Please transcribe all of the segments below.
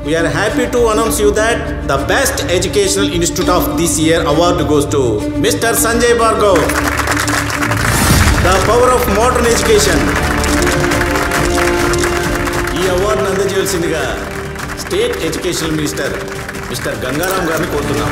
we are happy to announce you that the best educational institute of this year award goes to Mr. Sanjay Bhargav. The power of modern education. ఈ అవార్డును అందజేయాల్సిందిగా state education minister mister Gangaram గారిని కోరుతున్నాం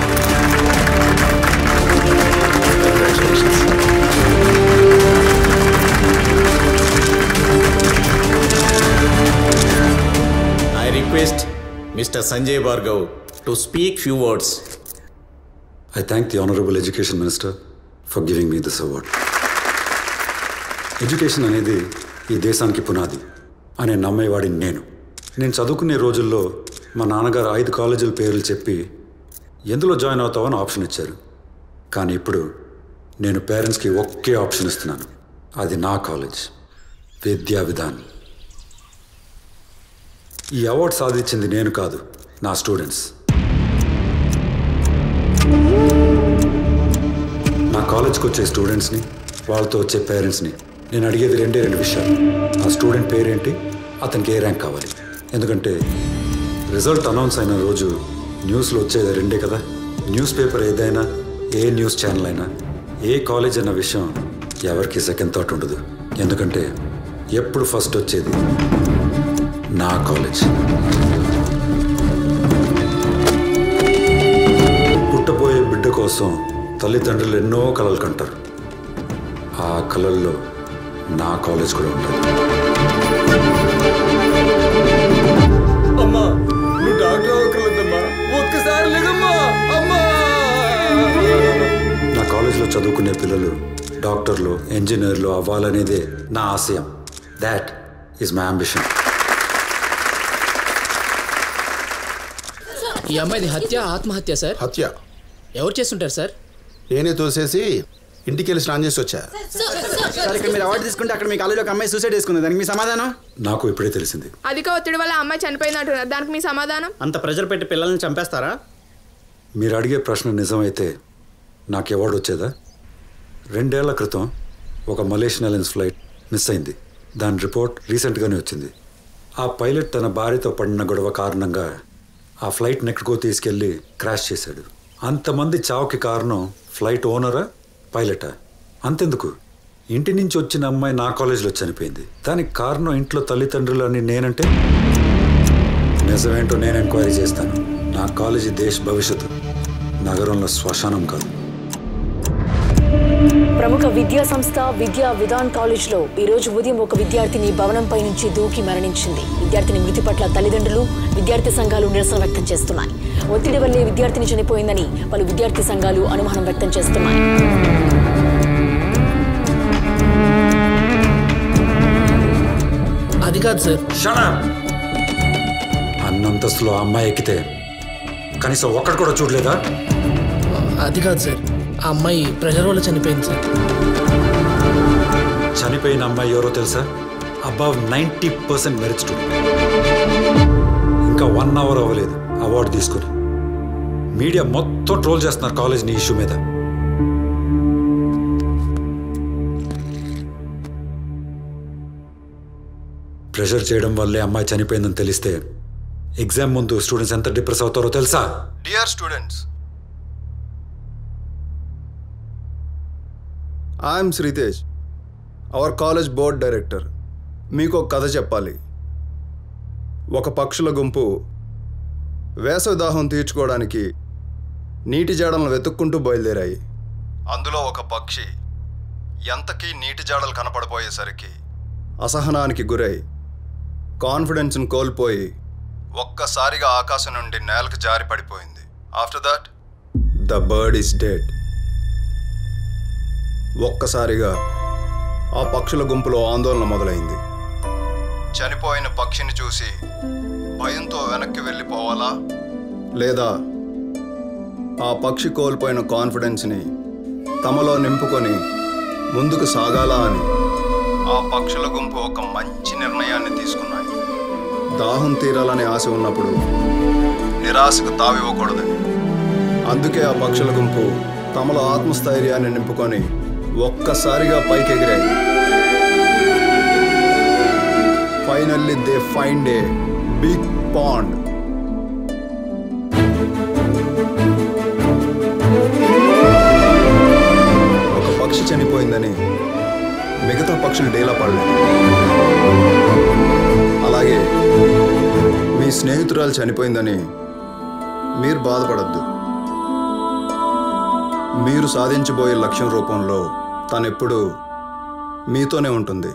I request Mr. Sanjay Bhargav to speak few words. I thank the Honorable Education Minister for giving me this award. Education అనేది ఈ దేశానికి పునాది అనే నమ్మేవాడిని నేను నేను చదువుకునే రోజుల్లో మా నాన్నగారు ఐదు కాలేజీల పేర్లు చెప్పి ఎందులో జాయిన్ అవుతావని ఆప్షన్ ఇచ్చారు కానీ ఇప్పుడు నేను పేరెంట్స్కి ఒకే ఆప్షన్ ఇస్తున్నాను అది నా కాలేజ్ విద్యా విధాన్ ఈ అవార్డు సాధించింది నేను కాదు నా స్టూడెంట్స్ నా కాలేజ్కి వచ్చే స్టూడెంట్స్ని వాళ్ళతో వచ్చే పేరెంట్స్ని నేను అడిగేది రెండే రెండు విషయాలు ఆ స్టూడెంట్ పేరేంటి అతనికి ఏ ర్యాంక్ కావాలి ఎందుకంటే రిజల్ట్ అనౌన్స్ అయిన రోజు న్యూస్లో వచ్చేది రెండే కదా న్యూస్ పేపర్ ఏదైనా ఏ న్యూస్ ఛానల్ అయినా ఏ కాలేజ్ అన్న విషయం ఎవరికి సెకండ్ థాట్ ఉండదు ఎందుకంటే ఎప్పుడు ఫస్ట్ వచ్చేది నా కాలేజ్ పుట్టబోయే బిడ్డ కోసం తల్లిదండ్రులు ఎన్నో కలలు కంటారు ఆ కలల్లో నా కాలేజ్ కూడా ఉంటుంది అమ్మా నువ్వు డాక్టర్ అవ్వకర్లేదమ్మా ఒక్కసారి లేదమ్మా అమ్మా నా కాలేజ్లో చదువుకునే పిల్లలు డాక్టర్లు ఇంజనీర్లు అవ్వాలనేదే నా ఆశయం దాట్ ఈజ్ మై అంబిషన్ ఈ అమ్మాయిది హత్య ఆత్మహత్య సార్ హత్య ఎవరు చేస్తుంటారు సార్ నేనే తోసేసి ఇంటికి వెళ్ళి స్నానం చేసి వచ్చా సార్ ఇక్కడ మీరు అవార్డు తీసుకుంటే అక్కడ మీ కాలేజీలో ఒక అమ్మాయి సూసైడ్ చేసుకుంది దానికి మీ సమాధానం నాకు ఇప్పుడే తెలిసింది అధిక ఒత్తిడి వల్ల అమ్మాయి చనిపోయిందంటున్నారు దానికి మీ సమాధానం అంత ప్రెజర్ పెట్టి పిల్లల్ని చంపేస్తారా మీరు అడిగే ప్రశ్న నిజమైతే నాకు అవార్డు వచ్చేదా రెండేళ్ల క్రితం ఒక మలేషియన్ ఎయిర్లైన్స్ ఫ్లైట్ మిస్ అయింది దాని రిపోర్ట్ రీసెంట్గానే వచ్చింది ఆ పైలట్ తన భార్యతో పడిన గొడవ కారణంగా ఆ ఫ్లైట్ని ఎక్కడికో తీసుకెళ్ళి క్రాష్ చేశాడు అంతమంది చావుకి కారణం ఫ్లైట్ ఓనరా పైలటా అంతెందుకు ఇంటి నుంచి వచ్చిన అమ్మాయి నా కాలేజీలో చనిపోయింది దానికి కారణం ఇంట్లో తల్లిదండ్రులు అని నేనంటే నిజమేంటో నేను ఎంక్వైరీ చేస్తాను నా కాలేజీ దేశ భవిష్యత్తు నగరంలో శ్మశానం కాదు ప్రముఖ విద్యా సంస్థ విద్యా విధాన్ కాలేజ్లో ఈ రోజు ఉదయం ఒక విద్యార్థిని భవనంపై నుంచి దూకి మరణించింది విద్యార్థిని మృతి పట్ల తల్లిదండ్రులు విద్యార్థి సంఘాలు నిరసన వ్యక్తం చేస్తున్నాయి ఒత్తిడి వల్లే విద్యార్థిని చనిపోయిందని పలు విద్యార్థి సంఘాలు అనుమానం వ్యక్తం చేస్తున్నాయి అది కాదు సార్ అన్నంతస్తులో ఆ అమ్మాయి ఎక్కితే కనీసం ఒక్కడు కూడా చూడలేదా అది కాదు సార్ ఆ అమ్మాయి ప్రెషర్ వల్ల చనిపోయింది సార్ చనిపోయిన అమ్మాయి ఎవరో తెలుసా above ninety percent merit student ఇంకా వన్ అవర్ అవ్వలేదు అవార్డు తీసుకుని మీడియా మొత్తం ట్రోల్ చేస్తున్నారు కాలేజ్ని ఇష్యూ మీద ప్రెషర్ చేయడం వల్లే అమ్మాయి చనిపోయిందని తెలిస్తే ఎగ్జామ్ ముందు స్టూడెంట్స్ ఎంత డిప్రెస్ అవుతారో తెలుసా dear students I'm Sritej our college board director మీకు ఒక కథ చెప్పాలి ఒక పక్షుల గుంపు వేసవి దాహం తీర్చుకోవడానికి నీటి జాడలను వెతుక్కుంటూ బయలుదేరాయి అందులో ఒక పక్షి ఎంతకీ నీటి జాడలు కనపడబోయేసరికి అసహనానికి గురై కాన్ఫిడెన్స్ను కోల్పోయి ఒక్కసారిగా ఆకాశం నుండి నేలకు జారి పడిపోయింది after that the bird is dead ఒక్కసారిగా ఆ పక్షుల గుంపులో ఆందోళన మొదలైంది చనిపోయిన పక్షిని చూసి భయంతో వెనక్కి వెళ్ళిపోవాలా లేదా ఆ పక్షి కోల్పోయిన కాన్ఫిడెన్స్ని తమలో నింపుకొని ముందుకు సాగాలా అని ఆ పక్షుల గుంపు ఒక మంచి నిర్ణయాన్ని తీసుకున్నాయి దాహం తీరాలనే ఆశ ఉన్నప్పుడు నిరాశకు తావివ్వకూడదని అందుకే ఆ పక్షుల గుంపు తమలో ఆత్మస్థైర్యాన్ని నింపుకొని ఒక్కసారిగా పైకెగిరాయి finally they find a big pond లక్షలు డీలా పడలేదు అలాగే మీ స్నేహితురాలు చనిపోయిందని మీరు బాధపడద్దు మీరు సాధించబోయే లక్ష్యం రూపంలో తనెప్పుడు మీతోనే ఉంటుంది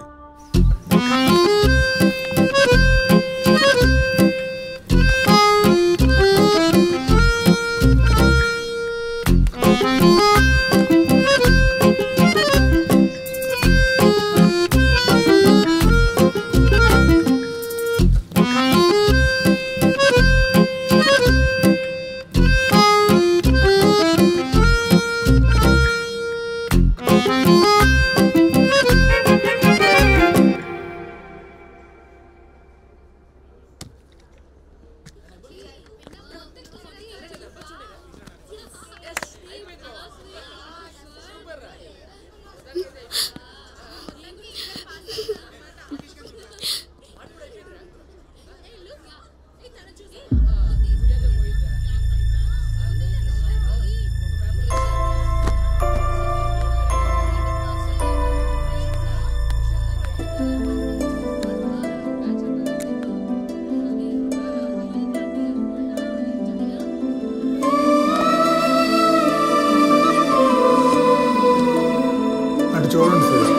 అటు చూడండి సార్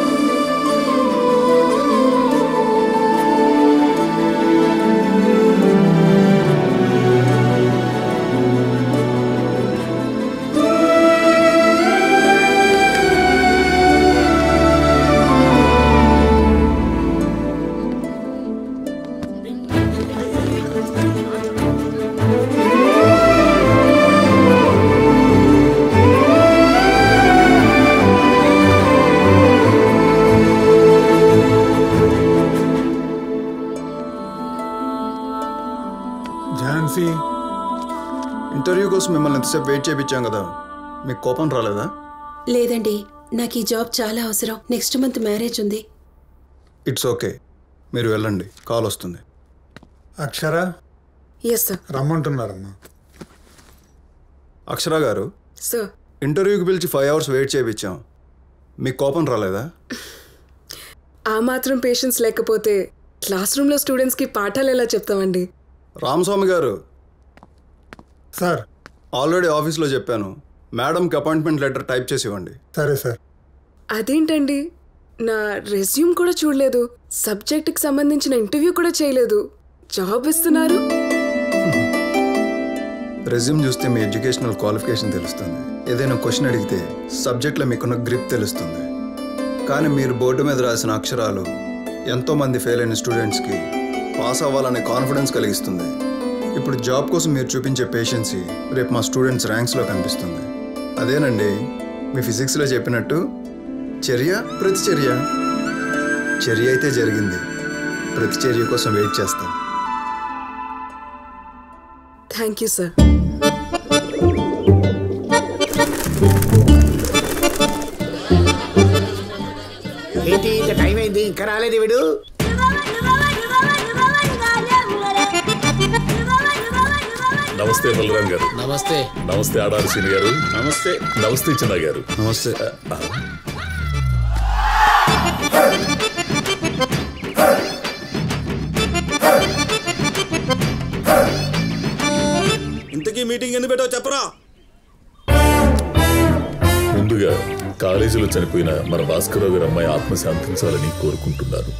ఝాన్సీ ఇంటర్వ్యూ కోసం మిమ్మల్ని ఎంతసేపు వెయిట్ చేయించాం కదా మీకు కోపం రాలేదా లేదండి నాకు ఈ జాబ్ చాలా అవసరం నెక్స్ట్ మంత్ మ్యారేజ్ ఉంది ఇట్స్ ఓకే మీరు వెళ్ళండి కాల్ వస్తుంది అక్షర ఎస్ సార్ రమ్మంటున్నారమ్మా అక్షర గారు సార్ ఇంటర్వ్యూకి పిలిచి ఫైవ్ అవర్స్ వెయిట్ చేయించాం మీకు కోపం రాలేదా ఆ మాత్రం పేషెన్స్ లేకపోతే క్లాస్ రూమ్లో స్టూడెంట్స్కి పాఠాలు ఎలా చెప్తామండి రామస్వామి గారు సార్ ఆల్రెడీ ఆఫీస్లో చెప్పాను మేడంకి అపాయింట్మెంట్ లెటర్ టైప్ చేసి ఇవ్వండి సరే సార్ అదేంటండి నా రెజ్యూమ్ కూడా చూడలేదు సబ్జెక్ట్కి సంబంధించిన ఇంటర్వ్యూ కూడా చేయలేదు జాబ్ ఇస్తున్నారు రెజ్యూమ్ చూస్తే మీ ఎడ్యుకేషనల్ క్వాలిఫికేషన్ తెలుస్తుంది ఏదైనా క్వశ్చన్ అడిగితే సబ్జెక్ట్లో మీకున్న గ్రిప్ తెలుస్తుంది కానీ మీరు బోర్డు మీద రాసిన అక్షరాలు ఎంతోమంది ఫెయిల్ అయిన స్టూడెంట్స్కి పాస్ అవ్వాలనే కాన్ఫిడెన్స్ కలిగిస్తుంది ఇప్పుడు జాబ్ కోసం మీరు చూపించే పేషెన్సీ రేపు మా స్టూడెంట్స్ ర్యాంక్స్లో కనిపిస్తుంది అదేనండి మీ ఫిజిక్స్లో చెప్పినట్టు చర్య ప్రతిచర్య చర్య అయితే జరిగింది ప్రతిచర్య కోసం వెయిట్ చేస్తాం థ్యాంక్ యూ సార్ ఏంటి ఇంత టైం అయింది ఇంకా రాలేదు వీడు నమస్తే బలరాం గారు నమస్తే నమస్తే ఆడారి సీని గారు నమస్తే నమస్తే చిన్న గారు నమస్తే ఇంతకీ మీటింగ్ ఎందుకు పెట్టావు చెప్పరా ముందుగా కాలేజీలో చనిపోయిన మన భాస్కరరావు గారి అమ్మాయి ఆత్మ శాంతించాలని కోరుకుంటున్నారు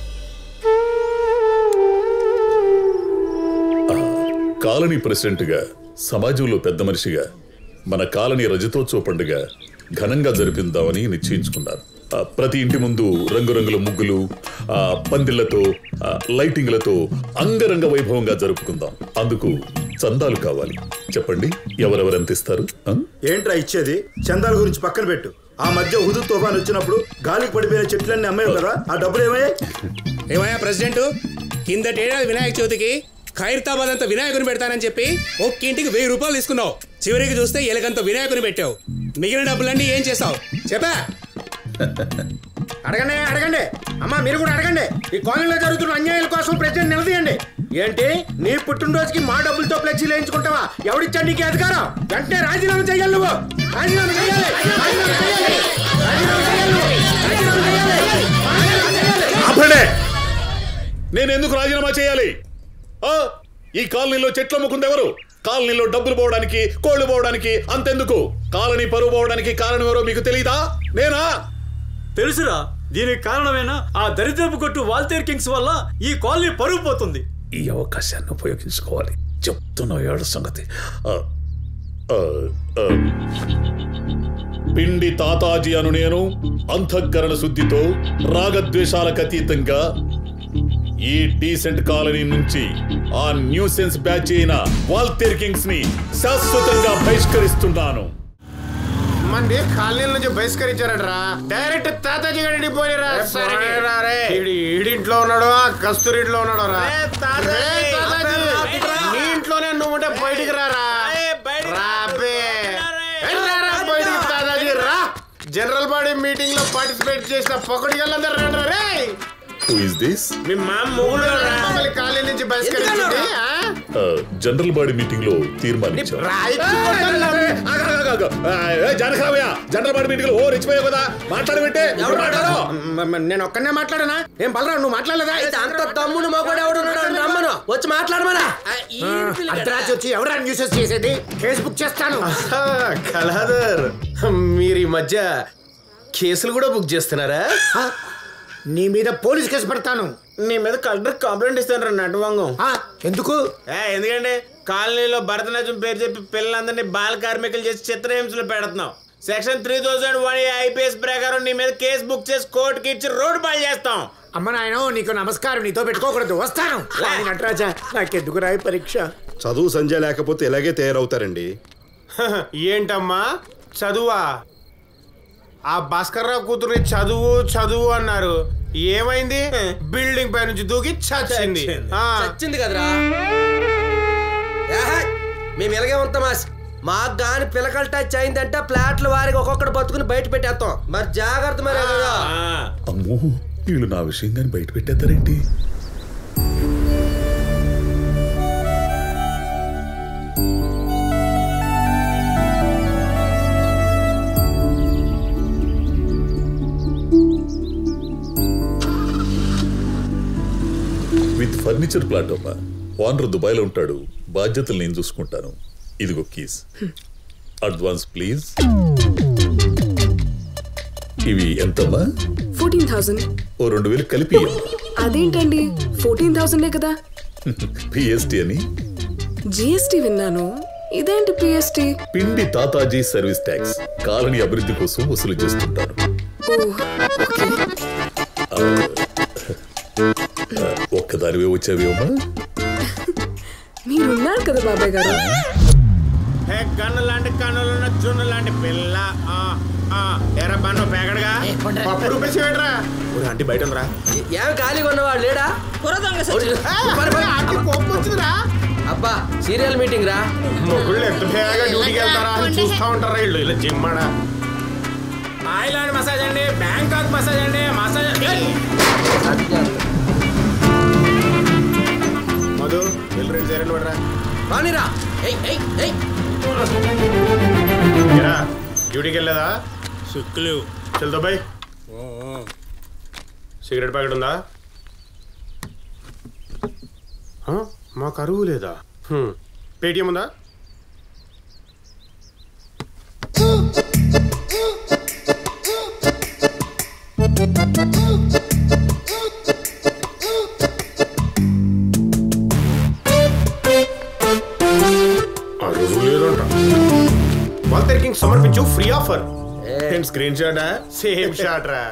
ఆ, కాలనీ ప్రెసిడెంట్గా సమాజంలో పెద్ద మనిషిగా మన కాలనీ రజతోత్సవ పండుగ ఘనంగా జరిపిద్దామని నిశ్చయించుకున్నారు ఆ, ప్రతి ఇంటి ముందు రంగురంగుల ముగ్గులు ఆ, పందిళ్లతో ఆ, లైటింగ్లతో అంగరంగ వైభవంగా జరుపుకుందాం అందుకు చందాలు కావాలి చెప్పండి ఎవరెవరెంత ఇస్తారు ఆ? ఏంట్రా ఇచ్చేది చందాల గురించి పక్కన పెట్టు ఆ మధ్య హుదు తుఫాన్ వచ్చినప్పుడు గాలికి పడిపోయిన చెట్లన్నీ అమ్మాయి కదా ఆ డబ్బులు ఏమయ్యాయి ఏమయ్యా ప్రెసిడెంట్ కిందటేడాది వినాయక చవితికి ఖైరతాబాద్ అంత వినాయకుని పెడతానని చెప్పి ఒక్క ఇంటికి వెయ్యి రూపాయలు తీసుకున్నావు చివరికి చూస్తే ఎలకంత వినాయకుని పెట్టావు మిగిలిన డబ్బులన్నీ ఏం చేసావు చెప్పా అడగండి అడగండి అమ్మా మీరు కూడా అడగండి ఈ కాలనీలో జరుగుతున్న అన్యాయాల కోసం ప్రెసిడెంట్ నిలదీయండి ఏంటి నీ పుట్టినరోజుకి మా డబ్బులతో ఫ్లెక్సీలు వేయించుకుంటావా ఎవడిచ్చా నీకు అధికారం వెంటనే రాజీనామా చేయాలి నువ్వు రాజీనామా చేయాలి రాజీనామా చేయాలి రాజీనామా చేయాలి నువ్వు. రాజీనామా చేయాలి రాజీనామా చేయాలి ఆపండి నేను ఎందుకు రాజీనామా చేయాలి ఆ? ఈ కాలనీలో చెట్లు అమ్ముకుంది ఎవరు కాలనీలో డబ్బులు పోవడానికి కోళ్లు పోవడానికి అంతెందుకు కాలనీ పరువు పోవడానికి కారణం ఎవరో మీకు తెలియదా నేనా తెలుసురా దీనికి కారణమైన ఆ దరిద్రపు కొట్టు వాల్తేర్ కింగ్స్ వల్ల ఈ కాలనీ పరుగు పోతుంది ఈ అవకాశాన్ని ఉపయోగించుకోవాలి చెప్తున్నా ఏడు సంగతి ఆ, ఆ, ఆ. పిండి తాతాజీ అను నేను అంతఃకరణ శుద్ధితో రాగద్వేషాలకు అతీతంగా ఈ డీసెంట్ కాలనీ నుంచి ఆ న్యూసెన్స్ బ్యాచ్ అయిన వాల్తేర్ కింగ్స్ ని శాశ్వతంగా బహిష్కరిస్తున్నాను మంది కాలనీల నుంచి బహిష్కరించారట్రా డైరెక్ట్ తాతాజీ గడి పోయిరా ఈడింట్లో ఉన్నాడు ఆ కస్తూరి ఇంట్లో ఉన్నాడు రా రే తాతాజీ, నీ ఇంట్లోనే నువ్వు ఉంటే బయటికి రారా రాబే రారా బయటికి తాతాజీ రా జనరల్ బాడీ మీటింగ్ లో పార్టిసిపేట్ చేసిన పొక్కడికి వెళ్ళందరూ రండి రే హూ ఇస్ దిస్ మీ మా మొగుడు మమ్మల్ని కాలనీ నుంచి బహిష్కరించింది ఆ? జనరల్ బాడీ మీటింగ్ లో తీర్మానించారు రాయిచ్చి కొట్టాలి. జానకరామయ్య జనరల్ బాడీ మీటింగ్ లో ఓ రెచ్చిపోయావు కదా మాట్లాడబెట్టే నేను ఒక్కనే మాట్లాడనా ఏం బలరా నువ్వు మాట్లాడలేదా అంత తమ్ముడు మగోడు ఎవడు రమ్మను వచ్చి మాట్లాడమనా అర్ధరాత్రి వచ్చి ఎవరా న్యూసెస్ చేసేది ఫేస్బుక్ చేస్తాను కళాధర్ మీరు ఈ మధ్య కేసులు కూడా బుక్ చేస్తున్నారా నీ మీద పోలీస్ కేసు పెడతాను నీ మీద కలెక్టర్ కంప్లైంట్ ఇస్తాను నటవంగం ఎందుకు ఎందుకంటే కాలనీలో భరతనాట్యం పేరు చెప్పి పిల్లలందరినీ బాల కార్మికులు చేసి చిత్రహింసలు పెడుతున్నాం section three thousand one IPS ప్రకారం నీ మీద కేసు బుక్ చేసి కోర్టుకి ఇచ్చి రోడ్డు పాలు చేస్తాం అమ్మ నాయన నీకు నమస్కారం నీతో పెట్టుకోకూడదు వస్తాను కానీ నటరాజా నాకెందుకు రాయి పరీక్ష చదువు సంజయ్ లేకపోతే ఇలాగే తయారవుతారండి ఏంటమ్మా చదువా ఆ భాస్కర్రావు కూతురు చదువు చదువు అన్నారు ఏమైంది బిల్డింగ్ పై నుంచి దూకి చచ్చింది ఆ. చచ్చింది కదరా ఏహే, మేము ఇలాగే ఉంటాం మాస్ మాకు గాని పిలకల టచ్ అయిందంటే ప్లాట్ల వారికి ఒక్కొక్కటి బతుకుని బయట పెట్టేస్తాం మరి జాగ్రత్త మరే కదా అమ్మో వీళ్ళు నా విషయం కానీ బయట పెట్టేస్తారేంటి విత్ ఫర్నిచర్ ప్లాట్ అమ్మా ఓనర్ దుబాయ్లో ఉంటాడు బాధ్యతలు నేను చూసుకుంటాను ఇదిగో కీస్ అడ్వాన్స్ ప్లీజ్ ఇవి ఎంతమ్మా ఫోర్టీన్ థౌసండ్ ఓ రెండు వేలు కలిపి అదేంటండి ఫోర్టీన్ థౌసండే కదా పిఎస్టి అని జిఎస్టీ విన్నాను ఇదేంటి పిఎస్టీ పిండి తాతాజీ సర్వీస్ ట్యాక్స్ కాలనీ అభివృద్ధి కోసం వసూలు చేస్తుంటారు ఆ, ఆ, ఒక్కదానివే వచ్చావేమా మీరున్నారు కదా బాబాయ్ గారు హే గన్ను లాంటి కన్నులు ఉన్న జున్ను లాంటి పిల్ల ఆ, ఆ, ఎరా బన్ను పేగడగా పప్పు రూపేసి ఏంట్రా అంటే బయట ఉందిరా ఏం ఖాళీగా ఉన్నవాడు లేడా కోపం వచ్చిందిరా అబ్బా సీరియల్ మీటింగ్ రా మొగుళ్ళు ఎంత బేగా డ్యూటీకి వెళ్తారా అని చూస్తా ఉంటారా వీళ్ళు ఇలా జిమ్మడా థాయిలాండ్ మసాజ్ అండి బ్యాంకాక్ మసాజ్ అండి మసాజ్ మధు వెళ్ళి రెండు సేరెండు పడరా రానిరా ఏయ్ ఏయ్ ఏయ్ ఏరా, డ్యూటీకి వెళ్ళలేదా సుక్కులేవు చల్ దుబాయ్ సిగరెట్ ప్యాకెట్ ఉందా హ? మా కరువు లేదా హ్మ్. పేటిఎం ఉందా అరువు లేదంట వాల్తేర్ కింగ్ సమర్పించు ఫ్రీ ఆఫర్ ఏం స్క్రీన్ షాటా సేమ్ షాట్ రా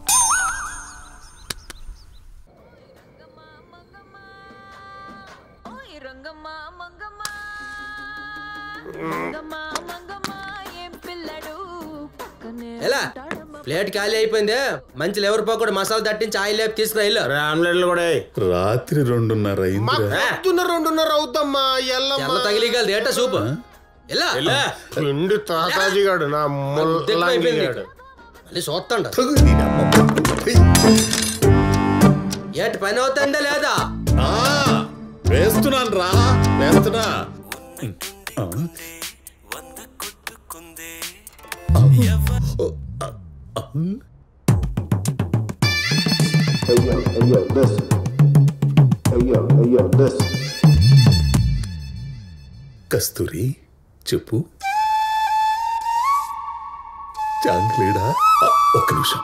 ఎలా ప్లేట్ ఖాళీ అయిపోయింది మంచి లెవర్ పకోడి మసాలా తట్టించి ఆయిల్ లేపు తీసుకురా ఇల్లు ఆమ్లెట్లు కూడా రాత్రి రెండున్నర మా అయిందిరా పొద్దున్న రెండున్నర అవుద్దమ్మా ఎల్లమ్మ తెల్ల తగిలిగలది ఏటా సూపు ఎలా పిండి తాతాజీ గాడు నా ముల్లంగి గాడు మళ్ళీ చూస్తాండ ఏటి పని అవుతుందా లేదా వేస్తున్నాను రా వేస్తున్నా ఆ. కస్తూరి చెప్పు చాంగ్లేడా ఆ, ఒక్క నిమిషం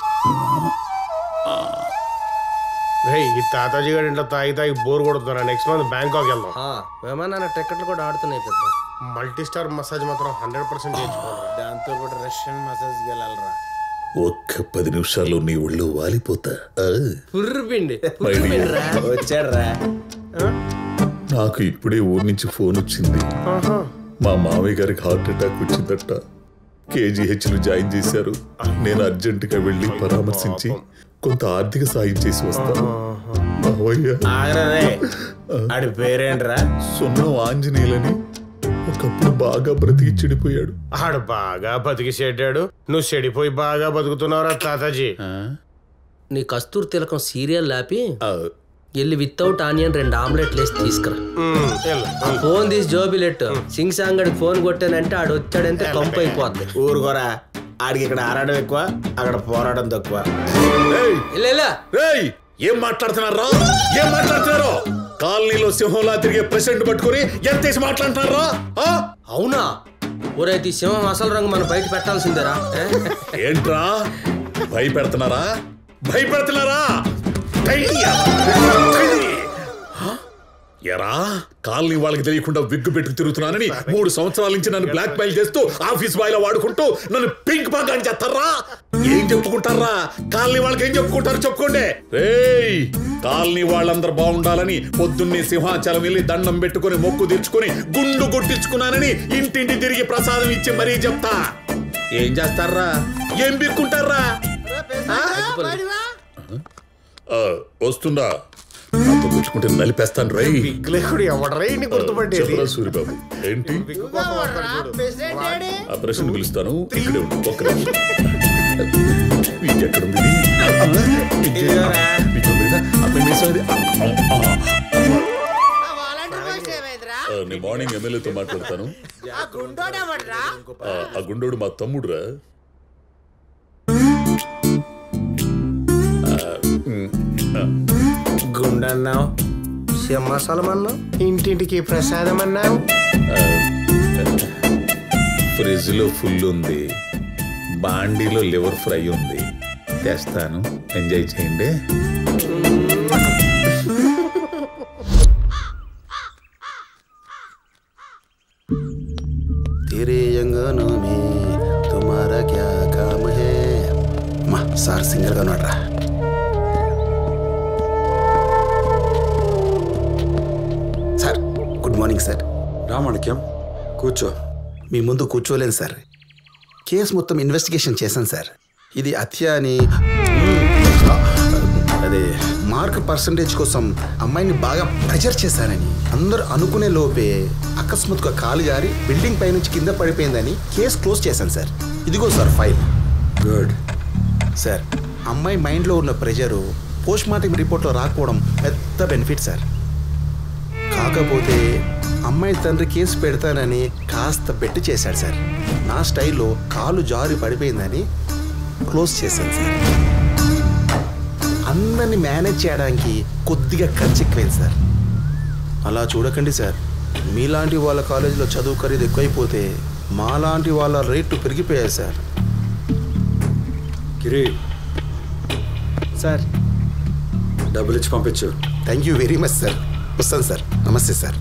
రేయ్ ఈ తాతాజీ గారి ఇంట్లో తాగి తాగి బోర్ కొడుతున్నా నెక్స్ట్ మంత్ బ్యాంకాక్ వెళ్దాం విమానాల టికెట్లు కూడా ఆడుతున్నాయి పెద్ద మల్టీ స్టార్ మసాజ్ మాత్రం హండ్రెడ్ పర్సెంట్ చేయించుకోవాలి దాంతో పాటు రష్యన్ మసాజ్ వెళ్ళాలరా ఒక్క పది నిమిషాల్లో నీ ఒళ్ళు వాలిపోతా ఆ, పుర్రుపిండి my dear. వచ్చాడ్రా నాకు ఇప్పుడే ఊరి నుంచి ఫోన్ వచ్చింది మా మామయ్య గారికి హార్ట్ అటాక్ వచ్చిందట కేజీహెచ్ లో జాయిన్ చేశారు నేను అర్జెంట్ గా వెళ్ళి పరామర్శించి కొంత ఆర్థిక సాయం చేసి వస్తాను మావయ్య ఆగరా రే ఆడి పేరేంట్రా సున్నం ఆంజనేయులని ఒకప్పుడు బాగా బ్రతికి చెడిపోయాడు ఆడు బాగా బతికి చెడ్డాడు నువ్వు చెడిపోయి బాగా బతుకుతున్నావురా తాతాజీ నీ కస్తూరి తిలకం సీరియల్ లాపి వెళ్ళి వితౌట్ ఆనియన్ రెండు ఆమ్లెట్లు వేసి తీసుకురా ఆ ఫోన్ తీసి జోబిలెట్టు సింగ్ సాంగడికి ఫోన్ కొట్టానంటే ఆడు వచ్చాడంటే కంపు అయిపోద్ది ఊరుకోరా ఆడికి ఇక్కడ ఆరాటం ఎక్కువ అక్కడ పోరాటం తక్కువ రేయ్ ఏం మాట్లాడుతున్నారా ఏం మాట్లాడుతున్నారో కాలనీలో సింహంలా తిరిగే ప్రెసిడెంట్ పట్టుకుని ఎంతేసి మాట్లాడుతున్నారా ఆ? అవునా ఊరైతే ఈ సింహం అసలు రంగు మనం బయట పెట్టాల్సిందేరా ఏ? ఏంట్రా భయపెడుతున్నారా భయపెడుతున్నారా ధైర్య! ఎరా కాలనీ వాళ్ళకి తెలియకుండా విగ్గు పెట్టుకు తిరుగుతున్నానని మూడు సంవత్సరాల నుంచి నన్ను బ్లాక్ మెయిల్ చేస్తూ ఆఫీస్ బాయ్ లో వాడుకుంటూ నన్ను పింక్ బాగ్ అని చేస్తారా ఏం చెప్పుకుంటారా కాలనీ వాళ్ళకి ఏం చెప్పుకుంటారు చెప్పుకోండి రేయ్ కాలనీ వాళ్ళందరూ బాగుండాలని పొద్దున్నే సింహాచలం వెళ్ళి దండం పెట్టుకుని మొక్కు తీర్చుకుని గుండు కొట్టించుకున్నానని ఇంటింటి తిరిగి ప్రసాదం ఇచ్చి మరీ చెప్తా ఏం చేస్తారా ఏం బిక్కుంటారా ఆ, వస్తుందా నాతో తెచ్చుకుంటే నలిపేస్తాను రై బిగ్లేకుడు ఎవడరా ఇన్ని గుర్తుపట్టేది చెప్పరా సూరిబాబు ఏంటి ఆ ప్రశ్న పిలుస్తాను ఇక్కడే ఉండు ఒక్క నిమిషం ఇది ఎక్కడుంది ఇది? ఇది ఇది ఉంది కదా? ఆ పెన్నిసం ఇది. ఆ, ఆ, ఆ. ఆ, నేను మార్నింగ్ ఎమ్మెల్యేతో మాట్లాడతాను ఆ, ఆ గుండోడు మా తమ్ముడురా గుండన్నావు సింహాసలం అన్నావు ఇంటింటికి ప్రసాదం అన్నావు ఫ్రిడ్జ్ లో ఫుల్ ఉంది బాండీలో లివర్ ఫ్రై ఉంది తెస్తాను ఎంజాయ్ చేయండి तेरे अंगनों में तुम्हारा क्या काम है మా సార్ సింగర్ గా ఉన్నాడు రా sir good morning sir Ramanikyam కూర్చో మీ ముందు కూర్చోలేను సార్ కేసు మొత్తం ఇన్వెస్టిగేషన్ చేశాను సార్ ఇది హత్య అని అదే మార్క్ పర్సంటేజ్ కోసం అమ్మాయిని బాగా ప్రెజర్ చేశానని అందరూ అనుకునే లోపే అకస్మాత్తుగా కాలు జారి బిల్డింగ్ పై నుంచి కింద పడిపోయిందని కేసు క్లోజ్ చేశాను సార్ ఇదిగో సార్ ఫైల్ గుడ్ సార్ అమ్మాయి మైండ్లో ఉన్న ప్రెజరు పోస్ట్ మార్టం రిపోర్ట్లో రాకపోవడం పెద్ద బెనిఫిట్ సార్ కాకపోతే అమ్మాయి తండ్రి కేసు పెడతానని కాస్త బెట్టు చేశాడు సార్ నా స్టైల్లో కాలు జారి పడిపోయిందని క్లోజ్ చేశాను సార్ అందరిని మేనేజ్ చేయడానికి కొద్దిగా ఖర్చు ఎక్కువైంది సార్ అలా చూడకండి సార్ మీలాంటి వాళ్ళ కాలేజీలో చదువు ఖరీదు ఎక్కువైపోతే మాలాంటి వాళ్ళ రేట్లు పెరిగిపోయాయి సార్ గిరి సార్ డబ్బులు ఇచ్చి పంపించు thank you very much sir వస్తాను సార్ నమస్తే సార్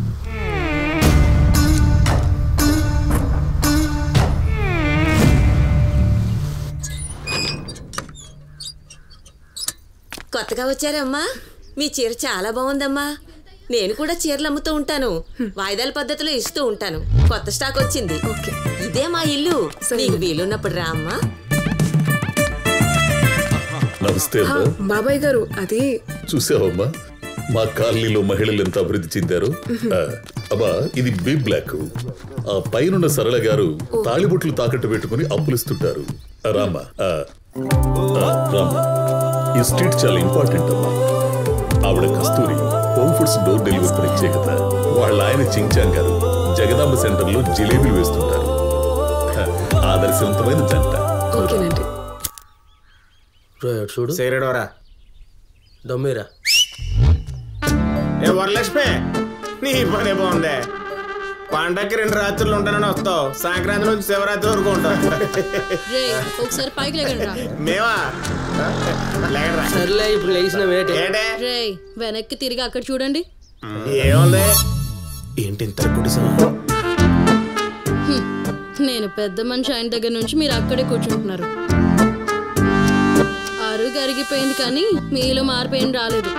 కొత్తగా వచ్చారమ్మా మీ చీర చాలా బాగుందమ్మా నేను కూడా చీరలు అమ్ముతూ ఉంటాను వాయిదాల పద్ధతిలో ఇస్తూ ఉంటాను కొత్త స్టాక్ వచ్చింది ఇదే మా ఇల్లు నీకు వీలున్నప్పుడు రా అమ్మా నమస్తే హా, అమ్మా బాబాయ్ గారు అది చూసావమ్మా మా కాలనీలో మహిళలు ఎంత అభివృద్ధి చెందారు ఆ, అబ్బా ఇది బి బ్లాక్ ఆ పైనున్న సరళ గారు తాళిబొట్లు తాకట్టు పెట్టుకుని అప్పులిస్తుంటారు ఆ, రామ్మా ఆ, ఆ, రామ్మా ఈ స్ట్రీట్ చాలా ఇంపార్టెంట్ అమ్మా ఆవిడ Kasturi home foods door delivery ప్రత్యేకత వాళ్ళ ఆయన చించాంగ్ గారు జగదాంబ సెంటర్ లో జిలేబీలు వేస్తుంటారు హ, ఆదర్శవంతమైన జంట ఓకేనండి చూడు సేరడోరా దొమ్మిరా ఏ వరలక్ష్మి నీ పనే బాగుంది పండక్కి రెండు రాత్రులు ఉంటానని వస్తావు సంక్రాంతి నుంచి శివరాత్రి వరకు ఉంటావు రే ఒకసారి పైకి లేకండి రా మేమా లేకరా సర్లే ఇప్పుడు లేచిన వేటే రే వెనక్కి తిరిగి అక్కడ చూడండి ఏముంది ఏంటి ఇంత గుడిసా హ్మ్. నేను పెద్ద మనిషి ఆయన దగ్గర నుంచి మీరు అక్కడే కూర్చుంటున్నారు అరుగు అరిగిపోయింది కానీ మీలో మార్పు ఏం రాలేదు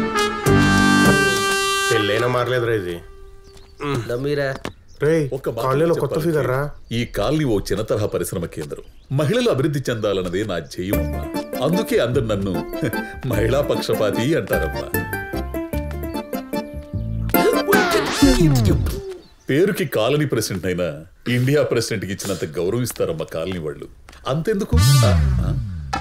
పెళ్ళైనా మారలేదురా ఇది దమ్మిరా రే ఒక మాట కాలనీలో కొత్త చెప్పాలంటే, ఫిగర్ రా ఈ కాలనీ ఓ చిన్న తరహా పరిశ్రమ కేంద్రం మహిళలు అభివృద్ధి చెందాలన్నదే నా ధ్యేయం అమ్మా అందుకే అందరు నన్ను మహిళా పక్షపాతి అంటారమ్మా పేరుకి కాలనీ ప్రెసిడెంట్ అయినా ఇండియా ప్రెసిడెంట్ కి ఇచ్చినంత గౌరవం ఇస్తారమ్మా కాలనీ వాళ్ళు అంతెందుకు ఆ, ఆ.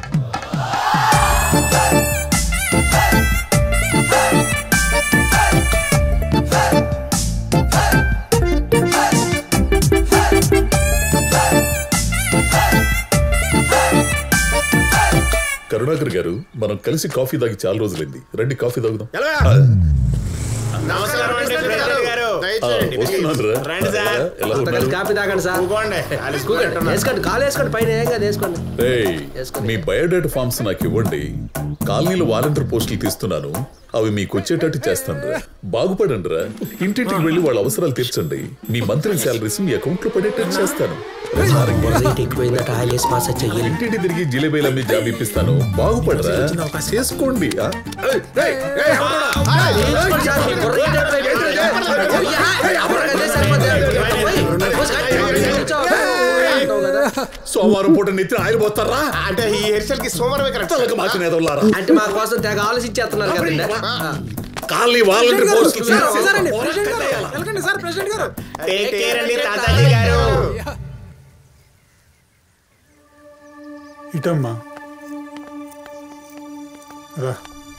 కరుణాకర్ గారు మనం కలిసి కాఫీ తాగి చాలా రోజులైంది రండి కాఫీ తాగుదాం నమస్కారం అండి ప్రెసిడెంట్ గారు ఆ, వస్తున్నానురా. రండి సార్ ఎలా అంత కలిసి ఉన్నారు కాపీ తాగండి సార్ కూకోండి కూకోండి. వేసుకోండి కాలు వేసుకోండి పైన ఏం కాదు వేసుకోండి ఏయ్, మీ బయోడేటా ఫామ్స్ నాకు ఇవ్వండి కాలనీలో వాలంటీర్ పోస్టులు తీస్తున్నాను అవి మీకు వచ్చేటట్టు చేస్తాను రా బాగుపడండి రా ఇంటింటికి వెళ్ళి వాళ్ళ అవసరాలు తీర్చండి మీ మంత్రి శాలరీస్ మీ అకౌంట్ లో పడేటట్టు చేస్తాను రేట్ ఎక్కువైందట ఆయిల్ వేసి మసాజ్ చెయ్యాలి ఇంటింటి తిరిగి జిలేబీల మీ జాబ్ ఇప్పిస్తాను బాగుపడరా చేసుకోండి ఆ? ఏయ్, ఏయ్, ఏయ్, సోమవారం పూట నెత్తిన ఆయిల్ పోతారా అంటే ఈ హెయిర్ కి సోమవారం కరెక్ట్ తలకు మార్చిన ఎదవలారా అంటే మా కోసం తెగ ఆలోచించేస్తున్నారు కదండి కాలనీ వాలంటీర్ పోస్టులు వెళ్ళకండి సార్ ప్రెసిడెంట్ గారు టేక్ కేర్ అండి తాతాజీ గారు ఇటమ్మా రా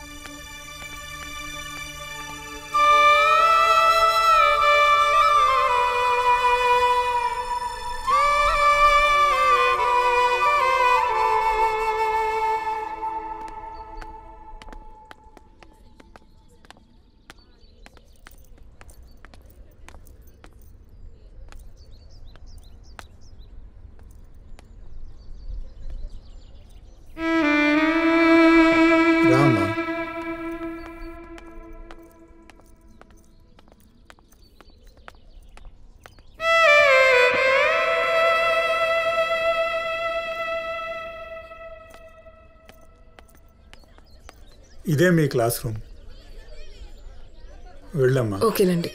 రామ్మా ఇదే మీ క్లాస్ రూమ్ వెళ్ళమ్మా ఓకేనండి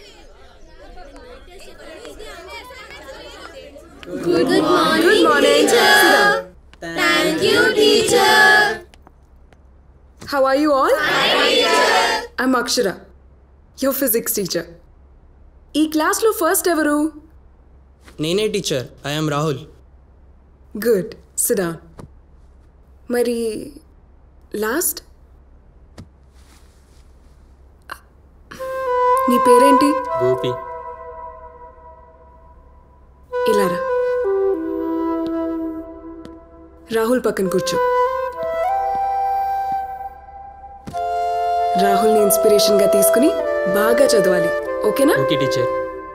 good Good morning. Sit down. Thank you teacher How are you all? I'm Akshara, your physics teacher. ఈ క్లాస్లో ఫస్ట్ ఎవరు నేనే టీచర్ ఐఎమ్ రాహుల్ గుడ్ సిడా మరి లాస్ట్ నీ పేరేంటి గోపి ఇలా రా రాహుల్ పక్కన కూర్చో రాహుల్ని ఇన్స్పిరేషన్గా తీసుకుని బాగా చదవాలి ఓకేనా ఓకే టీచర్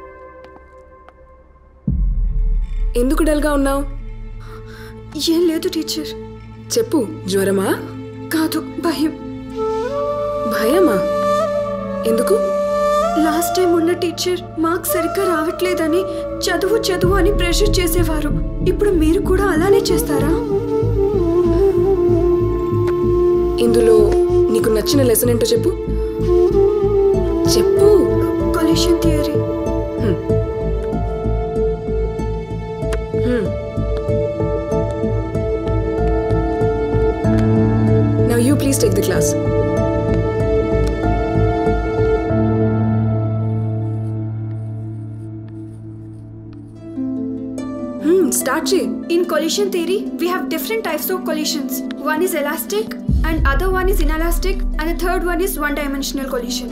ఎందుకు డల్గా ఉన్నావు ఏం లేదు టీచర్ చెప్పు జ్వరమా కాదు భయం భయమా ఎందుకు లాస్ట్ టైం ఉన్న టీచర్ మార్క్స్ సరిగ్గా రావట్లేదని చదువు చదువు అని ప్రెషర్ చేసేవారు ఇప్పుడు మీరు కూడా అలానే చేస్తారా ఇందులో నీకు నచ్చిన లెసన్ ఏంటో చెప్పు చెప్పు collision theory now you please take the class start చేయి In collision theory, we have different types of collisions. One is elastic, and other one is inelastic, and the third one is one-dimensional collision.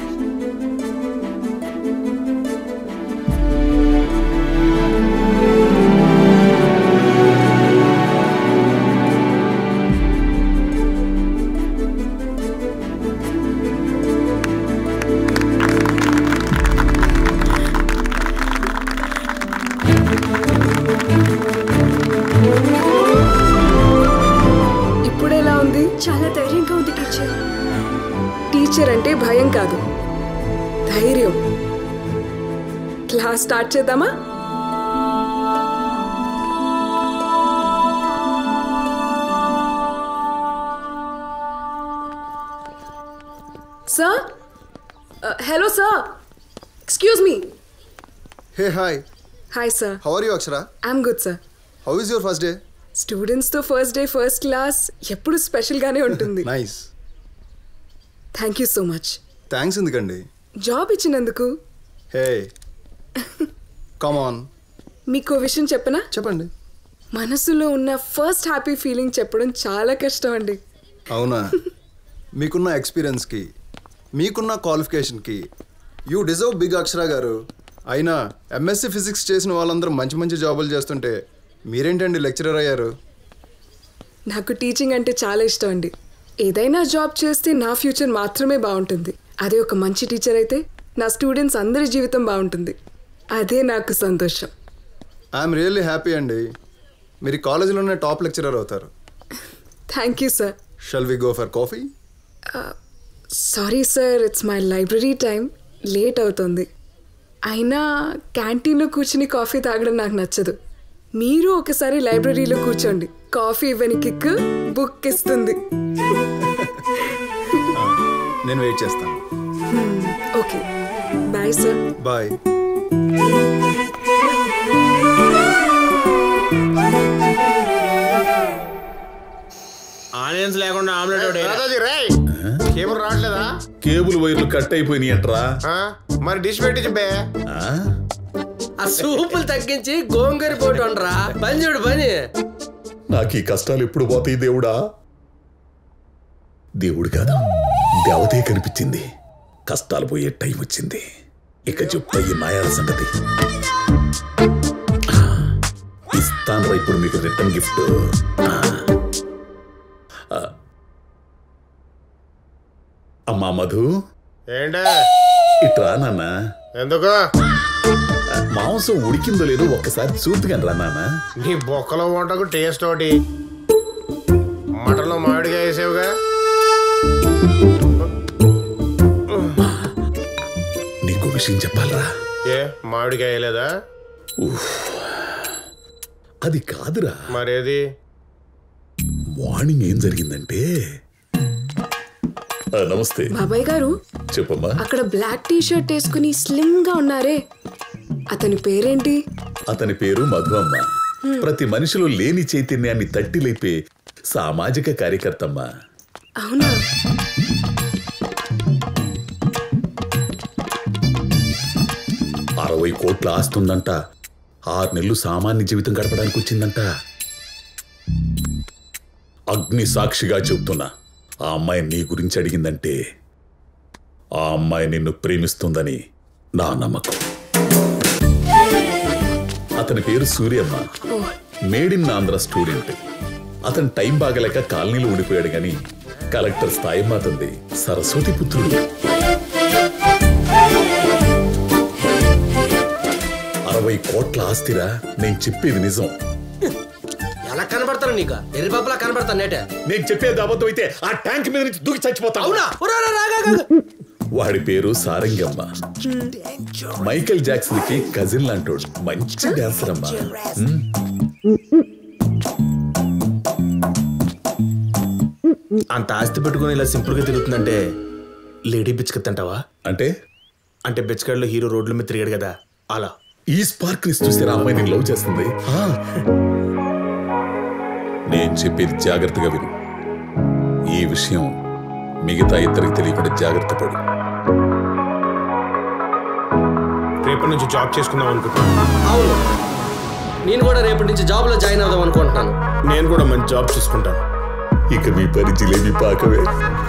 Teacher అంటే భయం కాదు ధైర్యం class start చేద్దామా sir hello sir excuse me hey hi hi sir how are you Akshara I'm good sir how is your first day స్టూడెంట్స్తో first day first class ఎప్పుడు స్పెషల్గానే ఉంటుంది nice thank you so much thanks ఎందుకండి job ఇచ్చినందుకు hey come on మీకు ఓ విషయం చెప్పనా చెప్పండి మనసులో ఉన్న ఫస్ట్ హ్యాపీ ఫీలింగ్ చెప్పడం చాలా కష్టం అండి అవునా మీకున్న ఎక్స్పీరియన్స్కి మీకున్న క్వాలిఫికేషన్కి యూ డిజర్వ్ బిగ్ అక్షర గారు అయినా ఎంఎస్సి ఫిజిక్స్ చేసిన వాళ్ళందరూ మంచి మంచి జాబులు చేస్తుంటే మీరేంటండి లెక్చరర్ అయ్యారు నాకు టీచింగ్ అంటే చాలా ఇష్టం అండి ఏదైనా జాబ్ చేస్తే నా ఫ్యూచర్ మాత్రమే బాగుంటుంది అదే ఒక మంచి టీచర్ అయితే నా స్టూడెంట్స్ అందరి జీవితం బాగుంటుంది అదే నాకు సంతోషం ఐఎమ్ రియల్లీ హ్యాపీ అండి మీరు కాలేజీలోనే టాప్ లెక్చరర్ అవుతారు thank you sir shall we go for coffee sorry sir it's my library time late అవుతుంది అయినా క్యాంటీన్లో కూర్చుని కాఫీ తాగడం నాకు నచ్చదు మీరు ఒకసారి లైబ్రరీలో కూర్చోండి కాఫీ ఇవ్వని కిక్ బుక్ ఇస్తుంది నేను వెయిట్ చేస్తాను okay bye sir bye onions లేకుండా ఆమ్లెట్ ఒకటి వేయరా? దాదాజీ రే కేబుల్ రావట్లేదా కేబుల్ వైర్లు కట్ అయిపోయినాయి అంటరా ఆ? మరి డిష్ పెట్టించి బే ఆ సూపులు తగ్గించి గోంగూర పోటు అనరా పని చూడు పని నాకు ఈ కష్టాలు ఎప్పుడు పోతాయి దేవుడా దేవుడు కాదు దేవతే కనిపించింది కష్టాలు పోయే టైం వచ్చింది ఇక చెప్తా ఈ నాయాల సంగతి ఇస్తాను ఇప్పుడు మీకు రిటర్న్ గిఫ్ట్ ఆ. ఆ. అమ్మా మధు ఏంటే ఇట్రా నాన్న ఎందుకు మాంసం ఉడికిందో లేదో ఒక్కసారి చూద్దుగాని రా నాన్న నీ బొక్కలో వంటకు టేస్ట్ ఒకటి మటన్లో మామిడిగా వేసావుగా నీకు విషయం చెప్పాలరా ఏ మామిడికాయ వేయలేదా అది కాదురా మరేది మార్నింగ్ ఏం జరిగిందంటే ఆ, నమస్తే బాబాయ్ గారు చెప్పమ్మా అక్కడ బ్లాక్ టీ షర్ట్ వేసుకుని స్లిమ్ గా ఉన్నారే అతని పేరేంటి అతని పేరు మధు అమ్మ ప్రతి మనిషిలో లేని చైతన్యాన్ని తట్టి లేపే సామాజిక కార్యకర్తమ్మ అవునా అరవై కోట్ల ఆస్తుందంట ఆరు నెలలు సామాన్య జీవితం గడపడానికి వచ్చిందంట అగ్ని సాక్షిగా చెప్తున్నా ఆ అమ్మాయి నీ గురించి అడిగిందంటే ఆ అమ్మాయి నిన్ను ప్రేమిస్తుందని నా నమ్మకం అతని పేరు Suryamma made in Andhra student అతని టైం బాగలేక కాలనీలో ఊడిపోయాడు గాని కలెక్టర్ స్థాయి మాతంది సరస్వతి పుత్రుడు అరవై కోట్ల ఆస్తిరా నేను చెప్పేది నిజం ఎలా కనబడతాను నీకు ఎర్రిపాపలా కనబడతాను నేటే నేను చెప్పేది అబద్ధం అయితే ఆ ట్యాంక్ మీద నుంచి దూకి చచ్చిపోతాను అవునా ఉరా, రా, రా, రా, రా. వాడి పేరు సారంగమ్మ మైకేల్ జాక్సన్ కి కజిన్ లాంటోడు మంచి డాన్సర్ అమ్మా ఉమ్. అంత ఆస్తి పెట్టుకుని ఇలా సింపుల్ గా తిరుగుతుందంటే లేడీ బిచ్కత్ అంటావా అంటే అంటే బిచ్కడ్లో హీరో రోడ్ల మీద తిరిగాడు కదా అలా ఈ స్పార్క్ ని చూస్తే ఆ అమ్మాయి నేను లవ్ చేస్తుంది ఆ. నేను చెప్పేది జాగ్రత్తగా విను ఈ విషయం మిగతా ఇద్దరికి తెలియకుండా జాగ్రత్త పడు రేపటి నుంచి జాబ్ చేసుకుందాం అనుకుంటున్నాను అవును నేను కూడా రేపటి నుంచి జాబ్ లో జాయిన్ అవుదాం అనుకుంటున్నాను నేను కూడా మంచి జాబ్ చూసుకుంటాను ఇక మీ పని జిలేబీ పాకవే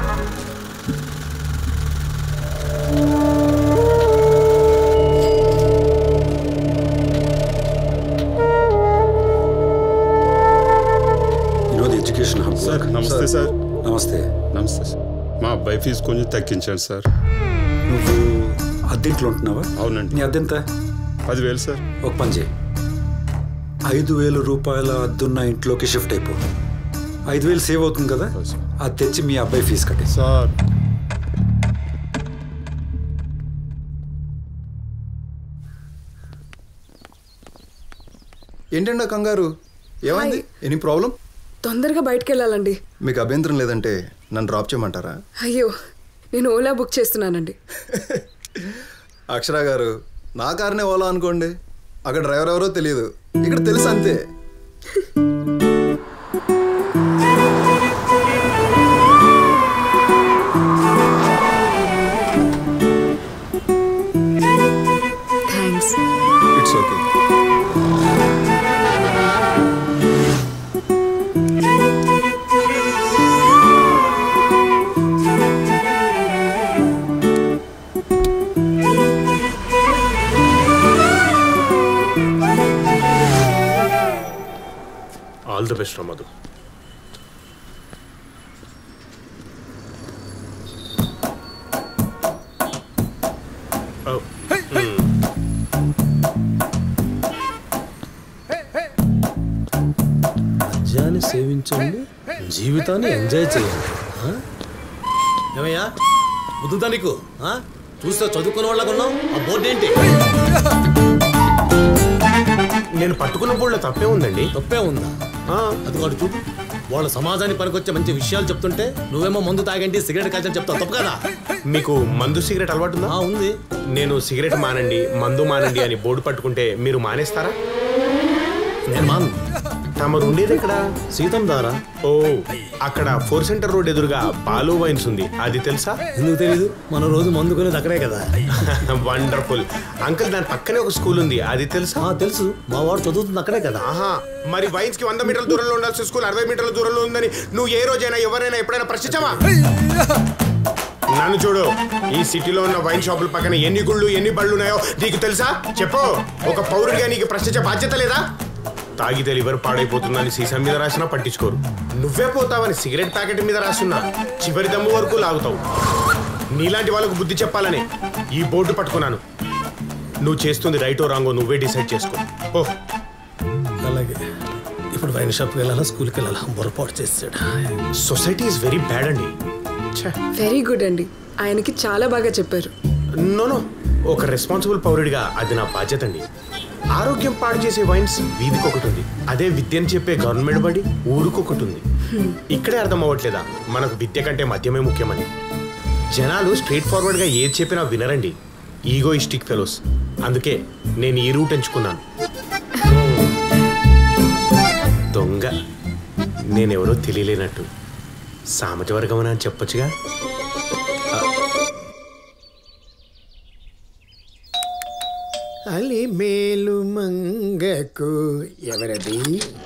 వినోద్ ఎడ్యుకేషన్ హబ్ సార్ నమస్తే సార్ నమస్తే నమస్తే సార్ మా అబ్బాయి ఫీజు కొంచెం తగ్గించండి సార్ నువ్వు అద్దెంట్లో ఉంటున్నావా అవునండి నీ అద్దెంత పదివేలు సార్ ఒక పని చేయి ఐదు వేల రూపాయల అద్దున్న ఇంట్లోకి షిఫ్ట్ అయిపో ఐదు వేలు సేవ్ అవుతుంది కదా అది తెచ్చి మీ అబ్బాయి ఫీజు కట్టే సార్ ఏంటండి ఆ కంగారు ఏమైంది ఎనీ ప్రాబ్లం తొందరగా బయటికి వెళ్ళాలండి మీకు అభ్యంతరం లేదంటే నన్ను డ్రాప్ చేయమంటారా అయ్యో నేను ఓలా బుక్ చేస్తున్నానండి అక్షర గారు నా కారునే ఓలా అనుకోండి అక్కడ డ్రైవర్ ఎవరో తెలియదు ఇక్కడ తెలుసు అంతే thanks it's okay all the best మధు మద్యాన్ని సేవించండి జీవితాన్ని ఎంజాయ్ చేయండి ఆ? ఏమయ్యా బుద్ధుదా నీకు ఆ? చూస్తే చదువుకునే వాళ్ళగా ఉన్నావు ఆ బోర్డు ఏంటి నేను పట్టుకున్న బోర్డులో తప్పే ఉందండి తప్పే ఉందా అది వాడు చూడు వాళ్ళ సమాజానికి పనికొచ్చే మంచి విషయాలు చెప్తుంటే నువ్వేమో మందు తాగండి సిగరెట్ కాల్చని చెప్తావు తప్పు కదా మీకు మందు సిగరెట్ అలవాటు ఉందా ఉంది నేను సిగరెట్ మానండి మందు మానండి అని బోర్డు పట్టుకుంటే మీరు మానేస్తారా నేను మాను తమరు ఉండేది ఎక్కడ సీతం దారా ఓ అక్కడ ఫోర్ సెంటర్ రోడ్ ఎదురుగా బాలు వైన్స్ ఉంది అది తెలుసా ఎందుకు తెలీదు మన రోజు మందుకునేది అక్కడే కదా వండర్ఫుల్ అంకుల్ దాని పక్కనే ఒక స్కూల్ ఉంది అది తెలుసా తెలుసు మా వాడు చదువుతుంది అక్కడే కదా ఆహా మరి వైన్స్ కి వంద మీటర్ల దూరంలో ఉండాల్సిన స్కూల్ అరవై మీటర్ల దూరంలో ఉందని నువ్వు ఏ రోజైనా ఎవరైనా ఎప్పుడైనా ప్రశ్నించావా నన్ను చూడు ఈ సిటీలో ఉన్న వైన్ షాపుల పక్కన ఎన్ని గుళ్ళు ఎన్ని బళ్ళు ఉన్నాయో నీకు తెలుసా చెప్పు ఒక పౌరుడిగా నీకు ప్రశ్నించే బాధ్యత లేదా తాగితే లివర్ పాడైపోతుందని సీసా మీద రాసినా పట్టించుకోరు నువ్వే పోతావని సిగరెట్ ప్యాకెట్ మీద రాసున్నా చివరి దమ్ము వరకు లాగుతావు నీలాంటి వాళ్ళకు బుద్ధి చెప్పాలని ఈ బోర్డు పట్టుకున్నాను నువ్వు చేస్తుంది రైటో రాంగో నువ్వే డిసైడ్ చేసుకో ఓ అలాగే ఇప్పుడు వైన్ షాప్కి వెళ్ళాలా స్కూల్కి వెళ్ళాలా పొరపాటు చేసాడు సొసైటీ ఇస్ వెరీ బ్యాడ్ అండి వెరీ గుడ్ అండి ఆయనకి చాలా బాగా చెప్పారు నోనో ఒక రెస్పాన్సిబుల్ పౌరుడిగా అది నా బాధ్యత అండి ఆరోగ్యం పాడు చేసే వైన్స్ వీధికి ఒకటి ఉంది అదే విద్యను చెప్పే గవర్నమెంట్ బడి ఊరికొకటి ఉంది ఇక్కడే అర్థం అవ్వట్లేదా మనకు విద్య కంటే మద్యమే ముఖ్యమని జనాలు స్ట్రైట్ ఫార్వర్డ్ గా ఏది చెప్పినా వినరండి ఈగోయిస్టిక్ ఫెలోస్ అందుకే నేను ఈ రూట్ ఎంచుకున్నాను దొంగ నేనెవరో తెలియలేనట్టు సామజ వర్గమని అని చెప్పొచ్చుగా అలి మేలు మంగకు ఎవరది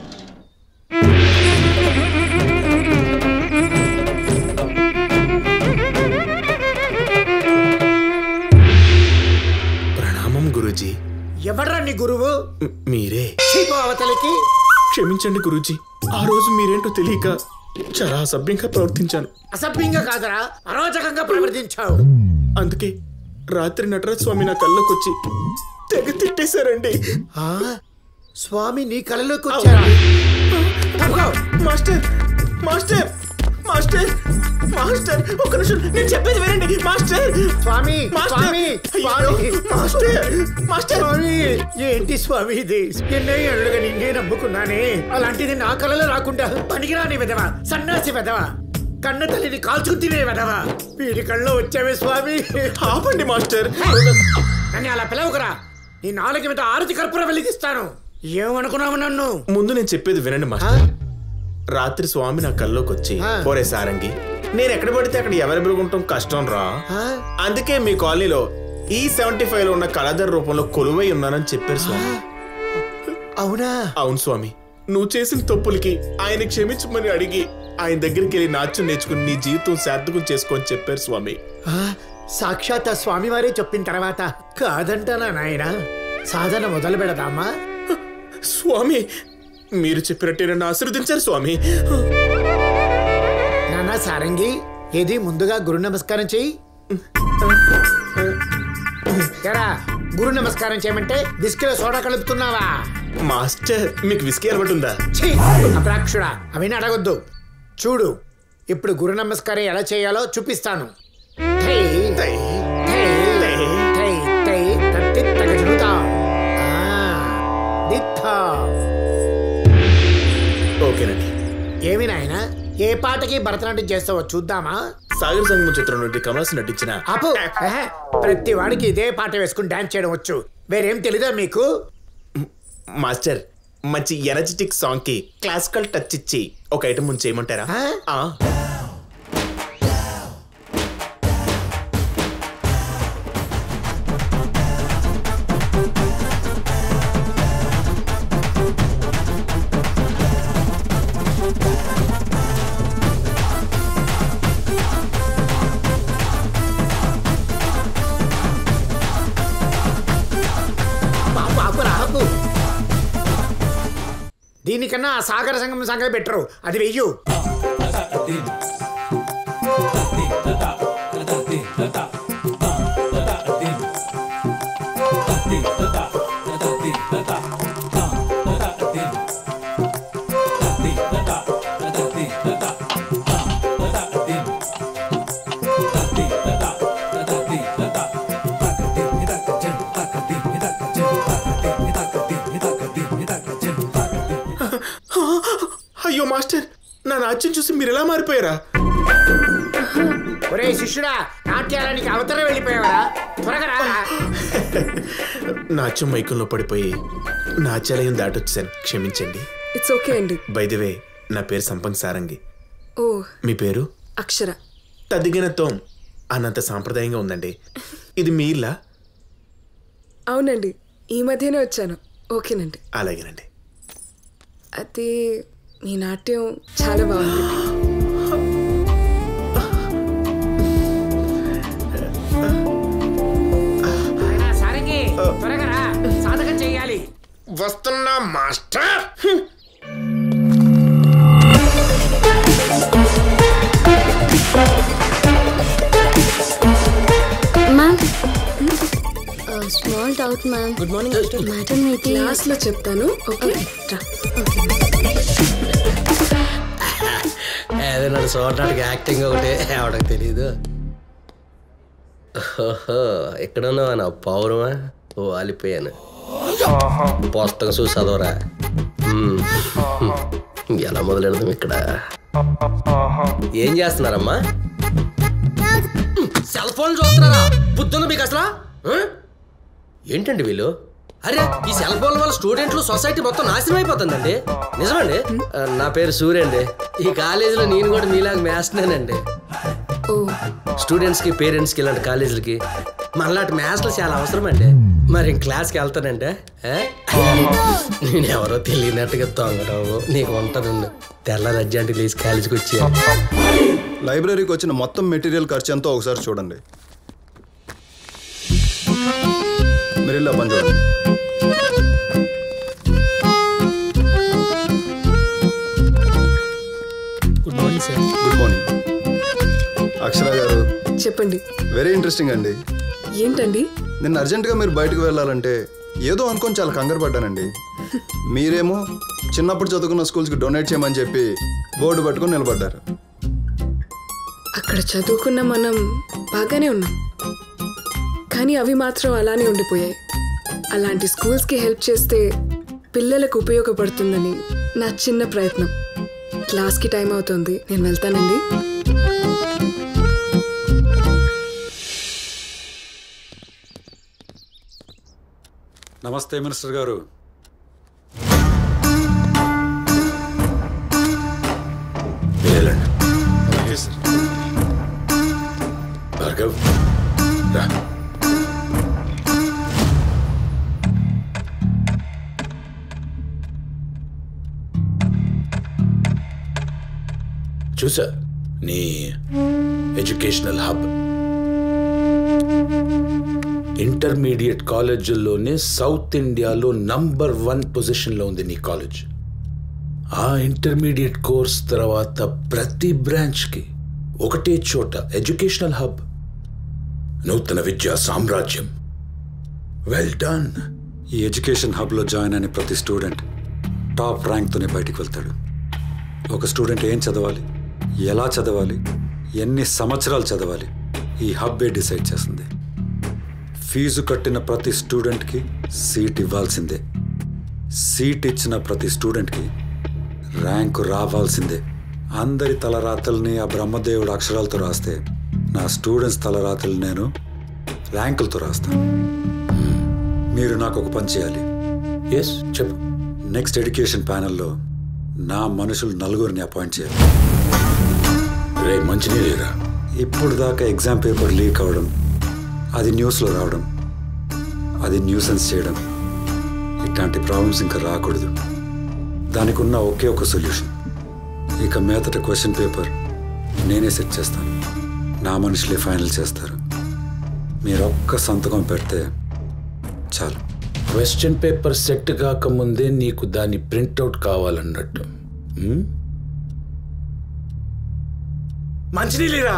ప్రణామం గురూజీ ఎవడ్రా నీ గురువు మీరే చీపు అవతలికి క్షమించండి గురూజీ ఆ రోజు మీరేంటో తెలియక చాలా అసభ్యంగా ప్రవర్తించాను అసభ్యంగా కాదరా అరాచకంగా ప్రవర్తించావు అందుకే రాత్రి నటరాజ్ స్వామి నా కళ్ళకు వచ్చి తెగ తిట్టేశారండి ఆ, స్వామి నీ కళలోకి వచ్చారా మాస్టర్ మాస్టర్ మాస్టర్ మాస్టర్ ఒక్క నిమిషం నేను చెప్పేది వినండి మాస్టర్ స్వామి మాస్టర్! స్వామి స్వామి అయ్యో! మాస్టర్! మాస్టర్! స్వామి ఏంటి స్వామి ఇది ఎన్నో ఏళ్ళుగా నిన్నే నమ్ముకున్నానే అలాంటిది నా కళలో రాకుండా పనికిరాని విధవా సన్నాసి విధవా కన్న తల్లిని కాల్చుకు తినే విధవా వీడి కళ్ళలో వచ్చావే స్వామి ఆపండి మాస్టర్ నన్ను అలా పిలవకురా నీ నాలుగు మీద ఆరతి కర్పూరం వెలిగిస్తాను ఏమనుకున్నావు నన్ను ముందు నేను చెప్పేది వినండి మాస్టర్ రాత్రి స్వామి నా కల్లోకి వచ్చి పోరే సారంగి నేను ఎక్కడ పడితే అక్కడ అవైలబుల్ ఉండటం కష్టం రా అందుకే మీ కాలనీలో ఈ సెవెంటీ ఫైవ్ లో ఉన్న కళాధర్ రూపంలో కొలువై ఉన్నానని చెప్పారు స్వామి అవునా అవును స్వామి నువ్వు చేసిన తప్పులకి ఆయన క్షమించమని అడిగి ఆయన దగ్గరికి వెళ్ళి నాట్యం నేర్చుకుని నీ జీవితం సార్థకం చేసుకోని చెప్పారు స్వామి ఆ, సాక్షాత్ ఆ స్వామివారే చెప్పిన తర్వాత కాదంటానా నాయన సాధన మొదలు పెడదామా స్వామి మీరు చెప్పినట్టే నన్ను ఆశీర్వదించారు స్వామి నాన్న సారంగి ఏది ముందుగా గురు నమస్కారం చెయ్యి ఎరా గురు నమస్కారం చేయమంటే బిస్కెలో సోడా కలుపుతున్నావా మాస్టర్ మీకు విస్కీ అలవాటు ఉందా ఛీ! అప్రాక్షుడా అవన్నీ అడగొద్దు చూడు ఇప్పుడు గురు నమస్కారం ఎలా చేయాలో చూపిస్తాను థై, థై, థై, థై, తత్తి తగజులుతా. ఆ, దిత్థ, ఓకేనండి ఏమి నాయన ఏ పాటకి భరతనాట్యం చేస్తావో చూద్దామా సాగర్ సంగమం చిత్రం నుండి కమలాసన్ నటించిన అప్పు ఎహె, ప్రతి వాడికి ఇదే పాట వేసుకుని డాన్స్ చేయడం వచ్చు వేరేం తెలీదా మీకు మాస్టర్ మంచి ఎనర్జెటిక్ సాంగ్ కి క్లాసికల్ టచ్ ఇచ్చి ఒక ఐటమ్ ముందు చేయమంటారా ఆ. పాపు ఆపు రాపు దీనికన్నా ఆ సాగర సంగమం సంగతి బెటరు అది వెయ్యు అయ్యో మాస్టర్ నా నాట్యం చూసి మీరు ఎలా మారిపోయారా ఒరే శిష్యుడా నాట్యాలనికి అవతల వెళ్ళిపోయావరా త్వరగా రా నాట్యం మైకంలో పడిపోయి నాట్యాలయం దాటొచ్చాను క్షమించండి ఇట్స్ ఓకే అండి బై ది వే నా పేరు సంపంగ్ సారంగి ఓ మీ పేరు అక్షర తదిగిన తోం అన్నంత సాంప్రదాయంగా ఉందండి ఇది మీ ఇల్లా అవునండి ఈ మధ్యనే వచ్చాను ఓకేనండి అలాగేనండి అది మీ నాట్యం చాలా బాగుంది నాయనా, సారంగి త్వరగా రా సాధకం చెయ్యాలి వస్తున్నా master ma'am small doubt ma'am good morning madam అయితే క్లాస్ లో చెప్తాను ఓకే రా ఏదైనా చూడటానికి యాక్టింగ్ ఒకటే ఎవడకు తెలియదు ఓహో ఎక్కడ ఉన్నావా నా పౌరమా ఓ వాలిపోయాను పుస్తకం చూసి చదవరా మ్మ్. ఎలా మొదలెడదాం ఇక్కడ ఏం చేస్తున్నారమ్మా సెల్ ఫోన్ చూస్తున్నారా బుద్ధుంది మీకు అసలు ఆ? ఏంటండి వీళ్ళు అరే ఈ సెల్ ఫోన్ వల్ల స్టూడెంట్లు సొసైటీ మొత్తం నాశనం అయిపోతుందండి నిజమండి ఆ, నా పేరు సూర్య అండి ఈ కాలేజీలో నేను కూడా మీలాగా మేస్తున్నానండి స్టూడెంట్స్కి పేరెంట్స్కి ఇలాంటి కాలేజీలకి మనలాంటి మ్యాథ్స్లో చాలా అవసరం అండి మరి ఇంక క్లాస్కి వెళ్తానంటే ఆ? నేను ఎవరో తెలియనట్టుగా తొంగరావు నీకు ఉంటుందండి తెల్లారి అర్జెంట్కి లేచి కాలేజీకి వచ్చి లైబ్రరీకి వచ్చిన మొత్తం మెటీరియల్ ఖర్చు ఎంతో ఒకసారి చూడండి మీరు ఇలా పని చూడండి good morning sir good morning Akshara గారు చెప్పండి వెరీ ఇంట్రెస్టింగ్ అండి ఏంటండి నిన్న అర్జెంటుగా మీరు బయటకు వెళ్ళాలంటే ఏదో అనుకొని చాలా కంగారు పడ్డానండి మీరేమో చిన్నప్పుడు చదువుకున్న స్కూల్స్కి డొనేట్ చేయమని చెప్పి బోర్డు పట్టుకొని నిలబడ్డారు అక్కడ చదువుకున్న మనం బాగానే ఉన్నాం కానీ అవి మాత్రం అలానే ఉండిపోయాయి అలాంటి స్కూల్స్కి హెల్ప్ చేస్తే పిల్లలకు ఉపయోగపడుతుందని నా చిన్న ప్రయత్నం క్లాస్కి టైం అవుతుంది నేను వెళ్తానండి నమస్తే మినిస్టర్ గారు భార్గవ్ రా చూసా నీ ఎడ్యుకేషనల్ హబ్ ఇంటర్మీడియట్ కాలేజీల్లోనే సౌత్ ఇండియాలో నంబర్ వన్ పొజిషన్లో ఉంది నీ కాలేజ్ ఆ ఇంటర్మీడియట్ కోర్స్ తర్వాత ప్రతి బ్రాంచ్కి ఒకటే చోట ఎడ్యుకేషనల్ హబ్ నూతన విద్యా సామ్రాజ్యం వెల్ డన్ ఈ ఎడ్యుకేషన్ హబ్లో జాయిన్ అయిన ప్రతి స్టూడెంట్ టాప్ ర్యాంక్తోనే బయటికి వెళ్తాడు ఒక స్టూడెంట్ ఏం చదవాలి ఎలా చదవాలి ఎన్ని సంవత్సరాలు చదవాలి ఈ హబ్బే డిసైడ్ చేస్తుంది ఫీజు కట్టిన ప్రతి స్టూడెంట్కి సీట్ ఇవ్వాల్సిందే సీట్ ఇచ్చిన ప్రతి స్టూడెంట్కి ర్యాంకు రావాల్సిందే అందరి తలరాతల్ని ఆ బ్రహ్మదేవుడు అక్షరాలతో రాస్తే నా స్టూడెంట్స్ తలరాతలు నేను ర్యాంకులతో రాస్తాను మీరు నాకు ఒక పని చేయాలి ఎస్ చెప్పు నెక్స్ట్ ఎడ్యుకేషన్ ప్యానెల్లో నా మనుషులు నలుగురిని అపాయింట్ చేయాలి రే మంచినీళ్ళేరా ఇప్పుడు దాకా ఎగ్జామ్ పేపర్ లీక్ అవడం అది న్యూస్లో రావడం అది న్యూసెన్స్ చేయడం ఇట్లాంటి ప్రాబ్లమ్స్ ఇంకా రాకూడదు దానికి ఉన్న ఒకే ఒక సొల్యూషన్ ఇక మీదట క్వశ్చన్ పేపర్ నేనే సెట్ చేస్తాను నా మనుషులే ఫైనల్ చేస్తారు మీరు ఒక్క సంతకం పెడితే చాలు క్వశ్చన్ పేపర్ సెట్ కాకముందే నీకు దాని ప్రింట్అవుట్ కావాలన్నట్టు ఉమ్? మంచినీళ్ళరా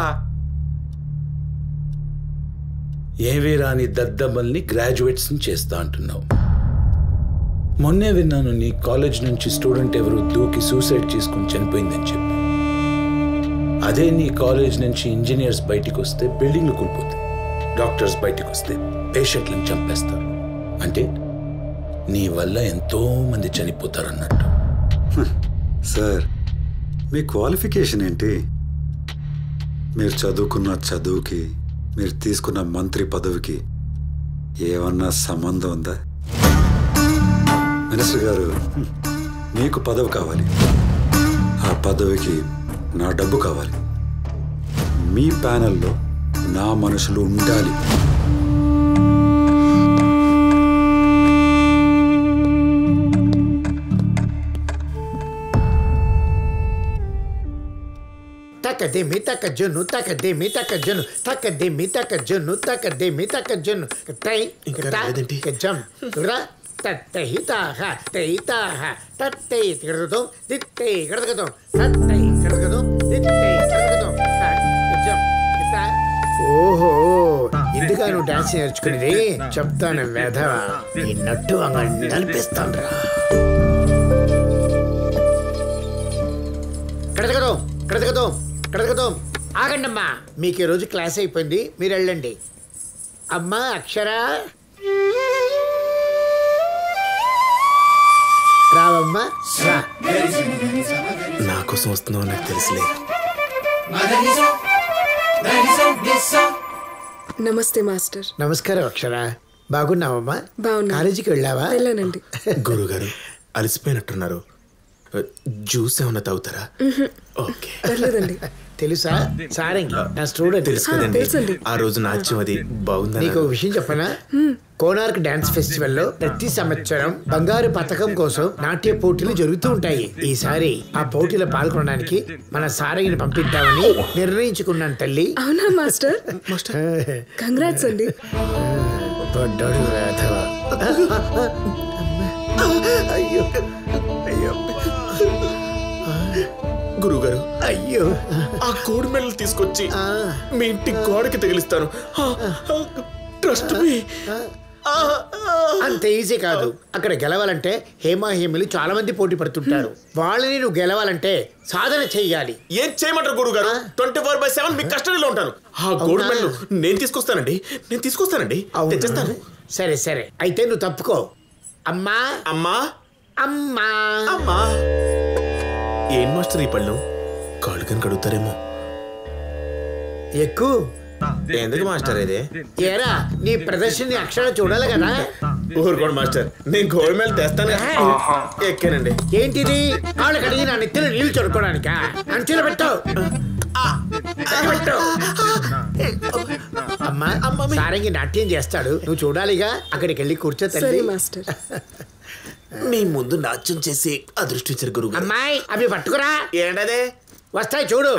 ఏవీ రాని దద్దమ్మల్ని గ్రాడ్యుయేట్స్ చేస్తా అంటున్నావు మొన్నే విన్నాను నీ కాలేజ్ నుంచి స్టూడెంట్ ఎవరు దూకి సూసైడ్ చేసుకుని చనిపోయిందని చెప్పి అదే నీ కాలేజ్ నుంచి ఇంజనీర్స్ బయటికి వస్తే బిల్డింగ్లు కూలిపోతాయి డాక్టర్స్ బయటికి వస్తే పేషెంట్లను చంపేస్తారు అంటే నీ వల్ల ఎంతో మంది చనిపోతారు అన్నట్టు సార్ మీ క్వాలిఫికేషన్ ఏంటి మీరు చదువుకున్న చదువుకి మీరు తీసుకున్న మంత్రి పదవికి ఏమన్నా సంబంధం ఉందా మినిస్టర్ గారు హ్మ్, మీకు పదవి కావాలి ఆ పదవికి నా డబ్బు కావాలి మీ ప్యానెల్లో నా మనుషులు ఉండాలి తక్కదేమి తక్క జొన్ను తక్కదేమి తక్క జొన్ను తక్కదేమి తక్క జొన్ను తక్కదేమి తక్క జొన్ను టై ఇంకా జం రా తట్టై తాహ తై తాహ తట్టై తిరగడం దిట్టై కడగడం తట్టై కడగడం దిట్టై కడగడం జం ఓహో ఇందుగా నువ్వు డాన్స్ నేర్చుకునేది చెప్తాను వెధవ ఈ నట్టు అంగ నలిపిస్తాను రా కడగడం కడగడం కడగడం ఆగండమ్మా మీకు ఈ రోజు క్లాస్ అయిపోయింది మీరు వెళ్ళండి అమ్మా అక్షరా రావమ్మా రా నా కోసం వస్తున్నావు నాకు తెలుసులే నమస్తే మాస్టర్ నమస్కారం అక్షర బాగున్నావమ్మా బాగున్నా కాలేజీకి వెళ్ళావా వెళ్ళానండి గురుగారు అలసిపోయినట్టున్నారు జ్యూస్ ఏమన్నా తాగుతారా ఓకే పర్లేదండి తెలుసా సారంగి నా స్టూడెంట్ తెలుసు కదండి ఆ రోజు నాట్యం అది బాగుందా నీకు ఒక విషయం చెప్పనా కోనార్క్ డాన్స్ ఫెస్టివల్ లో ప్రతి సంవత్సరం బంగారు పథకం కోసం నాట్య పోటీలు జరుగుతూ ఉంటాయి ఈసారి ఆ పోటీలో పాల్గొనడానికి మన సారంగిని పంపిద్దామని నిర్ణయించుకున్నాను తల్లి అవునా మాస్టర్ కంగ్రాట్స్ అండి పడ్డాడు వేధవ. అయ్యో అయ్యో గురుగారు అయ్యో ఆ కోడి మెడలు తీసుకొచ్చి మీ ఇంటి గోడకి తగిలిస్తాను ట్రస్ట్ మీ అంత ఈజీ కాదు అక్కడ గెలవాలంటే హేమా హేమలు చాలా మంది పోటీ పడుతుంటారు వాళ్ళని నువ్వు గెలవాలంటే సాధన చెయ్యాలి ఏం చేయమంటారు గురుగారు ట్వంటీ ఫోర్ బై సెవెన్ మీ కస్టడీలో ఉంటాను ఆ గోల్డ్ అవునా? మెడల్ నేను తీసుకొస్తానండి నేను తీసుకొస్తానండి తెచ్చేస్తాను సరే సరే అయితే నువ్వు తప్పుకో అమ్మా అమ్మా అమ్మా అమ్మా ఏం మాస్టర్ ఈ పళ్ళు కాళ్ళు కనుక అడుగుతారేమో ఎక్కువ ఎందుకు మాస్టర్ ఇది ఏరా నీ ప్రదర్శన అక్షర చూడాలి కదా ఊరుకోండి మాస్టర్ నేను గోల్డ్ మెడల్ తెస్తాను ఎక్కానండి ఏంటిది కాళ్ళు కడిగి నా నెత్తిలో నీళ్లు చదువుకోవడానికా అంచులు పెట్టావు అమ్మా సారంగి నాట్యం చేస్తాడు నువ్వు చూడాలిగా అక్కడికి వెళ్ళి కూర్చో తల్లి సరే మాస్టర్ మీ ముందు నాట్యం చేసి అదృష్టించారు గురువు అమ్మాయి అవి పట్టుకురా ఏంటదే వస్తాయి చూడు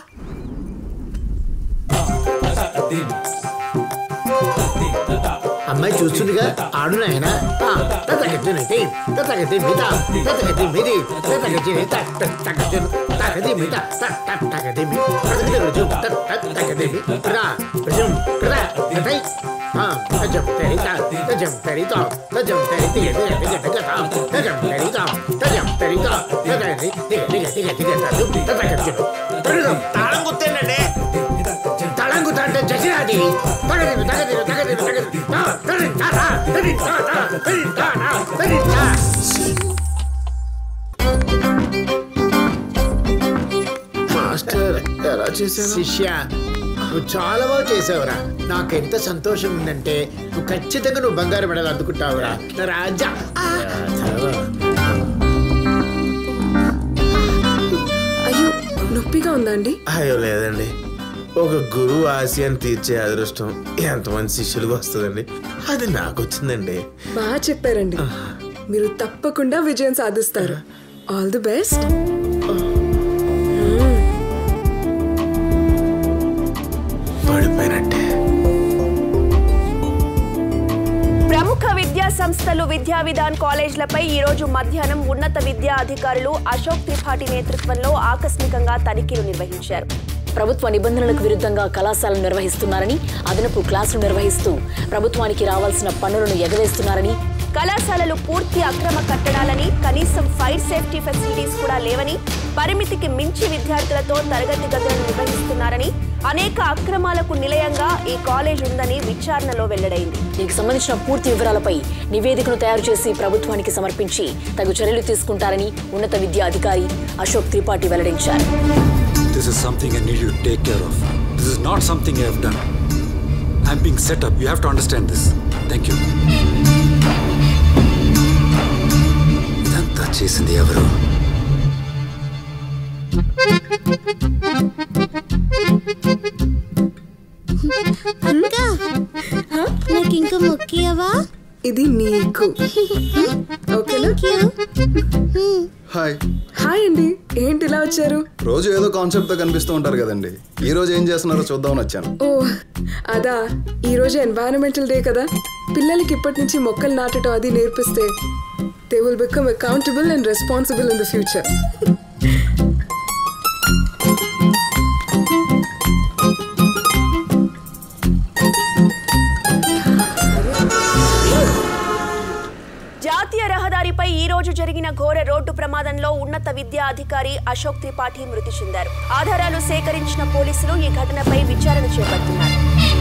అమ్మాయి చూస్తుందిగా ఆడు నాయన తగ్గతి నీతి తగ్గతి మిత తగ్గతి మిది తగ్గతి నీత తగ్గతి తగ్గతి మిత తగ్గతి మీ తగ్గతి రుజు తగ్గతి మీ రా రుజు రా తై తజం తెరిత తజం తెరిత తజం తెరితి దిగ దిగ దిగ తాం తజం తెరిత తజం తెరిత తగతి దిగ దిగ దిగ దిగ తజం తగ్గతి తగదం తాళం గుర్తేనండి తళంగుతా అంటే జసిరాది తగదిను తగదిను తగదిను మాస్టర్ ఎలా చేశాను శిష్య నువ్వు చాలా బాగా చేసావురా నాకెంత సంతోషం ఉందంటే నువ్వు ఖచ్చితంగా నువ్వు బంగారు మెడలు అందుకుంటావురా నా రాజా అయ్యో నొప్పిగా ఉందా అండి అయ్యో లేదండి ఒక గురువు ఆశయాన్ని తీర్చే అదృష్టం ఎంతమంది శిష్యులకు వస్తుందండి అది నాకు వచ్చిందండి బాగా చెప్పారండి మీరు తప్పకుండా విజయం సాధిస్తారు ఆల్ ది బెస్ట్ పడిపోయినట్టే ప్రముఖ విద్యా సంస్థలు విద్యా విధాన్ కాలేజ్లపై ఈ రోజు మధ్యాహ్నం ఉన్నత విద్యా అధికారులు అశోక్ త్రిపాఠి నేతృత్వంలో ఆకస్మికంగా తనిఖీలు నిర్వహించారు ప్రభుత్వ నిబంధనలకు విరుద్ధంగా కళాశాలలు నిర్వహిస్తున్నారని అదనపు క్లాసులు నిర్వహిస్తూ ప్రభుత్వానికి రావాల్సిన పన్నులను ఎగవేస్తున్నారని కళాశాలలు పూర్తి అక్రమ కట్టడాలని కనీసం ఫైర్ సేఫ్టీ ఫెసిలిటీస్ కూడా లేవని పరిమితికి మించి విద్యార్థులతో తరగతి గదులను నిర్వహిస్తున్నారని అనేక అక్రమాలకు నిలయంగా ఈ కాలేజ్ ఉందని విచారణలో వెల్లడైంది దీనికి సంబంధించిన పూర్తి వివరాలపై నివేదికను తయారు చేసి ప్రభుత్వానికి సమర్పించి తగు చర్యలు తీసుకుంటారని ఉన్నత విద్యా అధికారి అశోక్ త్రిపాఠి వెల్లడించారు This is something I need you to take care of. This is not something I have done. I'm being set up. You have to understand this. Thank you. ఇదంతా చేసింది ఎవరు అక్క నాకు ఇంకా మొక్కియవా ఇది నీకు ఓకేనా హాయ్ హాయ్ అండి ఏంటి ఇలా వచ్చారు రోజు ఏదో కాన్సెప్ట్ తో కనిపిస్తూ ఉంటారు కదండి ఈ రోజు ఏం చేస్తున్నారో చూద్దామని వచ్చాను ఓ అదా ఈ రోజు ఎన్వైరన్మెంటల్ డే కదా పిల్లలకి ఇప్పటి నుంచి మొక్కలు నాటడం అది నేర్పిస్తే they will become accountable and responsible in the future జాతీయ రహదారిపై ఈ రోజు జరిగిన ఘోర రోడ్డు ప్రమాదంలో ఉన్నత విద్యా అధికారి అశోక్ త్రిపాఠి మృతి చెందారు ఆధారాలు సేకరించిన పోలీసులు ఈ ఘటనపై విచారణ చేపడుతున్నారు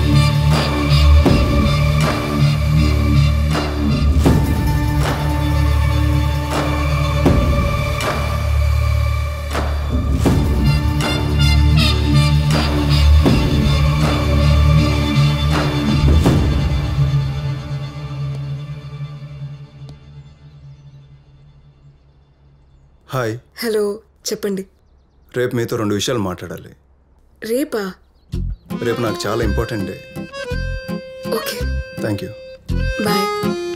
హాయ్ హలో చెప్పండి రేపు మీతో రెండు విషయాలు మాట్లాడాలి రేపా రేపు నాకు చాలా important day okay thank you bye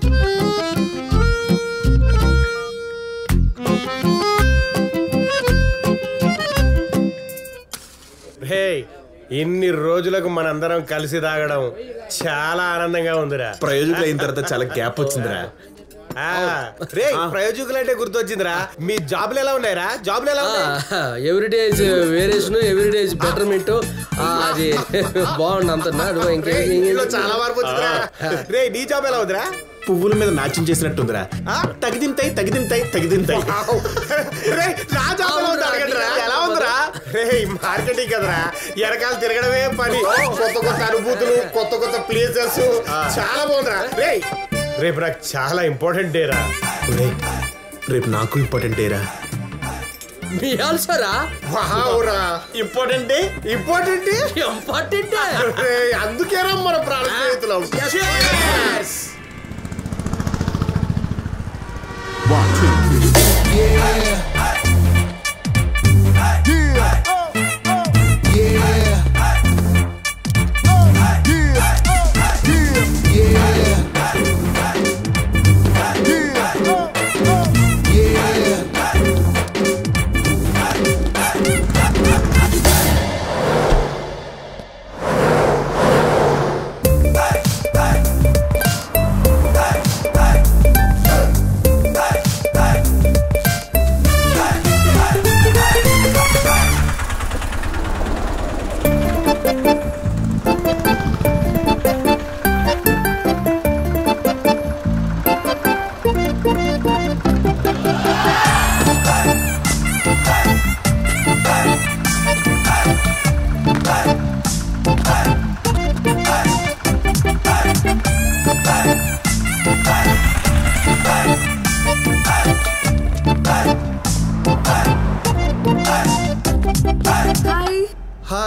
hey ఇన్ని రోజులకు మనందరం కలిసి తాగడం చాలా ఆనందంగా ఉందిరా ప్రయోజకులు అయిన తర్వాత చాలా గ్యాప్ వచ్చిందిరా ఆ, రే ప్రయోజకులు అంటే గుర్తొచ్చిందిరా మీ జాబ్లు ఎలా ఉన్నాయిరా జాబ్లు ఎలా ఉన్నాయి everyday is variation everyday is betterment అది బాగుంది అంత ఇంకే ఇందులో చాలా మార్పు వచ్చిందిరా రే నీ జాబ్ ఎలా ఉందిరా పువ్వుల మీద నాట్యం చేసినట్టుందిరా ఆ, తగిదింతాయి తగిదింతాయి తగిదింతాయి రే నా జాబ్ ఎలా ఉంది అడగండిరా ఎలా ఉందిరా రే మార్కెటింగ్ కదరా ఎరకాలు తిరగడమే పని కొత్త కొత్త అనుభూతులు కొత్త కొత్త ప్లేసెస్ చాలా బాగుందిరా రే రేపు నాకు చాలా ఇంపార్టెంట్ డే రా రేపు నాకు ఇంపార్టెంట్ డేరా మీ ఆల్సరా వావురా important day important day important అందుకేరా మన ప్రాణ స్నేహితులం Yes!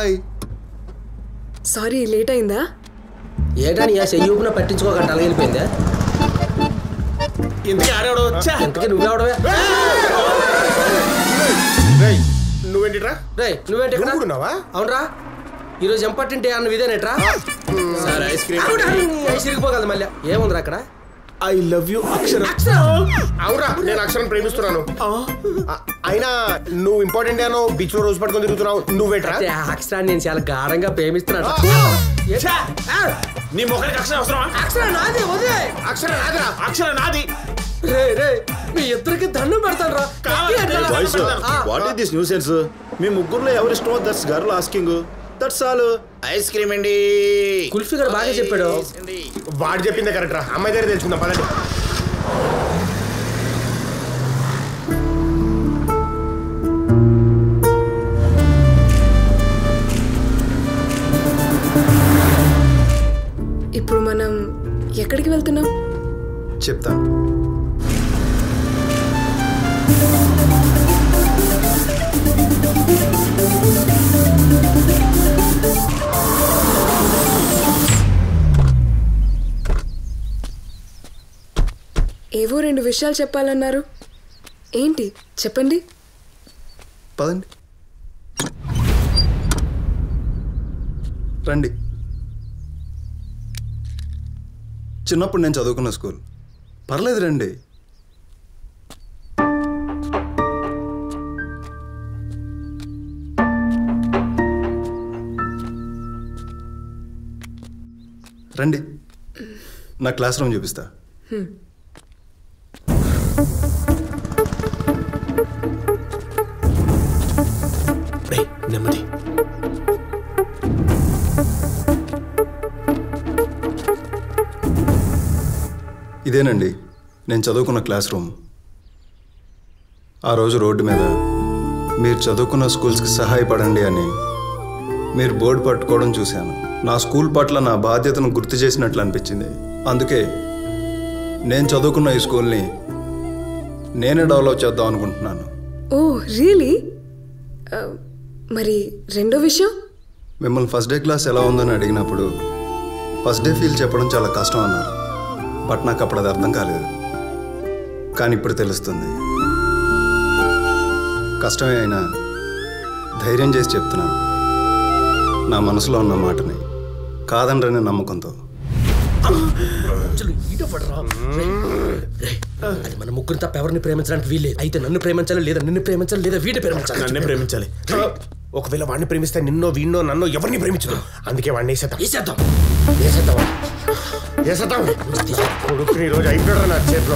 బాయ్ సారీ లేట్ అయిందా ఏటని ఆ చెయ్యూపున పట్టించుకోక వెళ్ళిపోయిందా ఇంతకీ ఆడేవాడు వచ్చా ఇంతకీ నువ్వెవడవే నువ్వేంటిరా రే నువ్వేంటి ఇక్కడ ఉన్నావా అవునరా ఈరోజు ఇంపార్టెంట్ అన్న ఇదేనేట్రా సార్ ఐస్ క్రీమ్ ఐస్ ఇరిగిపోగలదు మళ్ళీ ఏముందిరా అక్కడ ఐ లవ్ యూ అక్షర అవురా నేను అక్షరం ప్రేమిస్తున్నాను ఆ, అయినా నువ్వు ఇంపార్టెంట్ అను బీచ్ లో రోజు పట్టుకొని తిరుగుతున్నావు నువ్వేట్రా అంటే ఆ అక్షరాన్ని నేను చాలా గాఢంగా ప్రేమిస్తున్నాను ఛా! నీ మొక్కడికి అక్షరం అవసరమా అక్షరం నాది వదే అక్షరం నాదిరా అక్షరం నాది రే రే మీ ఇద్దరికి దండం పెడతాను రా boys what is this new sense మీ ముగ్గురులో ఎవరి ఇష్టమో that's girl asking that's all ice cream అండి కుల్ఫీ గారు బాగా చెప్పాడు వాడు చెప్పిందే కరెక్ట్ రా అమ్మాయి దగ్గర తెలుసుకుందాం పదండి ఇప్పుడు మనం ఎక్కడికి వెళ్తున్నాం చెప్తాను ఏవో రెండు విషయాలు చెప్పాలన్నారు ఏంటి చెప్పండి పదండి రండి చిన్నప్పుడు నేను చదువుకున్న స్కూల్ పర్లేదు రండి రండి నా క్లాస్ రూమ్ చూపిస్తా హ్మ్. నెమ్మది ఇదేనండి నేను చదువుకున్న క్లాస్ రూమ్ ఆ రోజు రోడ్డు మీద మీరు చదువుకున్న స్కూల్స్కి సహాయపడండి అని మీరు బోర్డు పట్టుకోవడం చూశాను నా స్కూల్ పట్ల నా బాధ్యతను గుర్తు చేసినట్లు అనిపించింది అందుకే నేను చదువుకున్న ఈ స్కూల్ని నేనే డెవలప్ చేద్దాం అనుకుంటున్నాను ఓ రియలీ మరి రెండో విషయం మిమ్మల్ని ఫస్ట్ డే క్లాస్ ఎలా ఉందని అడిగినప్పుడు ఫస్ట్ డే ఫీల్ చెప్పడం చాలా కష్టం అన్నారు బట్ నాకు అప్పుడు అది అర్థం కాలేదు కానీ ఇప్పుడు తెలుస్తుంది కష్టమే అయినా ధైర్యం చేసి చెప్తున్నాను నా మనసులో ఉన్న మాటని కాదండ్రనే నమ్మకంతో అసలు ఈడపడరా. రేయ్, అది మన ముగ్గురు తప్ప ఎవరిని ప్రేమించడానికి వీల్లేదు అయితే నన్ను ప్రేమించాలి లేదా నిన్ను ప్రేమించాలి లేదా వీడిని ప్రేమించాలి నన్నే ప్రేమించాలి ఒకవేళ వాడిని ప్రేమిస్తే నిన్నో వీణ్ణో నన్నో ఎవరిని ప్రేమించదు అందుకే వాడిని వేసేద్దాం వేసేద్దాం వేసేద్దాం వేసేద్దాం కొడుకుని ఈరోజు అయిపోయాడు నా చేతిలో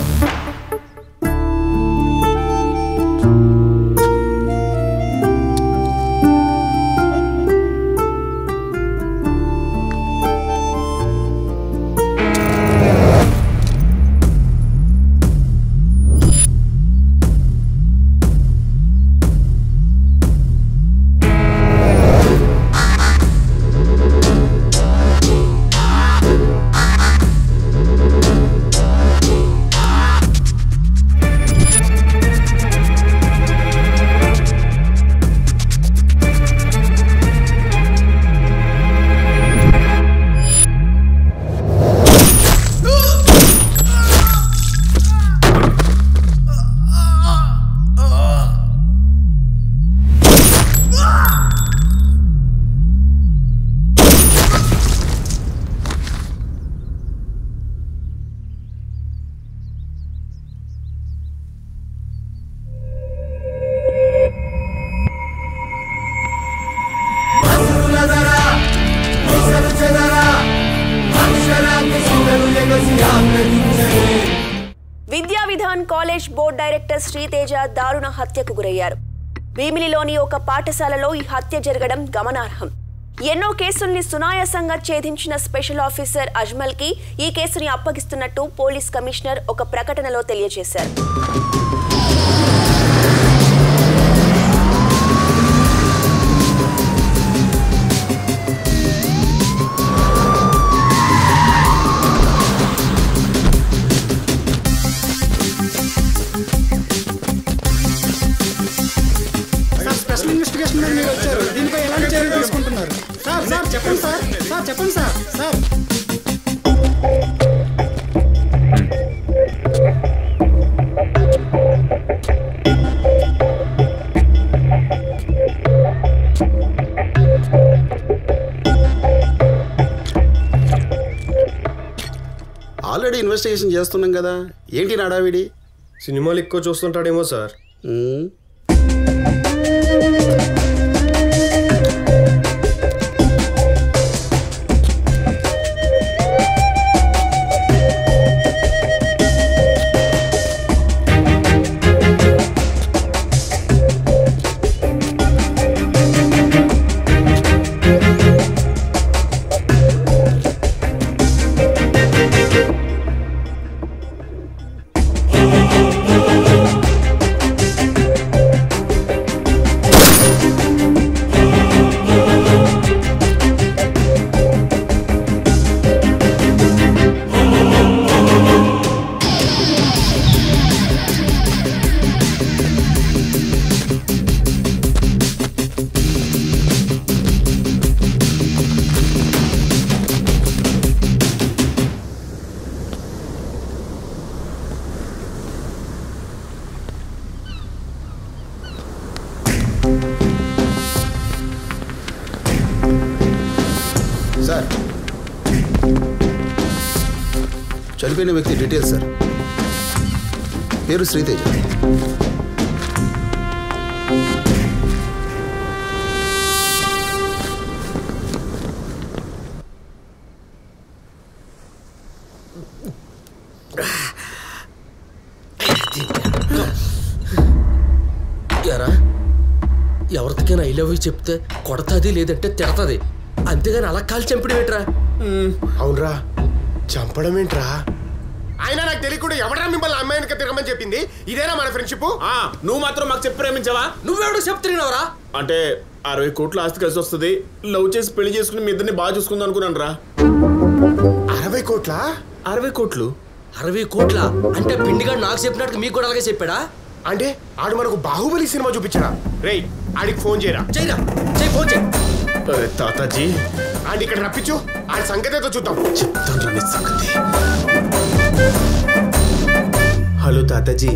Vidya Vidhan college board director Sriteja దారుణ హత్యకు గురయ్యారు భీమిలిలోని ఒక పాఠశాలలో ఈ హత్య జరగడం గమనార్హం ఎన్నో కేసుల్ని సునాయాసంగా ఛేదించిన స్పెషల్ ఆఫీసర్ అజ్మల్ కి ఈ కేసుని అప్పగిస్తున్నట్టు పోలీస్ కమిషనర్ ఒక ప్రకటనలో తెలియజేశారు స్పెషల్ ఇన్వెస్టిగేషన్ మీద మీరు వచ్చారు దీనిపై ఎలాంటి చర్యలు తీసుకుంటున్నారు సార్ సార్ చెప్పండి సార్ సార్ చెప్పండి సార్ సార్ ఆల్రెడీ ఇన్వెస్టిగేషన్ చేస్తున్నాం కదా ఏంటి నాడావిడి సినిమాలు ఎక్కువ చూస్తుంటాడేమో సార్ సార్ చనిపోయిన వ్యక్తి డీటెయిల్స్ సార్ పేరు శ్రీతేజ ఎరా ఎవరికైనా ఐ లవ్ యూ చెప్తే కొడతాది లేదంటే తిడతాది అంతేగాని అలా కాలు చంపిడి పెట్టరా అవునరా చంపడం ఏంట్రా అయినా నాకు తెలియకుండా ఎవడరా మిమ్మల్ని అమ్మాయినికి తిరగమని చెప్పింది ఇదేనా మన ఫ్రెండ్షిప్ నువ్వు మాత్రం మాకు చెప్పి ప్రేమించావా నువ్వెవడు చెప్తున్నావురా అంటే అరవై కోట్ల ఆస్తి కలిసి వస్తుంది లవ్ చేసి పెళ్లి చేసుకుని మీ ఇద్దరిని బాగా చూసుకుందాం అనుకున్నాను రా అరవై కోట్ల అరవై కోట్లు అరవై కోట్ల అంటే పిండిగా నాకు చెప్పినట్టు మీకు కూడా అలాగే చెప్పాడా అంటే ఆడు మనకు బాహుబలి సినిమా చూపించడా రేయ్ ఆడికి ఫోన్ చేయరా చేయరా చేయి ఫోన్ చేయి అరే తాతాజీ ఆడి ఇక్కడ రప్పించు ఆడి సంగతి ఏదో చూద్దాం చెప్తాను రా నీ సంగతి హలో తాతాజీ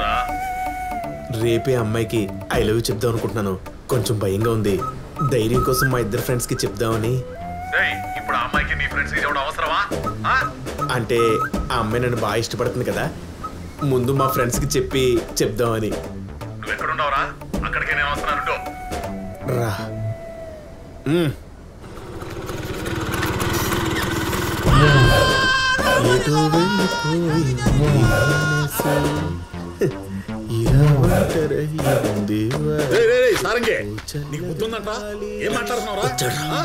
రేపే అమ్మాయికి ఐ లవ్ యూ చెప్దాం అనుకుంటున్నాను కొంచెం భయంగా ఉంది ధైర్యం కోసం మా ఇద్దరు ఫ్రెండ్స్ కి చెప్దామని ఇప్పుడు ఆ అమ్మాయికి నీ ఫ్రెండ్స్ ఇవ్వడం అవసరమా ఆ? అంటే ఆ అమ్మాయి నన్ను బాగా ఇష్టపడుతుంది కదా ముందు మా ఫ్రెండ్స్ కి చెప్పి చెప్దామని నువ్వు ఎక్కడున్నావురా అక్కడికే నేను వస్తున్నాను రా ఎటు వెళ్ళిపోయింది మనసు? ఇలా ఒంటరయ్యింది రేయ్, రేయ్, రేయ్, సారంగే నీకు బుద్ధుందంట ఏం మాట్లాడుతున్నావురా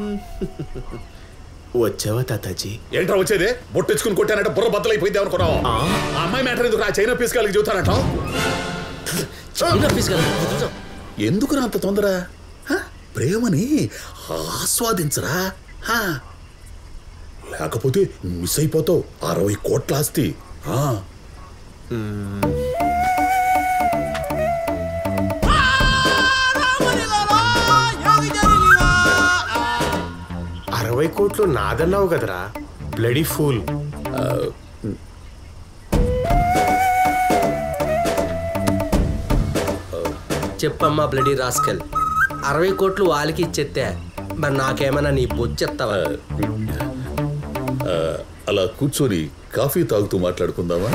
వచ్చావా తాతాజీ ఏంట్రా వచ్చేది బొట్టెచ్చుకుని కొట్టానంటే బుర్ర బద్దలైపోయింది అనుకున్నావు ఆ అమ్మాయి మ్యాటర్ ఎందుకు ఆ చైనా పీస్ కాలికి చెబుతానంట ఎందుకు అంత తొందర హ? ప్రేమని ఆస్వాదించరా హ? లేకపోతే మిస్ అయిపోతావు అరవై కోట్ల ఆస్తి ఆ. అరవై కోట్లు నాదన్నావు కదరా బ్లడీ ఫూల్ చెప్పమ్మా బ్లడీ రాస్కెల్ అరవై కోట్లు వాళ్ళకి ఇచ్చేస్తే మరి నాకేమైనా నీ బొచ్చెత్తావా ఆ, అలా కూర్చొని కాఫీ తాగుతూ మాట్లాడుకుందామా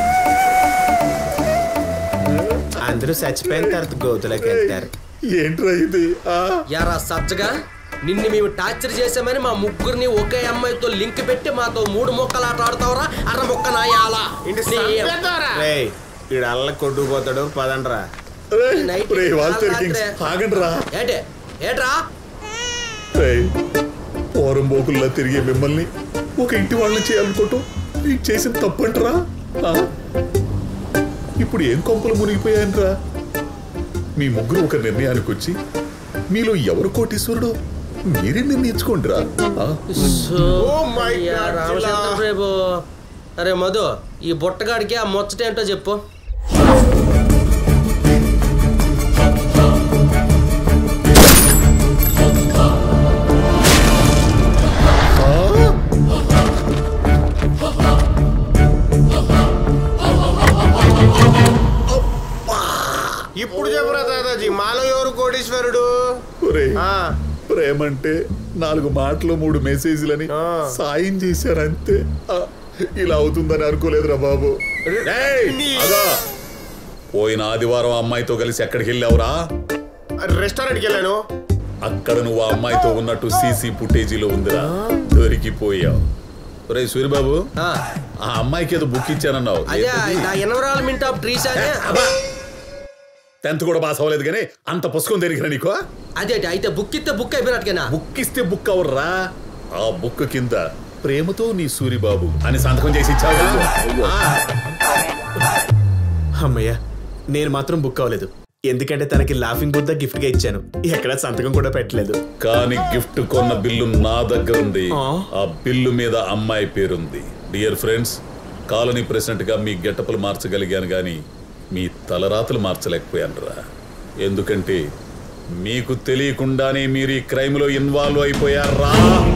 అందరూ చచ్చిపోయిన తర్వాత గోతులోకి వెళ్తారు ఏంట్రా ఇది యారా సచ్చగా నిన్ను మేము టార్చర్ చేసామని మా ముగ్గురిని ఒకే అమ్మాయితో లింక్ పెట్టి మాతో మూడు మొక్కలు ఆట ఆడతావరా అర మొక్క నాయాలా రేయ్ ఈడు అల్ల కొట్టుకుపోతాడు పదండ్రా రేయ్, వాల్తేరు కింగ్స్, ఆగండ్రా. ఏంటే ఏట్రా రేయ్, పోరం బోకుల్లా తిరిగే మిమ్మల్ని ఒక ఇంటి వాళ్ళని చేయాలనుకోవటం నీకు చేసిన తప్పంటరా ఆ? ఇప్పుడు ఏం కొంపలు మునిగిపోయాయనరా మీ ముగ్గురు ఒక నిర్ణయానికి వచ్చి మీలో ఎవరు కోటీశ్వరుడు మీరే నిర్ణయించుకోండిరా ఆ? అయ్యా, రామచంద్ర ప్రభు అరే మధు ఈ బుట్టగాడికి ఆ ముచ్చట ఏంటో చెప్పు ఇప్పుడు చెప్పురా దాదాజీ మాలో ఎవరు కోటీశ్వరుడు ఒరేయ్, ప్రేమంటే నాలుగు మాటలు మూడు మెసేజ్లని సాయం చేశారంతే ఆ, ఇలా అవుతుందని అనుకోలేదురా బాబు ఏయ్, అగా. పోయిన ఆదివారం అమ్మాయితో కలిసి ఎక్కడికి వెళ్ళావురా రెస్టారెంట్కి వెళ్ళాను అక్కడ నువ్వు ఆ అమ్మాయితో ఉన్నట్టు సీసీ ఫుటేజీలో ఉందిరా దొరికిపోయావు రే సూర్యబాబు ఆ అమ్మాయికి ఏదో బుక్ ఇచ్చానన్నావు అదే నా ఎన్వరాల్మెంట్ ఆఫ్ ట్రీస్ అనే టెన్త్ కూడా పాస్ అవ్వలేదు కానీ అంత పుస్తకం తిరిగిన నీకు అదే అయితే బుక్ ఇస్తే బుక్ అయిపోయినట్టుగా బుక్ ఇస్తే బుక్ అవర్రా ఆ బుక్ కింద ప్రేమతో నీ సూరిబాబు అని సంతకం చేసి ఇచ్చావు అమ్మయ్య నేను మాత్రం బుక్ అవ్వలేదు ఎందుకంటే తనకి లాఫింగ్ బుద్ధ గిఫ్ట్ గా ఇచ్చాను ఎక్కడ సంతకం కూడా పెట్టలేదు కానీ గిఫ్ట్ కొన్న బిల్లు నా దగ్గర ఉంది ఆ బిల్లు మీద అమ్మాయి పేరుంది డియర్ ఫ్రెండ్స్ కాలనీ ప్రెసిడెంట్ గా మీ గెటపలు మార్చగలిగాను గాని మీ తలరాతలు మార్చలేకపోయాను రా ఎందుకంటే మీకు తెలియకుండానే మీరు ఈ క్రైమ్ లో ఇన్వాల్వ్ అయిపోయారా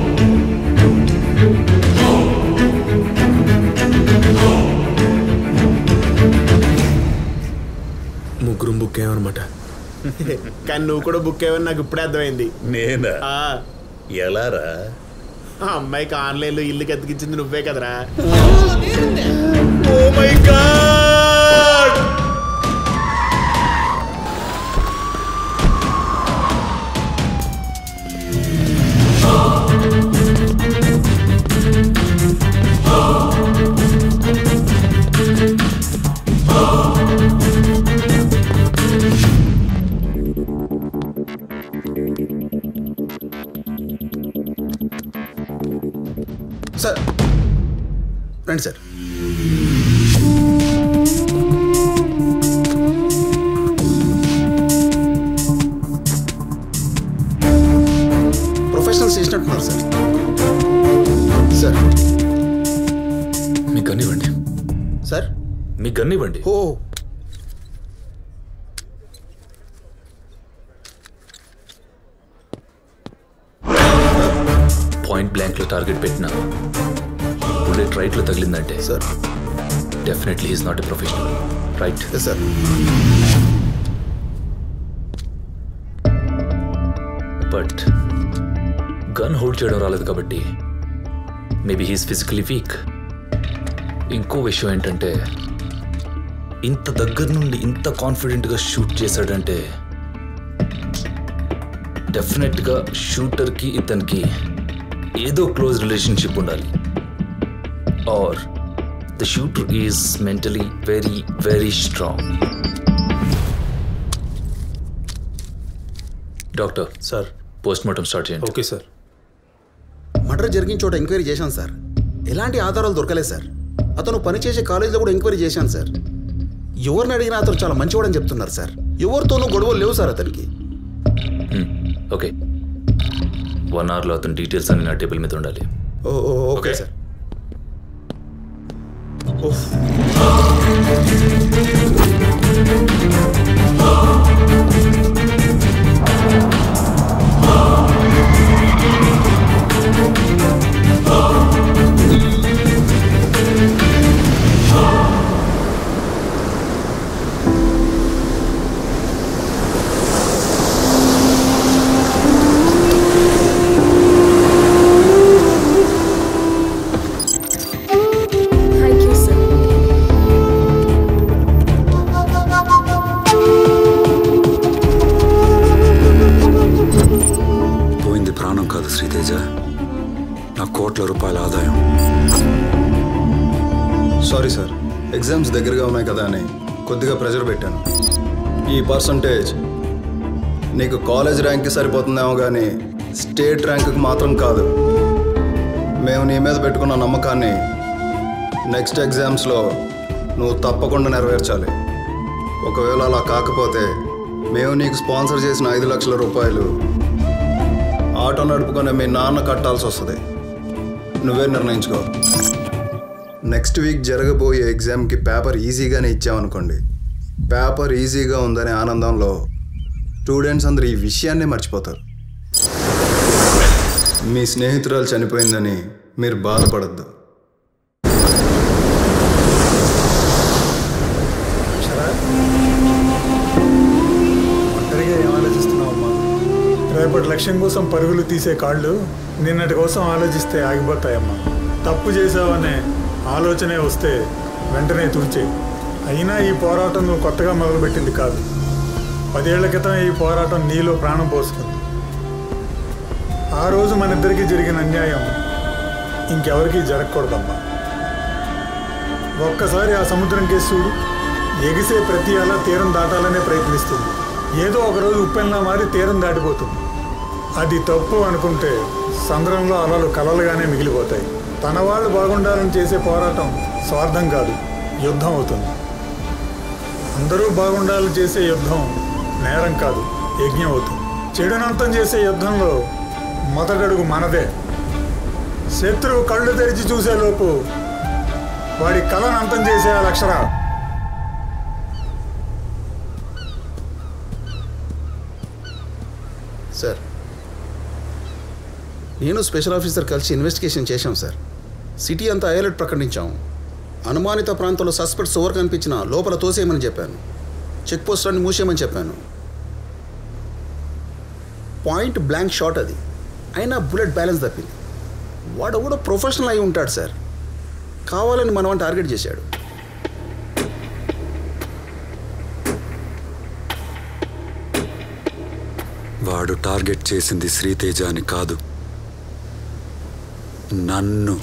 ముగ్గురు బుక్ అయ్యామన్నమాట కానీ నువ్వు కూడా బుక్ అయ్యవని నాకు ఇప్పుడే అర్థమైంది నేనా ఆ, ఎలారా ఆ అమ్మాయికి ఆన్లైన్ లో ఇల్లు కతికించింది నువ్వే కదరా ఓ మై గాడ్ సార్ రండి సార్ ప్రొఫెషనల్స్ చేసినట్టున్నారు సార్ సార్ మీ గన్నివ్వండి సార్ మీ గన్నివ్వండి ఓ పాయింట్ బ్లాంక్ లో టార్గెట్ పెట్టిన బుల్లెట్ రైట్ లో తగిలిందంటే sir definitely is not a professional right sir but gun hold చేయడం రాలేదు కాబట్టి మేబీ హీస్ ఫిజికలీ వీక్ ఇంకో విషయం ఏంటంటే ఇంత దగ్గర నుండి ఇంత కాన్ఫిడెంట్గా షూట్ చేశాడంటే డెఫినెట్గా షూటర్కి ఇతనికి ఏదో క్లోజ్ రిలేషన్షిప్ ఉండాలి or the shooter is mentally very very strong doctor sir post mortem start చేయండి ఓకే సార్ మర్డర్ జరిగిన చోట ఎంక్వైరీ చేశాను సార్ ఎలాంటి ఆధారాలు దొరకలేదు సార్ అతను పనిచేసే కాలేజీలో కూడా ఎంక్వైరీ చేశాను సార్ ఎవరిని అడిగినా అతను చాలా మంచివాడని చెప్తున్నారు సార్ ఎవరితోనూ గొడవలు లేవు సార్ అతనికి ఓకే వన్ అవర్లో అతని డీటెయిల్స్ అన్ని నా టేబుల్ మీద ఉండాలి ఓ ఓ, ఓకే సార్ ఉఫ్. థ్యాంక్ యూ సార్ పోయింది ప్రాణం కాదు శ్రీతేజ నా కోట్ల రూపాయల ఆదాయం సారీ సార్ ఎగ్జామ్స్ దగ్గరగా ఉన్నాయి కదా అని కొద్దిగా ప్రెషర్ పెట్టాను ఈ పర్సంటేజ్ నీకు కాలేజ్ ర్యాంక్కి సరిపోతుందేమో కానీ స్టేట్ ర్యాంకుకి మాత్రం కాదు మేము నీ మీద పెట్టుకున్న నమ్మకాన్ని నెక్స్ట్ ఎగ్జామ్స్లో నువ్వు తప్పకుండా నెరవేర్చాలి ఒకవేళ అలా కాకపోతే మేము నీకు స్పాన్సర్ చేసిన ఐదు లక్షల రూపాయలు ఆటో నడుపుకునే మీ నాన్న కట్టాల్సి వస్తుంది నువ్వే నిర్ణయించుకో నెక్స్ట్ వీక్ జరగబోయే ఎగ్జామ్కి పేపర్ ఈజీగానే ఇచ్చామనుకోండి పేపర్ ఈజీగా ఉందనే ఆనందంలో స్టూడెంట్స్ అందరూ ఈ విషయాన్నే మర్చిపోతారు మీ స్నేహితురాలు చనిపోయిందని మీరు బాధపడద్దు రేపటి లక్ష్యం కోసం పరుగులు తీసే కాళ్ళు నిన్నటి కోసం ఆలోచిస్తే ఆగిపోతాయమ్మా తప్పు చేసావనే ఆలోచనే వస్తే వెంటనే తుడిచే అయినా ఈ పోరాటం నువ్వు కొత్తగా మొదలుపెట్టింది కాదు పదేళ్ల క్రితం ఈ పోరాటం నీలో ప్రాణం పోసుకుంది ఆ రోజు మన ఇద్దరికి జరిగిన అన్యాయం ఇంకెవరికీ జరగకూడదమ్మా ఒక్కసారి ఆ సముద్రం కేసు చూడు ఎగిసే ప్రతి అల తీరం దాటాలనే ప్రయత్నిస్తుంది ఏదో ఒకరోజు ఉప్పెన్లా మారి తీరం దాటిపోతుంది అది తప్పు అనుకుంటే సంద్రంలో అలలు కలలుగానే మిగిలిపోతాయి తన వాళ్ళు బాగుండాలని చేసే పోరాటం స్వార్థం కాదు యుద్ధం అవుతుంది అందరూ బాగుండాలని చేసే యుద్ధం నేరం కాదు యజ్ఞం అవుతుంది చెడునంతం చేసే యుద్ధంలో మొదటడుగు మనదే శత్రువు కళ్ళు తెరిచి చూసేలోపు వాడి కళను అంతం చేసే ఆ లక్షరా సార్ నేను స్పెషల్ ఆఫీసర్ కలిసి ఇన్వెస్టిగేషన్ చేశాం సార్ సిటీ అంతా అలర్ట్ ప్రకటించాం అనుమానిత ప్రాంతంలో సస్పెక్ట్స్ ఎవరు కనిపించినా లోపల తోసేయమని చెప్పాను చెక్ పోస్టులన్నీ మూసేయమని చెప్పాను పాయింట్ బ్లాంక్ షాట్ అది అయినా బుల్లెట్ బ్యాలెన్స్ తప్పింది వాడు కూడా ప్రొఫెషనల్ అయి ఉంటాడు సార్ కావాలని మనం టార్గెట్ చేశాడు వాడు టార్గెట్ చేసింది శ్రీతేజ అని కాదు నన్ను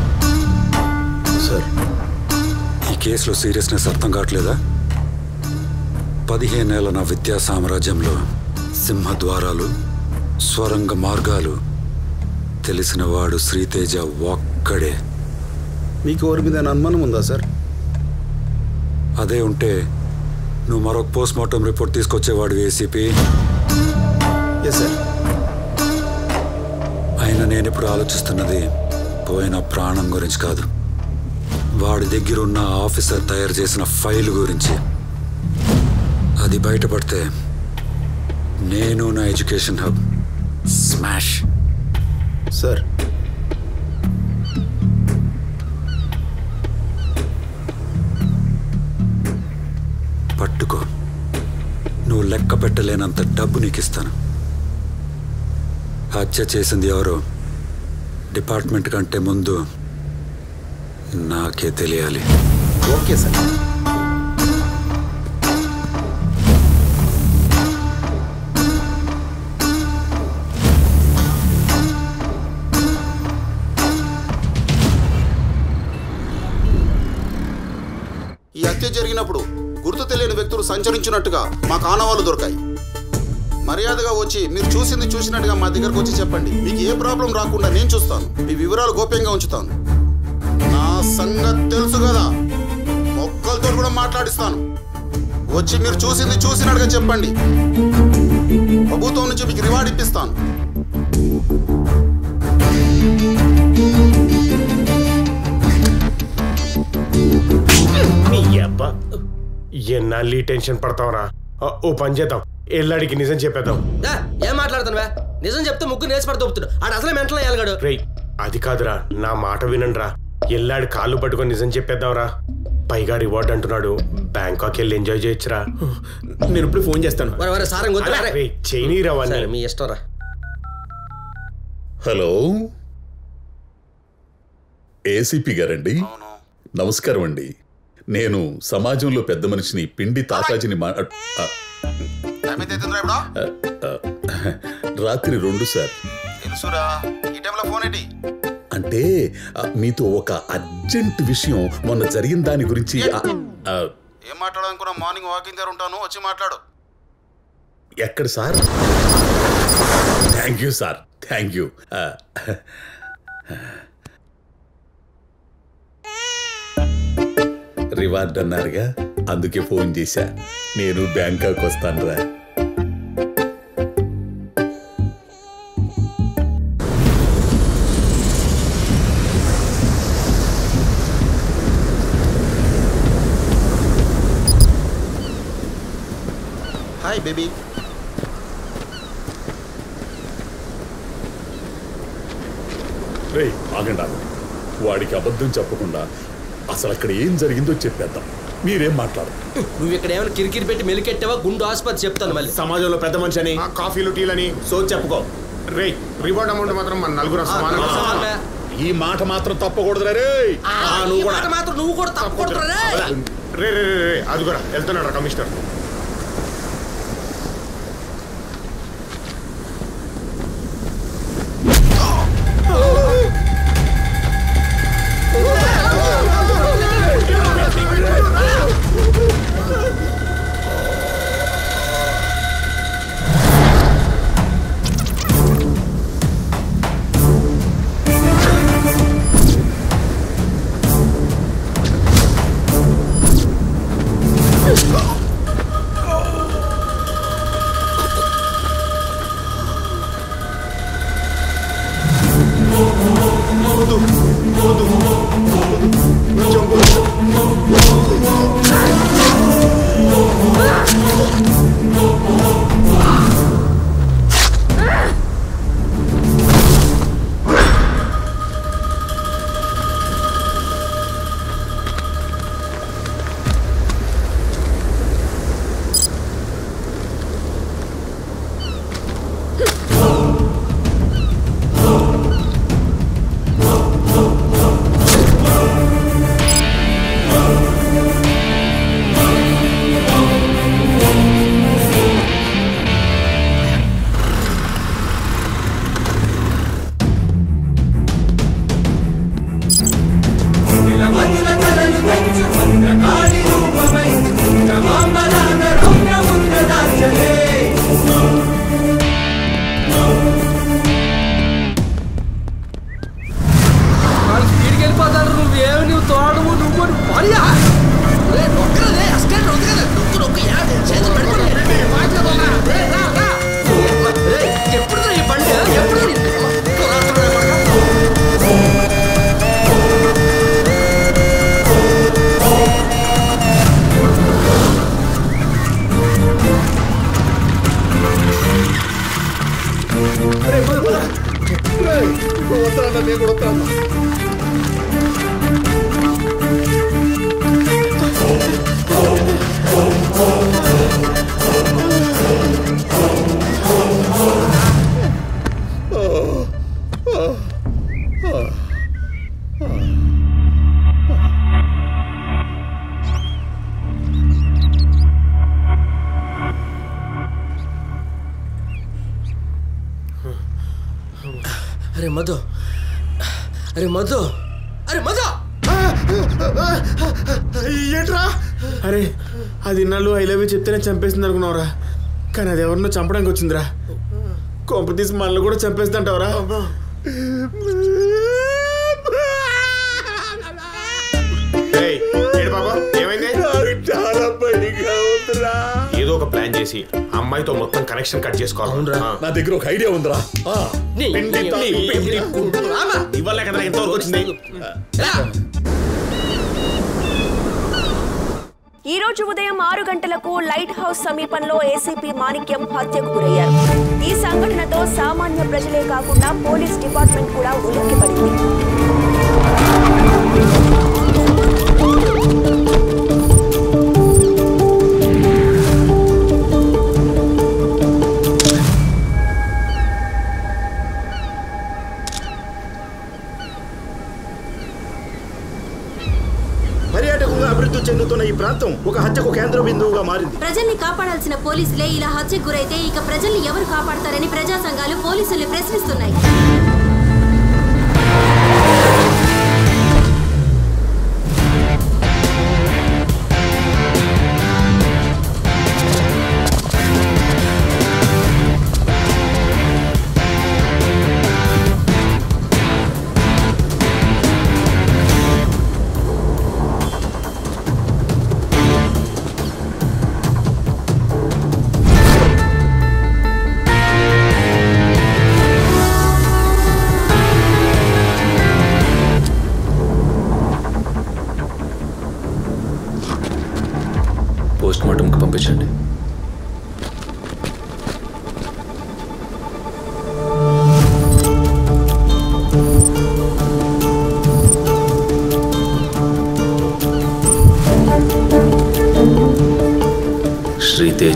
సార్ ఈ కేసులో సీరియస్నెస్ అర్థం కావట్లేదా పదిహేనేళ్ల నా విద్యా సామ్రాజ్యంలో సింహద్వారాలు స్వరంగ మార్గాలు తెలిసిన వాడు శ్రీతేజ ఒక్కడే మీకు ఎవరి మీద అనుమానం ఉందా సార్ అదే ఉంటే నువ్వు మరొక పోస్ట్ మార్టం రిపోర్ట్ తీసుకొచ్చేవాడు ఏసీపీ ఎస్ సార్ అయినా నేను ఇప్పుడు ఆలోచిస్తున్నది పోయిన ప్రాణం గురించి కాదు వాడి దగ్గర ఉన్న ఆఫీసర్ తయారు చేసిన ఫైల్ గురించి అది బయటపడితే నేను నా ఎడ్యుకేషన్ హబ్ స్మాష్ సార్ పట్టుకో నువ్వు లెక్క పెట్టలేనంత డబ్బు నీకు ఇస్తాను హత్య చేసింది ఎవరో డిపార్ట్మెంట్ కంటే ముందు నాకే తెలియాలి ఓకే సార్ ఈ హత్య జరిగినప్పుడు గుర్తు తెలియని వ్యక్తులు సంచరించినట్టుగా మాకు ఆనవాళ్ళు దొరికాయి మర్యాదగా వచ్చి మీరు చూసింది చూసినట్టుగా మా దగ్గరకు వచ్చి చెప్పండి మీకు ఏ ప్రాబ్లం రాకుండా నేను చూస్తాను మీ వివరాలు గోప్యంగా ఉంచుతాను నా సంగతి తెలుసు కదా మొక్కలతో కూడా మాట్లాడిస్తాను వచ్చి మీరు చూసింది చూసినట్టుగా చెప్పండి ప్రభుత్వం నుంచి మీకు రివార్డ్ ఇప్పిస్తాను నీ అబ్బా ఎన్నాళ్ళు ఈ టెన్షన్ పడతావురా ఆ, ఓ పని చేద్దాం ఎల్లాడికి నిజం చెప్పేద్దాం ఏ, ఏం మాట్లాడుతున్నావా నిజం చెప్తే ముగ్గురు నేర్చి పడి దొబ్బుతాడు ఆడు అసలే మెంటలో ఎలగాడు రేయ్ అది కాదురా నా మాట వినండిరా ఎల్లాడి కాళ్ళు పట్టుకొని నిజం చెప్పేద్దాంరా పైగా రివార్డ్ అంటున్నాడు బ్యాంకాక్ వెళ్ళి ఎంజాయ్ చేయొచ్చురా నేను ఇప్పుడు ఫోన్ చేస్తాను వరే వరే సారం గొంతు రేయ్, చేయనీరా వాణ్ణి. సరే, మీ ఇష్టం రా హలో ఏసీపీ గారండి నమస్కారం అండి నేను సమాజంలో పెద్ద మనిషిని పిండి తాతాజీని మా ఆ, ఆ, ఆ, రాత్రి రెండు సార్ తెలుసురా ఈ టైంలో ఫోన్ ఏంటి అంటే ఆ, మీతో ఒక అర్జెంట్ విషయం మొన్న జరిగిన దాని గురించి ఆ, ఆ, ఏం మాట్లాడాలనుకున్నా మార్నింగ్ వాకింగ్ దగ్గర ఉంటాను వచ్చి మాట్లాడు ఎక్కడ sir thank you sir thank you ఆ, రివార్డ్ అన్నారుగా అందుకే ఫోన్ చేశా నేను బ్యాంకాక్ వస్తాను రా హాయ్ బేబీ రే ఆగండి ఆగండి వాడికి అబద్ధం చెప్పకుండా అసలు అక్కడ ఏం జరిగిందో చెప్పేద్దాం మీరేం మాట్లాడదు నువ్వు ఇక్కడ ఏమైనా కిరికిరి పెట్టి మెలికెట్టావా గుండు ఆసుపత్రి చెప్తాను మళ్ళీ సమాజంలో పెద్ద మనిషి అని కాఫీలు టీలని సో చెప్పుకో రే రివార్డ్ అమౌంట్ మాత్రం మన నలుగురు సమానంగా ఈ మాట మాత్రం తప్పకూడదు రే ఆ, నువ్వు కూడా మాత్రం నువ్వు కూడా తప్పకూడదు రే రే రే రే అది కూడా వెళ్తున్నాడు కమిషనర్ వాళ్ళు స్పీడ్కి వెళ్ళిపోతారు నువ్వేమి నువ్వు తోడవు నువ్వు పనియా ఎప్పుడు ఈ బండి ఎప్పుడు వస్తాను నేను కూడా వస్తాను అరే మధు అరే మధు అరే మధు ఏంట్రా అరే అది ఇన్నాళ్ళు ఐ లవ్ యూ చెప్తేనే చంపేసింది అనుకున్నావురా కానీ అది ఎవరినో చంపడానికి వచ్చిందిరా కొంప తీసి మనల్ని కూడా చంపేస్తుంటావురా ఏయ్, ఏడు బాబా ఏమైంది చాలా పనిగా ఉందిరా ఏదో ఒక ప్లాన్ చేసి అమ్మాయితో మొత్తం కనెక్షన్ కట్ చేసుకోవాలి నా దగ్గర ఒక ఐడియా ఉందిరా ఆ. పిండి తల్లి, పిండి పుట్టు. ఇవాళ కదా ఎంతవరకు వచ్చింది ఈ రోజు ఉదయం ఆరు గంటలకు లైట్ హౌస్ సమీపంలో ఏసీపీ మాణిక్యం హత్యకు గురయ్యారు ఈ సంఘటనతో సామాన్య ప్రజలే కాకుండా పోలీస్ డిపార్ట్మెంట్ కూడా ఉలిక్కిపడింది పర్యాటకంగా అభివృద్ధి చెందుతున్న ఈ ప్రాంతం ఒక హత్యకు కేంద్ర బిందువుగా మారింది ప్రజల్ని కాపాడాల్సిన పోలీసులే ఇలా హత్యకు గురైతే ఇక ప్రజల్ని ఎవరు కాపాడతారని ప్రజా సంఘాలు పోలీసుల్ని ప్రశ్నిస్తున్నాయి ఆ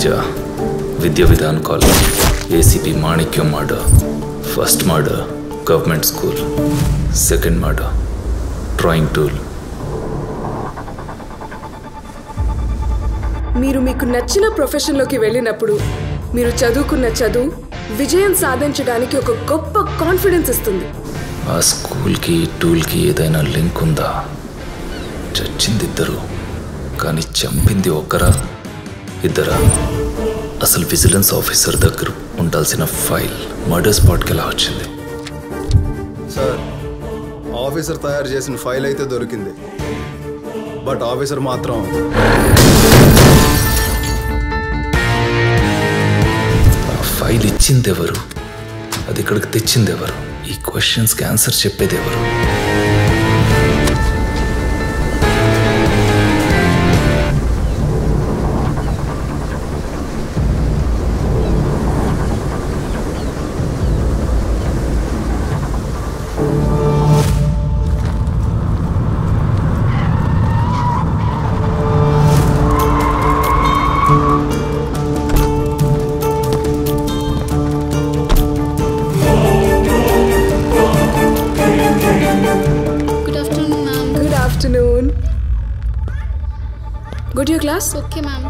Teja Vidya Vidhan college ACP Manikyam murder first murder government school second murder drawing tool మీరు మీకు నచ్చిన ప్రొఫెషన్లోకి వెళ్ళినప్పుడు మీరు చదువుకున్న చదువు విజయం సాధించడానికి ఒక గొప్ప కాన్ఫిడెన్స్ ఇస్తుంది ఆ స్కూల్కి టూల్కి ఏదైనా లింక్ ఉందా చచ్చింది ఇద్దరు కానీ చంపింది ఒక్కరా ఇద్దరా అసలు విజిలెన్స్ ఆఫీసర్ దగ్గర ఉండాల్సిన ఫైల్ మర్డర్ స్పాట్కి ఎలా వచ్చింది సార్ ఆఫీసర్ తయారు చేసిన ఫైల్ అయితే దొరికింది బట్ ఆఫీసర్ మాత్రం ఆ ఫైల్ ఇచ్చింది ఎవరు అది ఇక్కడికి తెచ్చింది ఎవరు ఈ క్వశ్చన్స్కి ఆన్సర్ చెప్పేది ఎవరు good afternoon ma'am good afternoon good you class okay ma'am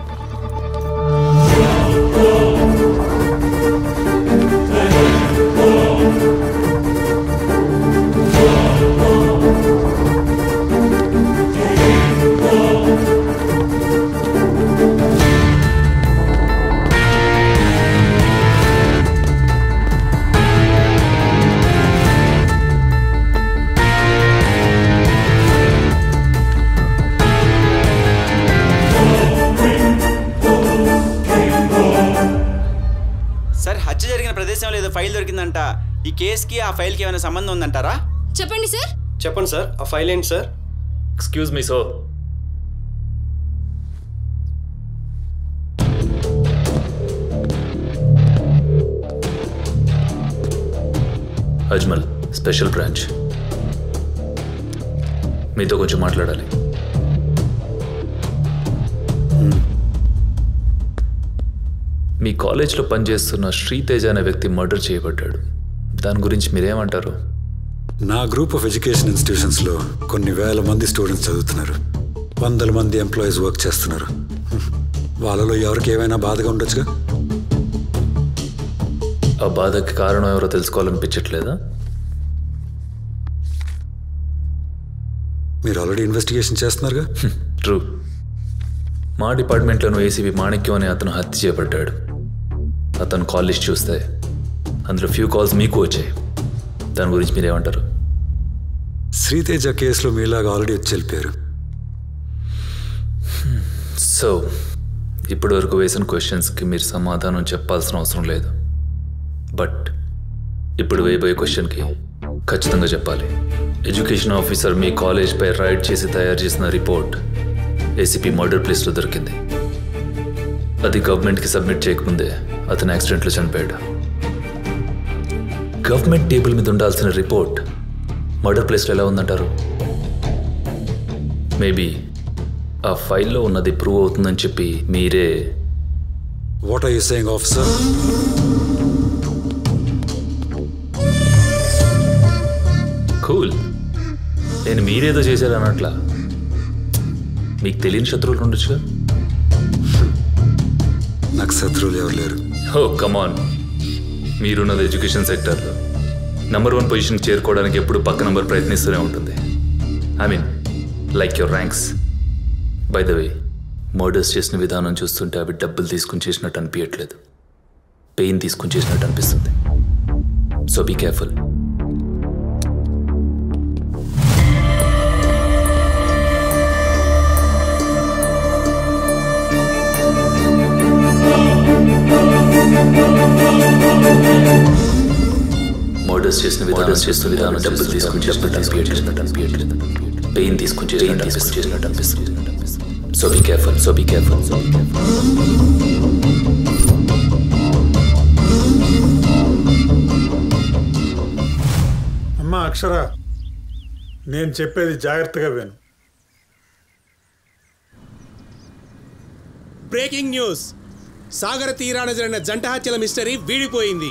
sir హత్య జరిగిన ప్రదేశంలో ఏదో ఫైల్ దొరికిందంట ఈ కేసుకి ఆ ఫైల్కి ఏమైనా సంబంధం ఉందంటారా చెప్పండి సార్ చెప్పండి సార్ ఆ ఫైల్ ఏంటి sir excuse me so Ajmal special branch మీతో కొంచెం మాట్లాడాలి మీ కాలేజ్లో పనిచేస్తున్న శ్రీతేజ అనే వ్యక్తి మర్డర్ చేయబడ్డాడు దాని గురించి మీరేమంటారు నా గ్రూప్ ఆఫ్ ఎడ్యుకేషన్ ఇన్స్టిట్యూషన్స్లో కొన్ని వేల మంది స్టూడెంట్స్ చదువుతున్నారు వందల మంది ఎంప్లాయీస్ వర్క్ చేస్తున్నారు వాళ్ళలో ఎవరికి ఏమైనా బాధగా ఉండొచ్చుగా ఆ బాధకి కారణం ఎవరో తెలుసుకోవాలనిపించట్లేదా మీరు ఆల్రెడీ ఇన్వెస్టిగేషన్ చేస్తున్నారుగా ట్రూ మా డిపార్ట్మెంట్లోనూ ఏసీబీ మాణిక్యం అనే అతను హత్య చేయబడ్డాడు అతను కాల్ లిస్ట్ చూస్తే అందులో ఫ్యూ కాల్స్ మీకు వచ్చాయి దాని గురించి మీరేమంటారు శ్రీతేజ కేసులో మీలాగా ఆల్రెడీ వచ్చి వెళ్ళిపోయారు సో ఇప్పటి వరకు వేసిన క్వశ్చన్స్కి మీరు సమాధానం చెప్పాల్సిన అవసరం లేదు బట్ ఇప్పుడు వేయబోయే క్వశ్చన్కి ఖచ్చితంగా చెప్పాలి ఎడ్యుకేషన్ ఆఫీసర్ మీ కాలేజ్పై రైడ్ చేసి తయారు చేసిన రిపోర్ట్ ఏసీపీ మర్డర్ ప్లేస్లో దొరికింది అది గవర్నమెంట్కి సబ్మిట్ చేయకముందే అతను యాక్సిడెంట్లో చనిపోయాడు గవర్నమెంట్ టేబుల్ మీద ఉండాల్సిన రిపోర్ట్ మర్డర్ ప్లేస్లో ఎలా ఉందంటారు మేబీ ఆ ఫైల్లో ఉన్నది ప్రూవ్ అవుతుందని చెప్పి మీరే what are you saying officer cool నేను మీరేదో చేశారు అన్నట్లా మీకు తెలియని శత్రువులు ఉండొచ్చుగా నాకు శత్రువులు ఎవరు లేరు ఓ కమాన్ మీరున్నది ఎడ్యుకేషన్ సెక్టర్లో నంబర్ వన్ పొజిషన్ చేరుకోవడానికి ఎప్పుడు పక్క నంబర్ ప్రయత్నిస్తూనే ఉంటుంది I mean like your ranks by the way murders చేసిన విధానం చూస్తుంటే అవి డబ్బులు తీసుకుని చేసినట్టు అనిపించట్లేదు పెయిన్ తీసుకుని చేసినట్టు అనిపిస్తుంది సో బీ కేర్ఫుల్ మర్డర్స్ చేసిన విధానం చేసిన విధానం డబ్బులు తీసుకుని చేసినట్టు అనిపించట్లేదు అనిపించట్లేదు పెయిన్ తీసుకుని చేసినట్టు తీసుకుని చేసినట్టు అనిపిస్తుంది so be careful so be careful so be అమ్మా అక్షర నేను చెప్పేది జాగ్రత్తగా విను బ్రేకింగ్ న్యూస్ సాగర తీరాన జరిగిన జంట హత్యల మిస్టరీ వీడిపోయింది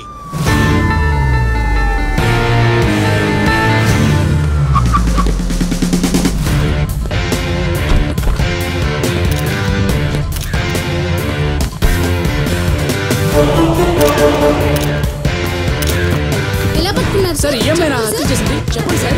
ఎలా పట్టుకున్నారు సార్ ఈ అమ్మాయి హత్య చేసింది చెప్పండి సార్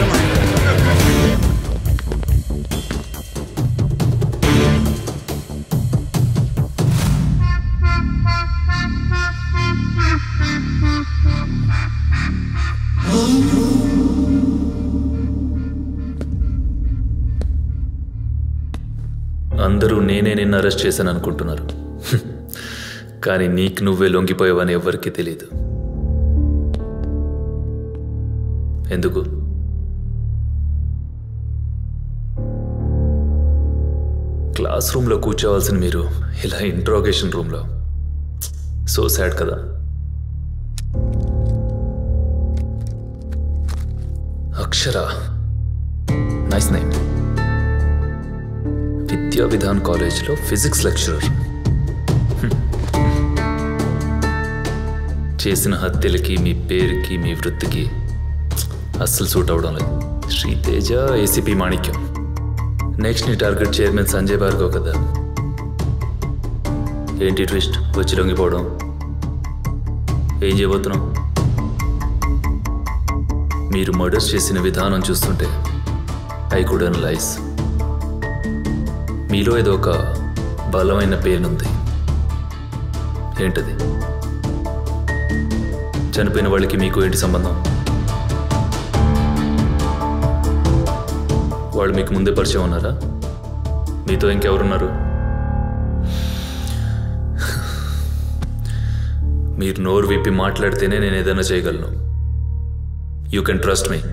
అందరూ నేనే నిన్ను అరెస్ట్ చేశాను అనుకుంటున్నారు హ్మ్. కానీ నీకు నువ్వే లొంగిపోయావని ఎవ్వరికీ తెలియదు ఎందుకు క్లాస్ రూమ్లో కూర్చోవాల్సిన మీరు ఇలా ఇంట్రోగేషన్ రూమ్లో సో సాడ్ కదా అక్షర నైస్ నేమ్ విద్యా విధాన్ కాలేజ్లో ఫిజిక్స్ లెక్చరర్ చేసిన హత్యలకి మీ పేరుకి మీ వృత్తికి అస్సలు సూట్ అవడం లేదు శ్రీతేజ ఏసీపీ మాణిక్యం నెక్స్ట్ నీ టార్గెట్ చైర్మన్ సంజయ్ భార్గవ్ కదా ఏంటి ట్విస్ట్ వచ్చి లొంగిపోవడం ఏం చేయబోతున్నాం మీరు మర్డర్స్ చేసిన విధానం చూస్తుంటే ఐ కుడ్ అనలైజ్ మీలో ఏదో ఒక బలమైన పెయిన్ ఉంది ఏంటది చనిపోయిన వాళ్ళకి మీకు ఏంటి సంబంధం వాళ్ళు మీకు ముందే పరిచయం ఉన్నారా మీతో ఇంకెవరున్నారు మీరు నోరు విప్పి మాట్లాడితేనే నేను ఏదైనా చేయగలను యూ కెన్ ట్రస్ట్ మీ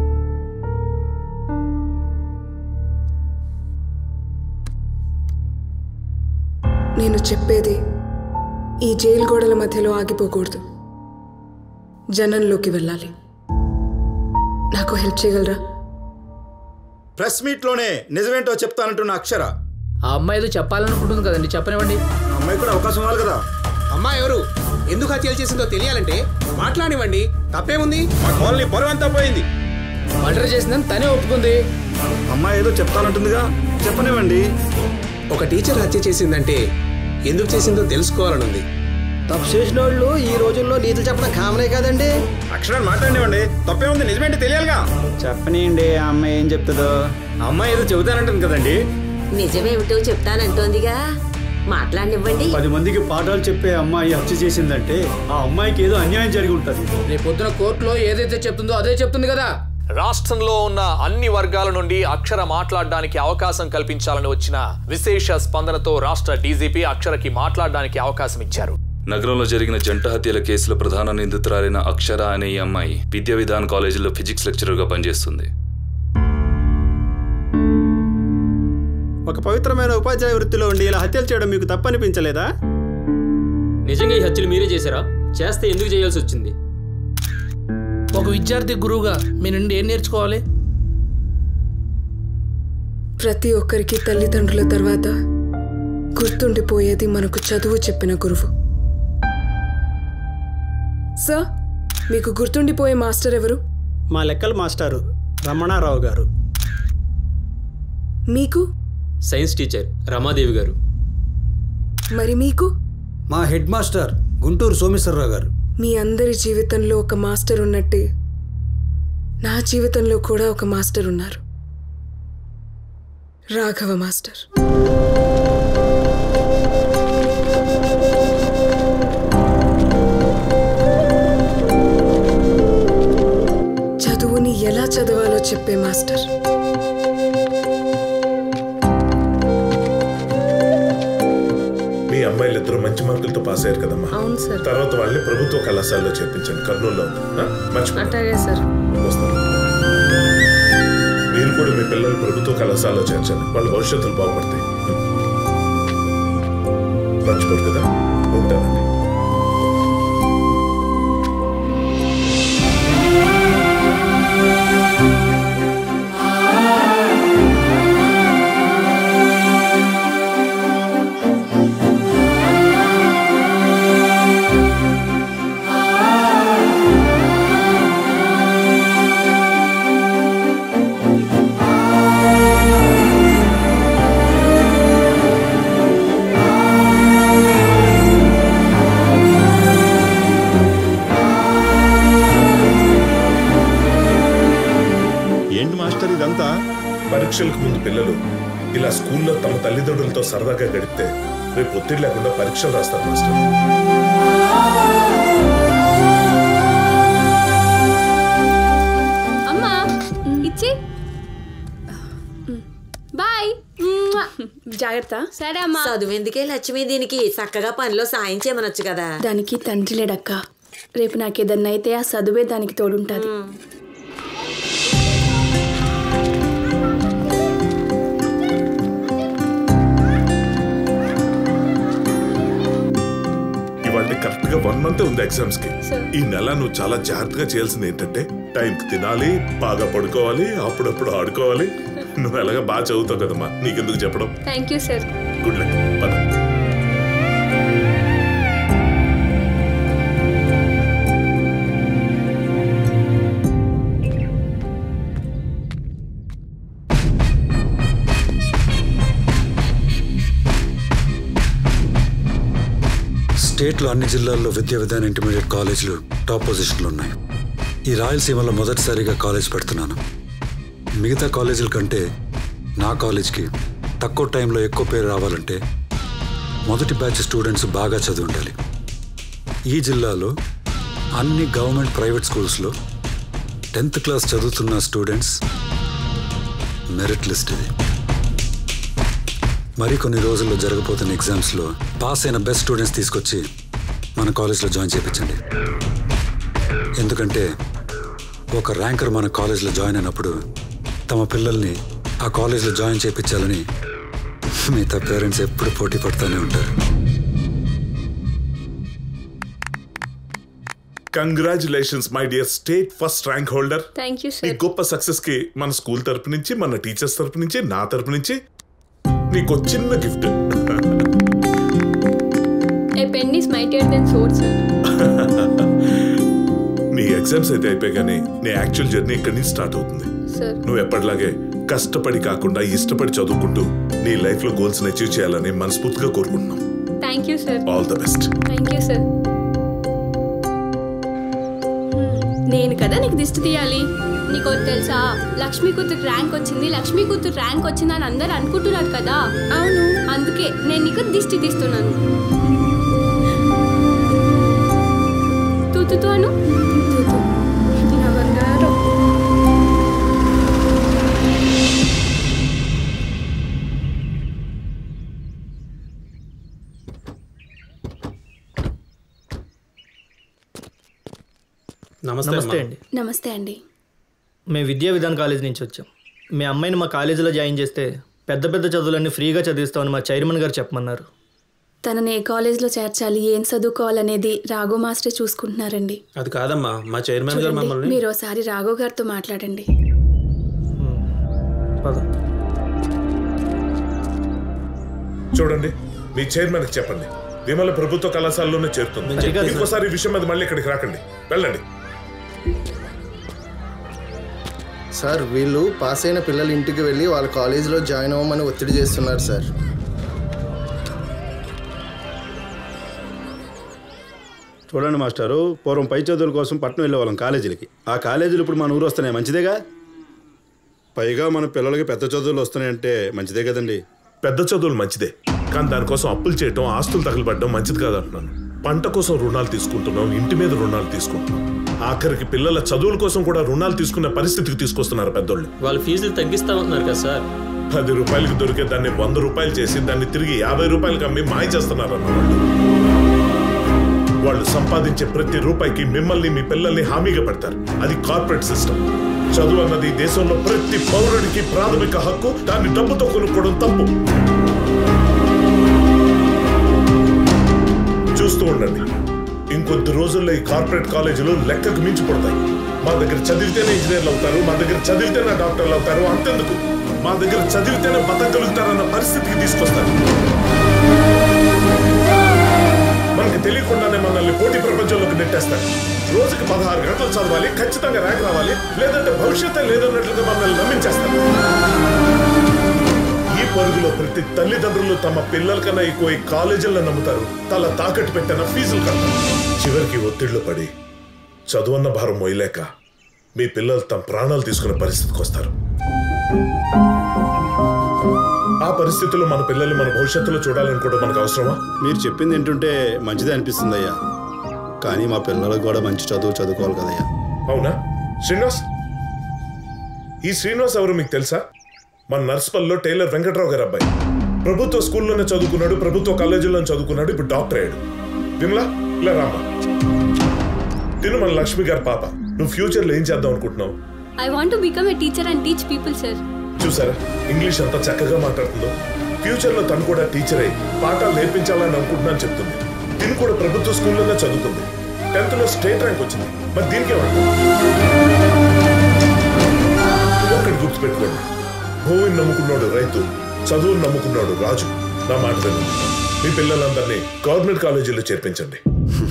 నేను చెప్పేది ఈ జైలు గోడల మధ్యలో ఆగిపోకూడదు జనంలోకి వెళ్ళాలి నాకు హెల్ప్ చేయగలరా ప్రెస్ మీట్లోనే నిజమేంటో చెప్తానంటున్న అక్షర ఆ అమ్మాయి ఏదో చెప్పాలనుకుంటుంది కదండి చెప్పనివ్వండి అమ్మాయి కూడా అవకాశం ఇవ్వాలి కదా అమ్మా ఎవరు ఎందుకు హత్యలు చేసిందో తెలియాలంటే మాట్లాడివ్వండి తప్పేముంది మా కాలనీ పరువు అంతా పోయింది మర్డర్ చేసిందని తనే ఒప్పుకుంది అమ్మాయి ఏదో చెప్తానంటుందిగా చెప్పనివ్వండి ఒక టీచర్ హత్య చేసిందంటే ఎందుకు చేసిందో తెలుసుకోవాలనుంది తప్పు చేసిన వాళ్ళు ఈ రోజుల్లో నీతులు చెప్పడం కామనే కదండి అక్షరాలు మాట్లాడివ్వండి తప్పే ఉంది నిజమేంటి తెలియాలిగా చెప్పనీయండి ఆ అమ్మాయి ఏం చెప్తుందో అమ్మాయి ఏదో చెబుతానంటుంది కదండి నిజమేమిటో చెప్తానంటోందిగా మాట్లాడినివ్వండి పది మందికి పాఠాలు చెప్పే అమ్మాయి హత్య చేసిందంటే ఆ అమ్మాయికి ఏదో అన్యాయం జరిగి ఉంటుంది రేపు పొద్దున కోర్టులో ఏదైతే చెప్తుందో అదే చెప్తుంది కదా రాష్ట్రంలో ఉన్న అన్ని వర్గాల నుండి అక్షర మాట్లాడడానికి అవకాశం కల్పించాలని వచ్చిన విశేష స్పందనతో రాష్ట్ర డీజీపీ అక్షరకి మాట్లాడడానికి అవకాశం ఇచ్చారు నగరంలో జరిగిన జంట హత్యల కేసులో ప్రధాన నిందితురాలైన అక్షర అనే ఈ అమ్మాయి విద్యా విధాన్ కాలేజీలో ఫిజిక్స్ లెక్చరర్గా పనిచేస్తుంది ఒక పవిత్రమైన ఉపాధ్యాయ వృత్తిలో ఉండి ఇలా హత్యలు చేయడం మీకు తప్పనిపించలేదా నిజంగా ఈ హత్యలు మీరే చేశారా చేస్తే ఎందుకు చేయాల్సి వచ్చింది ఒక విద్యార్థి గురువుగా మీ నుండి ఏం నేర్చుకోవాలి ప్రతి ఒక్కరికి తల్లిదండ్రుల తర్వాత గుర్తుండిపోయేది మనకు చదువు చెప్పిన గురువు సార్ మీకు గుర్తుండిపోయే మాస్టర్ ఎవరు మా లెక్కల మాస్టారు రమణారావు గారు మీకు సైన్స్ టీచర్ రమాదేవి గారు మరి మీకు మా హెడ్ మాస్టర్ గుంటూరు సోమేశ్వరరావు గారు మీ అందరి జీవితంలో ఒక మాస్టర్ ఉన్నట్టే నా జీవితంలో కూడా ఒక మాస్టర్ ఉన్నారు రాఘవ మాస్టర్ చదువుని ఎలా చదవాలో చెప్పే మాస్టర్ మీ అమ్మాయిలిద్దరూ మంచి మార్కులతో పాస్ అయ్యారు కదమ్మా అవును సార్ తర్వాత వాళ్ళని ప్రభుత్వ కళాశాలలో చేర్పించాను కర్నూలులో ఉంది ఆ? మర్చిపో అట్లాగే సార్ వస్తాను మీరు కూడా మీ పిల్లలు ప్రభుత్వ కళాశాలలో చేర్చండి వాళ్ళ భవిష్యత్తులు బాగుపడతాయి మర్చిపోరు కదా ఉంటానండి ఆ పరీక్షలకు ముందు పిల్లలు ఇలా స్కూల్లో తమ తల్లిదండ్రులతో సరదాగా గడిపితే రేపు ఒత్తిడి లేకుండా పరీక్షలు రాస్తారు మాస్టర్ అమ్మా ఇచ్చి బాయ్ జాగ్రత్త సరే అమ్మా చదువెందుకే లక్ష్మి దీనికి చక్కగా పనిలో సాయం చేయమనొచ్చు కదా దానికి తండ్రి లేడక్క రేపు నాకేదన్నా అయితే ఆ చదువే దానికి తోడుంటుంది ఇవాళ కరెక్ట్ గా వన్ మంత్ ఉంది ఎగ్జామ్స్ కి Sir. ఈ నెల నువ్వు చాలా జాగ్రత్తగా చేయాల్సింది ఏంటంటే టైం కి తినాలి బాగా పడుకోవాలి అప్పుడప్పుడు ఆడుకోవాలి నువ్వు ఎలాగా బాగా చదువుతావు కదమ్మా నీకెందుకు చెప్పడం thank you sir good luck పద స్టేట్లో అన్ని జిల్లాల్లో విద్యా విధాన ఇంటర్మీడియట్ కాలేజీలు టాప్ పొజిషన్లో ఉన్నాయి ఈ రాయలసీమలో మొదటిసారిగా కాలేజ్ పెడుతున్నాను మిగతా కాలేజీల కంటే నా కాలేజ్కి తక్కువ టైంలో ఎక్కువ పేరు రావాలంటే మొదటి బ్యాచ్ స్టూడెంట్స్ బాగా చదివి ఉండాలి ఈ జిల్లాలో అన్ని గవర్నమెంట్ ప్రైవేట్ స్కూల్స్లో టెన్త్ క్లాస్ చదువుతున్న స్టూడెంట్స్ మెరిట్ లిస్ట్ ఇది మరి కొన్ని రోజుల్లో జరగబోతున్న ఎగ్జామ్స్లో పాస్ అయిన బెస్ట్ స్టూడెంట్స్ తీసుకొచ్చి మన కాలేజ్లో జాయిన్ చేయించండి ఎందుకంటే ఒక ర్యాంకర్ మన కాలేజ్లో జాయిన్ అయినప్పుడు తమ పిల్లల్ని ఆ కాలేజ్లో జాయిన్ చేయించాలని మిగతా పేరెంట్స్ ఎప్పుడు పోటీ పడుతూనే ఉంటారు congratulations my dear state first rank holder thank you ఈ సార్ గొప్ప సక్సెస్ కి మన స్కూల్ తరపు నుంచి మన టీచర్స్ తరపు నుంచి నా తరపు నుంచి నీకు ఒక చిన్న gift a pen is mightier than sword sir నీ ఎగ్జామ్స్ అయితే అయిపోయాగానే నీ యాక్చువల్ జర్నీ ఇక్కడి నుంచి స్టార్ట్ అవుతుంది సార్ నువ్వు ఎప్పటిలాగే కష్టపడి కాకుండా ఇష్టపడి చదువుకుంటూ నీ లైఫ్ లో గోల్స్ అచీవ్ చేయాలని మనస్ఫూర్తిగా కోరుకుంటున్నాం thank you sir all the best thank you sir నేను కదా నీకు దిష్టి తీయాలి నీకు ఒకటి తెలుసా లక్ష్మీ కూతురు ర్యాంక్ వచ్చింది లక్ష్మీ కూతురు ర్యాంక్ వచ్చింది అని అందరు అనుకుంటున్నారు కదా అవును అందుకే నేను నీకు దిష్టి తీస్తున్నాను తూతుతూ అను నా బంగారం నమస్తే నమస్తే అండి నమస్తే అండి మేము విద్యా విధాన్ కాలేజ్ నుంచి వచ్చాం మీ అమ్మాయిని మా కాలేజీలో జాయిన్ చేస్తే పెద్ద పెద్ద చదువులన్నీ ఫ్రీగా చదివిస్తామని మా చైర్మన్ గారు చెప్పమన్నారు తనని ఏ కాలేజ్లో చేర్చాలి ఏం చదువుకోవాలనేది రాఘో మాస్టర్ చూసుకుంటున్నారండి అది కాదమ్మా మా చైర్మన్ గారు చూడండి, మమ్మల్ని మీరు ఒకసారి రాఘో గారితో మాట్లాడండి చూడండి మీ చైర్మన్ కి చెప్పండి విమల ప్రభుత్వ కళాశాలలోనే చేరుతుంది చెప్పాను సార్. ఇంకోసారి ఈ విషయం మీద మళ్ళీ ఇక్కడికి రాకండి వెళ్ళండి సార్ వీళ్ళు పాస్ అయిన పిల్లల ఇంటికి వెళ్ళి వాళ్ళ కాలేజీలో జాయిన్ అవ్వమని ఒత్తిడి చేస్తున్నారు సార్ చూడండి మాస్టారు పూర్వం పై చదువుల కోసం పట్టణం వెళ్ళేవాళ్ళం కాలేజీలకి ఆ కాలేజీలు ఇప్పుడు మన ఊరు వస్తున్నాయి మంచిదేగా పైగా మన పిల్లలకి పెద్ద చదువులు వస్తున్నాయంటే మంచిదే కదండి పెద్ద చదువులు మంచిదే కానీ దానికోసం అప్పులు చేయటం ఆస్తులు తగలబడడం మంచిది కాదంటున్నాను పంట కోసం రుణాలు తీసుకుంటున్నాం ఇంటి మీద రుణాలు తీసుకుంటున్నాం ఆఖరికి పిల్లల చదువుల కోసం కూడా రుణాలు తీసుకునే పరిస్థితికి తీసుకొస్తున్నారు పెద్దోళ్ళు వాళ్ళ ఫీజులు తగ్గిస్తామన్నారు కదా సార్ పది రూపాయలకి దొరికే దాన్ని వంద రూపాయలు చేసి దాన్ని తిరిగి యాభై రూపాయలకి అమ్మి మాయ చేస్తున్నారు అన్నవాళ్ళు వాళ్ళు సంపాదించే ప్రతి రూపాయికి మిమ్మల్ని మీ పిల్లల్ని హామీగా పెడతారు అది కార్పొరేట్ సిస్టమ్ చదువు అన్నది దేశంలో ప్రతి పౌరుడికి ప్రాథమిక హక్కు దాన్ని డబ్బుతో కొనుక్కోవడం తప్పు చూస్తూ ఉండండి ఇంకొద్ది రోజుల్లో ఈ కార్పొరేట్ కాలేజీలు లెక్కకు మించి పడతాయి మా దగ్గర చదివితేనే ఇంజనీర్లు అవుతారు మా దగ్గర చదివితేనే డాక్టర్లు అవుతారు అంతెందుకు మా దగ్గర చదివితేనే బతకగలుగుతారన్న పరిస్థితికి తీసుకొస్తారు మనకి తెలియకుండానే మనల్ని పోటీ ప్రపంచంలోకి నెట్టేస్తారు రోజుకి పదహారు గంటలు చదవాలి ఖచ్చితంగా ర్యాంక్ రావాలి లేదంటే భవిష్యత్తే లేదన్నట్లుగా మనల్ని నమ్మించేస్తారు ఈ పరుగులో ప్రతి తల్లిదండ్రులు తమ పిల్లల కన్నా ఎక్కువ ఈ కాలేజీల్లో నమ్ముతారు తల తాకట్టు పెట్టిన ఫీజులు కడతారు చివరికి ఒత్తిళ్లు పడి చదువన్న భారం మోయలేక మీ పిల్లలు తమ ప్రాణాలు తీసుకునే పరిస్థితికి వస్తారు ఆ పరిస్థితుల్లో మన పిల్లల్ని మన భవిష్యత్తులో చూడాలనుకోవడం మనకు అవసరమా మీరు చెప్పింది ఏంటంటే మంచిదే అనిపిస్తుంది అయ్యా కానీ మా పిల్లలకు కూడా మంచి చదువు చదువుకోవాలి కదయ్యా అవునా శ్రీనివాస్ ఈ శ్రీనివాస్ ఎవరు మీకు తెలుసా మన నర్స్పల్లో టైలర్ వెంకట్రావు గారు అబ్బాయి ప్రభుత్వ స్కూల్లోనే చదువుకున్నాడు ప్రభుత్వ కాలేజీలోనే చదువుకున్నాడు ఇప్పుడు డాక్టర్ అయ్యాడు విమలా ఇలా రామా తిను మన లక్ష్మి గారి పాప నువ్వు ఫ్యూచర్లో ఏం చేద్దాం అనుకుంటున్నావు I want to become a teacher and teach people sir చూసారా ఇంగ్లీష్ అంత చక్కగా మాట్లాడుతుందో ఫ్యూచర్ లో తను కూడా టీచర్ అయి పాఠాలు నేర్పించాలని అనుకుంటున్నాను చెప్తుంది తిను కూడా ప్రభుత్వ స్కూల్లోనే చదువుకుంది టెన్త్ లో స్టేట్ ర్యాంక్ వచ్చింది మరి దీనికి ఒక్కటి గుర్తుపెట్టుకోండి భూమిని నమ్ముకున్నాడు రైతు చదువుని నమ్ముకున్నాడు రాజు నా మాట వినండి మీ పిల్లలందరినీ గవర్నమెంట్ కాలేజీలో చేర్పించండి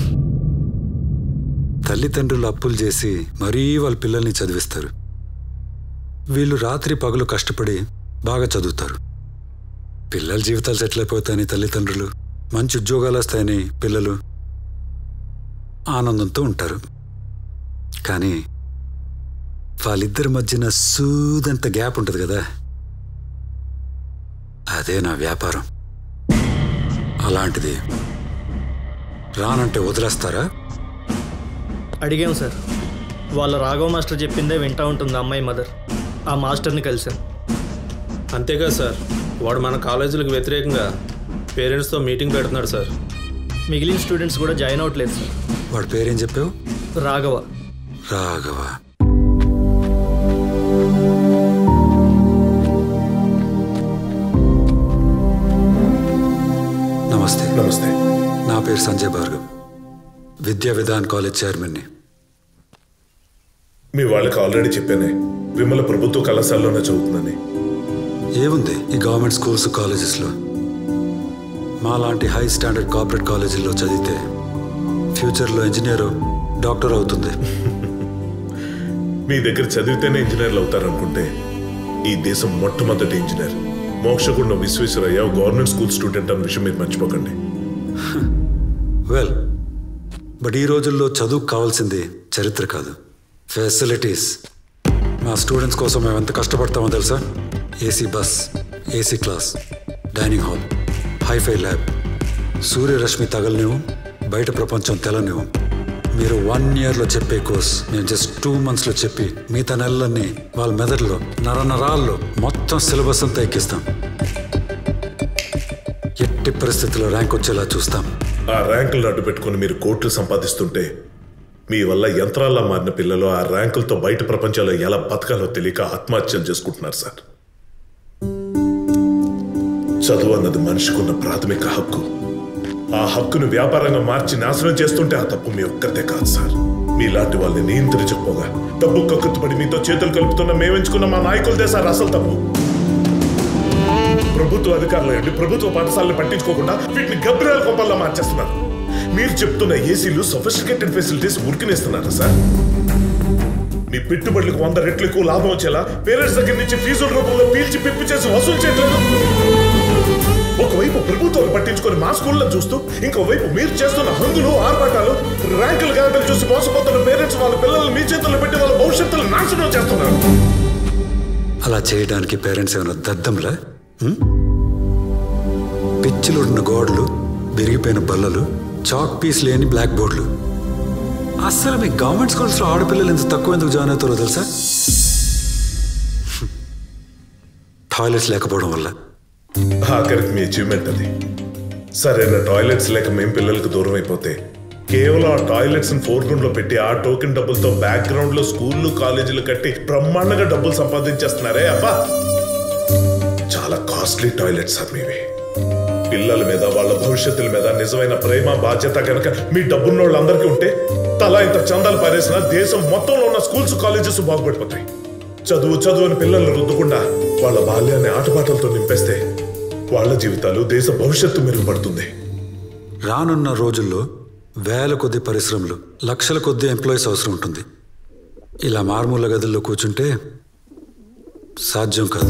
తల్లిదండ్రులు అప్పులు చేసి మరీ వాళ్ళ పిల్లల్ని చదివిస్తారు వీళ్ళు రాత్రి పగలు కష్టపడి బాగా చదువుతారు పిల్లల జీవితాలు సెటిల్ అయిపోతాయని తల్లిదండ్రులు మంచి ఉద్యోగాలు వస్తాయని పిల్లలు ఆనందంతో ఉంటారు కానీ వాళ్ళిద్దరి మధ్యన సూదంత గ్యాప్ ఉంటుంది కదా అదే నా వ్యాపారం అలాంటిది రానంటే వదిలేస్తారా అడిగాం సార్ వాళ్ళ రాఘవ మాస్టర్ చెప్పిందే వింటా ఉంటుంది ఆ అమ్మాయి మదర్ ఆ మాస్టర్ని కలిసాం అంతేగా సార్ వాడు మన కాలేజీలకు వ్యతిరేకంగా పేరెంట్స్తో మీటింగ్ పెడుతున్నాడు సార్ మిగిలిన స్టూడెంట్స్ కూడా జాయిన్ అవ్వట్లేదు సార్ వాడి పేరేం చెప్పావు రాఘవ రాఘవ నమస్తే నమస్తే నా పేరు సంజయ్ భార్గవ్ విద్యా విధాన్ కాలేజ్ చైర్మన్ని మీ వాళ్ళకి ఆల్రెడీ చెప్పానే విమల ప్రభుత్వ కళాశాలలోనే చదువుతుందని ఏముంది ఈ గవర్నమెంట్ స్కూల్స్ కాలేజెస్లో మా లాంటి హై స్టాండర్డ్ కార్పొరేట్ కాలేజీల్లో చదివితే ఫ్యూచర్లో ఇంజనీర్ డాక్టర్ అవుతుంది మీ దగ్గర చదివితేనే ఇంజనీర్లు అవుతారనుకుంటే ఈ దేశం మొట్టమొదటి engineer Mokshagundam Visvesvaraya government school student అన్న విషయం మీరు మర్చిపోకండి వెల్ బట్ ఈ రోజుల్లో చదువు కావాల్సింది చరిత్ర కాదు ఫెసిలిటీస్ మా స్టూడెంట్స్ కోసం మేము ఎంత కష్టపడతామో తెలుసా AC bus AC class dining hall hi-fi lab సూర్యరశ్మి తగలనివ్వం బయట ప్రపంచం తెలనివ్వం మీరు వన్ ఇయర్లో చెప్పే కోర్స్ మేము జస్ట్ టూ మంత్స్లో చెప్పి మిగతా నెలలన్నీ వాళ్ళ మెదడులో నర నరాల్లో మొత్తం సిలబస్ అంతా ఎక్కిస్తాం ఎట్టి పరిస్థితుల్లో ర్యాంక్ వచ్చేలా చూస్తాం ఆ ర్యాంకులను అడ్డు పెట్టుకుని మీరు కోట్లు సంపాదిస్తుంటే మీ వల్ల యంత్రాల్లా మారిన పిల్లలు ఆ ర్యాంకులతో బయట ప్రపంచంలో ఎలా బతకాలో తెలియక ఆత్మహత్యలు చేసుకుంటున్నారు సార్ చదువు అన్నది మనిషికున్న ప్రాథమిక హక్కు ఆ హక్కును వ్యాపారంగా మార్చి నాశనం చేస్తుంటే ఆ తప్పు మీ ఒక్కరిదే కాదు సార్ మీలాంటి వాళ్ళని నియంత్రించకపోగా డబ్బు కక్కుతుపడి మీతో చేతులు కలుపుతున్న మేమెంచుకున్న మా నాయకులదే సార్ అసలు తప్పు ప్రభుత్వ అధికారులు అండి ప్రభుత్వ పాఠశాలను పట్టించుకోకుండా వీటిని గబ్బిరాల కొంపల్లా మార్చేస్తున్నారు మీరు చెప్తున్న ఏసీలు సొఫిస్టికేటెడ్ ఫెసిలిటీస్ ఉరికినేస్తున్నారా సార్ మీ పెట్టుబడులకు వంద రెట్లు ఎక్కువ లాభం వచ్చేలా పేరెంట్స్ దగ్గర నుంచి ఫీజుల రూపంలో పీల్చి పిప్పి చేసి వసూలు చేయట్లేదు ఒకవైపు ప్రభుత్వాలు పట్టించుకొని మా స్కూల్లో చూస్తూ ఇంకోవైపు మీరు చేస్తున్న హంగులు ఆర్భాటాలు ర్యాంకులు గంటలు చూసి మోసపోతున్న పేరెంట్స్ వాళ్ళ పిల్లల్ని మీ చేతుల్లో పెట్టి వాళ్ళ భవిష్యత్తులు నాశనం చేస్తున్నారు అలా చేయడానికి పేరెంట్స్ ఏమైనా దద్దంలా హ్మ్? పిచ్చిలుడిన గోడలు విరిగిపోయిన బల్లలు చాక్ పీస్ లేని బ్లాక్ బోర్డులు అస్సలు మీ గవర్నమెంట్ స్కూల్స్లో ఆడపిల్లలు ఇంత తక్కువ ఎందుకు జాయిన్ అవుతారో తెలుసా టాయిలెట్స్ లేకపోవడం వల్ల ఆఖరికి మీ అచీవ్మెంట్ అది సరైన టాయిలెట్స్ లేక మేం పిల్లలకు దూరం అయిపోతే కేవలం ఆ టాయిలెట్స్ ఫోర్ గ్రౌండ్ లో పెట్టి ఆ టోకెన్ డబ్బులతో బ్యాక్గ్రౌండ్ లో స్కూళ్ళు కాలేజీలు కట్టి బ్రహ్మాండంగా డబ్బులు సంపాదించేస్తున్నారే అబ్బా చాలా కాస్ట్లీ టాయిలెట్స్ సార్ మీవి పిల్లల మీద వాళ్ళ భవిష్యత్తుల మీద నిజమైన ప్రేమ బాధ్యత కనుక మీ డబ్బున్న వాళ్ళందరికీ ఉంటే తలా ఇంత చందాలు పారేసిన దేశం మొత్తంలో ఉన్న స్కూల్స్ కాలేజెస్ బాగుపడిపోతాయి చదువు చదువు అని పిల్లల్ని రుద్దకుండా వాళ్ళ బాల్యాన్ని ఆటపాటలతో నింపేస్తే వాళ్ళ జీవితాలు దేశ భవిష్యత్తు మెరుగుపడుతుంది రానున్న రోజుల్లో వేల కొద్ది పరిశ్రమలు లక్షల కొద్ది ఎంప్లాయీస్ అవసరం ఉంటుంది ఇలా మారుమూల గదుల్లో కూర్చుంటే సాధ్యం కాదు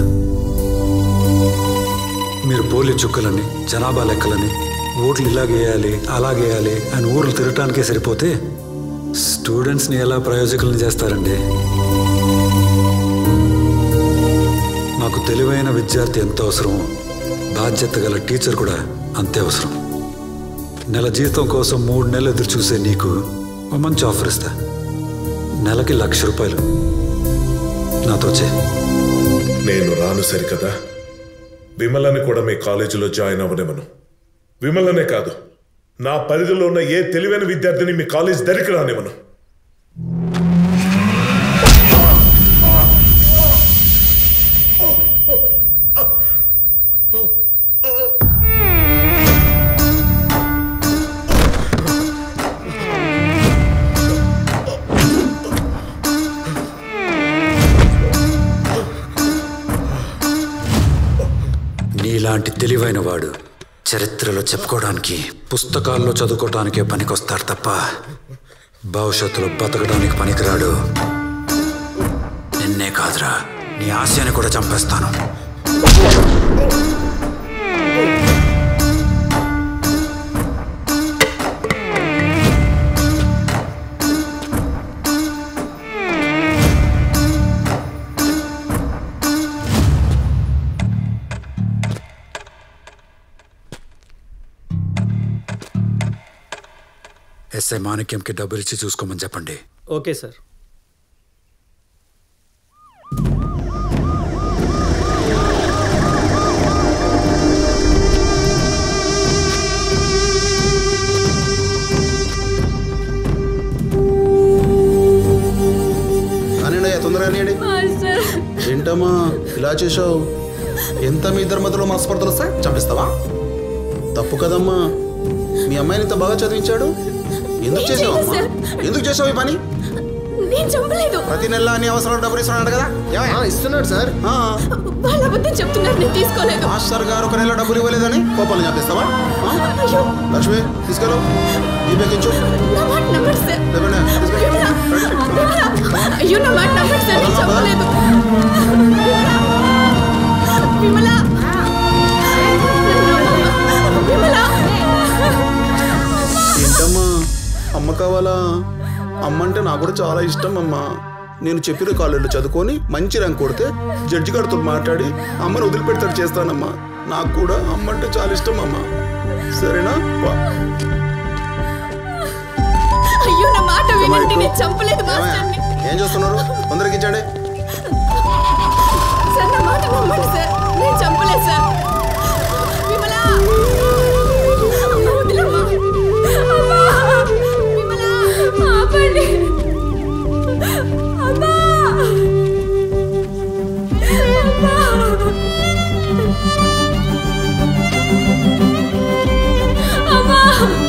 మీరు పోలి చుక్కలని జనాభా లెక్కలని ఓట్లు ఇలాగేయాలి అలాగేయాలి అని ఊర్లు తిరగటానికే సరిపోతే స్టూడెంట్స్ని ఎలా ప్రయోజకులను చేస్తారండి నాకు తెలివైన విద్యార్థి ఎంత అవసరమో బాధ్యత గల టీచర్ కూడా అంతే అవసరం నెల జీతం కోసం మూడు నెలలు ఎదురు చూసే నీకు ఓ మంచి ఆఫర్ ఇస్తా నెలకి లక్ష రూపాయలు నాతో చే నేను రాను సరికదా విమలని కూడా మీ కాలేజీలో జాయిన్ అవ్వనివ్వను విమలనే కాదు నా పరిధిలో ఉన్న ఏ తెలివైన విద్యార్థిని మీ కాలేజ్ దరికి రానివ్వను నీలాంటి తెలివైన వాడు చరిత్రలో చెప్పుకోవడానికి పుస్తకాల్లో చదువుకోవడానికే పనికొస్తారు తప్ప భవిష్యత్తులో బతకడానికి పనికిరాడు నిన్నే కాదురా నీ ఆశయాన్ని కూడా చంపేస్తాను ఎస్ఐ మాణిక్యంకి డబ్బులు ఇచ్చి చూసుకోమని చెప్పండి ఓకే సార్ కానివ్వండి తొందరగా కానివ్వండి ఏంటమ్మా ఇలా చేసావు ఎంత మీ ఇద్దరి మధ్యలో మనస్పర్ధలు వస్తాయి చంపిస్తావా తప్పు కదమ్మా మీ అమ్మాయిని ఇంత బాగా చదివించాడు ఎందుకు నేను చేసావు అమ్మా చేయలేదు, ఎందుకు చేసావు ఈ పని నేను చంపలేదు ప్రతి నెల అన్ని అవసరాలు డబ్బులు ఇస్తున్నాడు కదా ఇస్తున్నాడు సార్ వాళ్ళ అబద్ధం చెప్తున్నారు నేను తీసుకోలేదు మాస్టర్ గారు ఒక నెల డబ్బులు ఇవ్వలేదని కోపాలను చంపిస్తావా ఆ? లక్ష్మి తీసుకెళ్ళు ఈ బెక్కించు నా మాట నమ్మండి సార్ లేవండి, అయ్యో నా మాట నమ్మండి సార్ నేను చంపలేదు విమల విమల ఏంటమ్మా అమ్మ కావాలా అమ్మ అంటే నాకు కూడా చాలా ఇష్టం అమ్మా నేను చెప్పిన కాలేజీలో చదువుకొని మంచి ర్యాంక్ కొడితే జడ్జి గారితో మాట్లాడి అమ్మని వదిలిపెడతాడు చేస్తానమ్మా నాకు కూడా అమ్మ అంటే చాలా ఇష్టం అమ్మా సరేనా వా. అయ్యో నా మాట వినండి నేను చంపలేదు మాస్టర్ని ఏం చూస్తున్నారు తొందరగా ఇచ్చండి సార్ నా మాట నమ్మండి సార్ నేను చంపలేదు సార్ విమల అమ్మ వదిలమ్మా అమ్మా విమల ఆపండి అమ్మా అమ్మా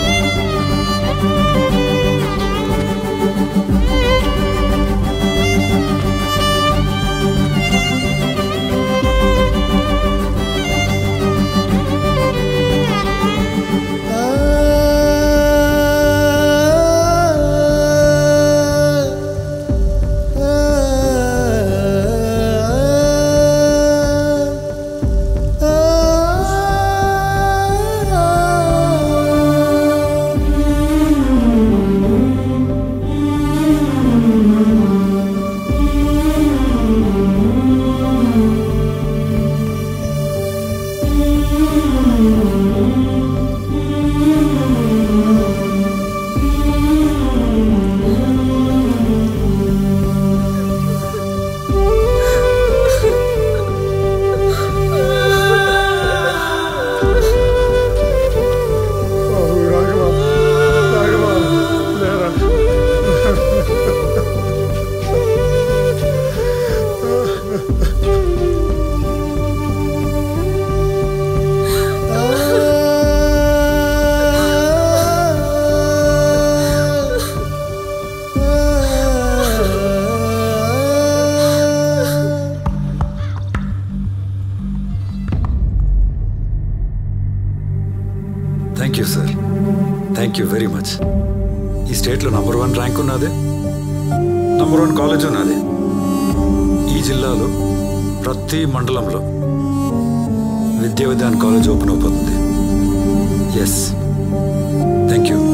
thank you sir thank you very much ఈ స్టేట్లో నంబర్ వన్ ర్యాంక్ ఉన్నది నంబర్ వన్ కాలేజ్ ఉన్నది ఈ జిల్లాలో ప్రతి మండలంలో విద్యా విధాన్ కాలేజ్ ఓపెన్ అయిపోతుంది yes thank you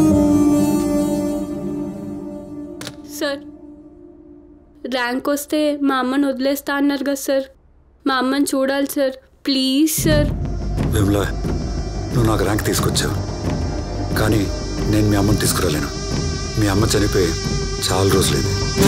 sir rank వస్తే మా అమ్మని వదిలేస్తా అన్నారు కదా సార్ మా అమ్మని చూడాలి సార్ ప్లీజ్ సార్ విమల నువ్వు నాకు ర్యాంక్ తీసుకొచ్చావు కానీ నేను మీ అమ్మని తీసుకురాలేను మీ అమ్మ చనిపోయి చాలా రోజులైంది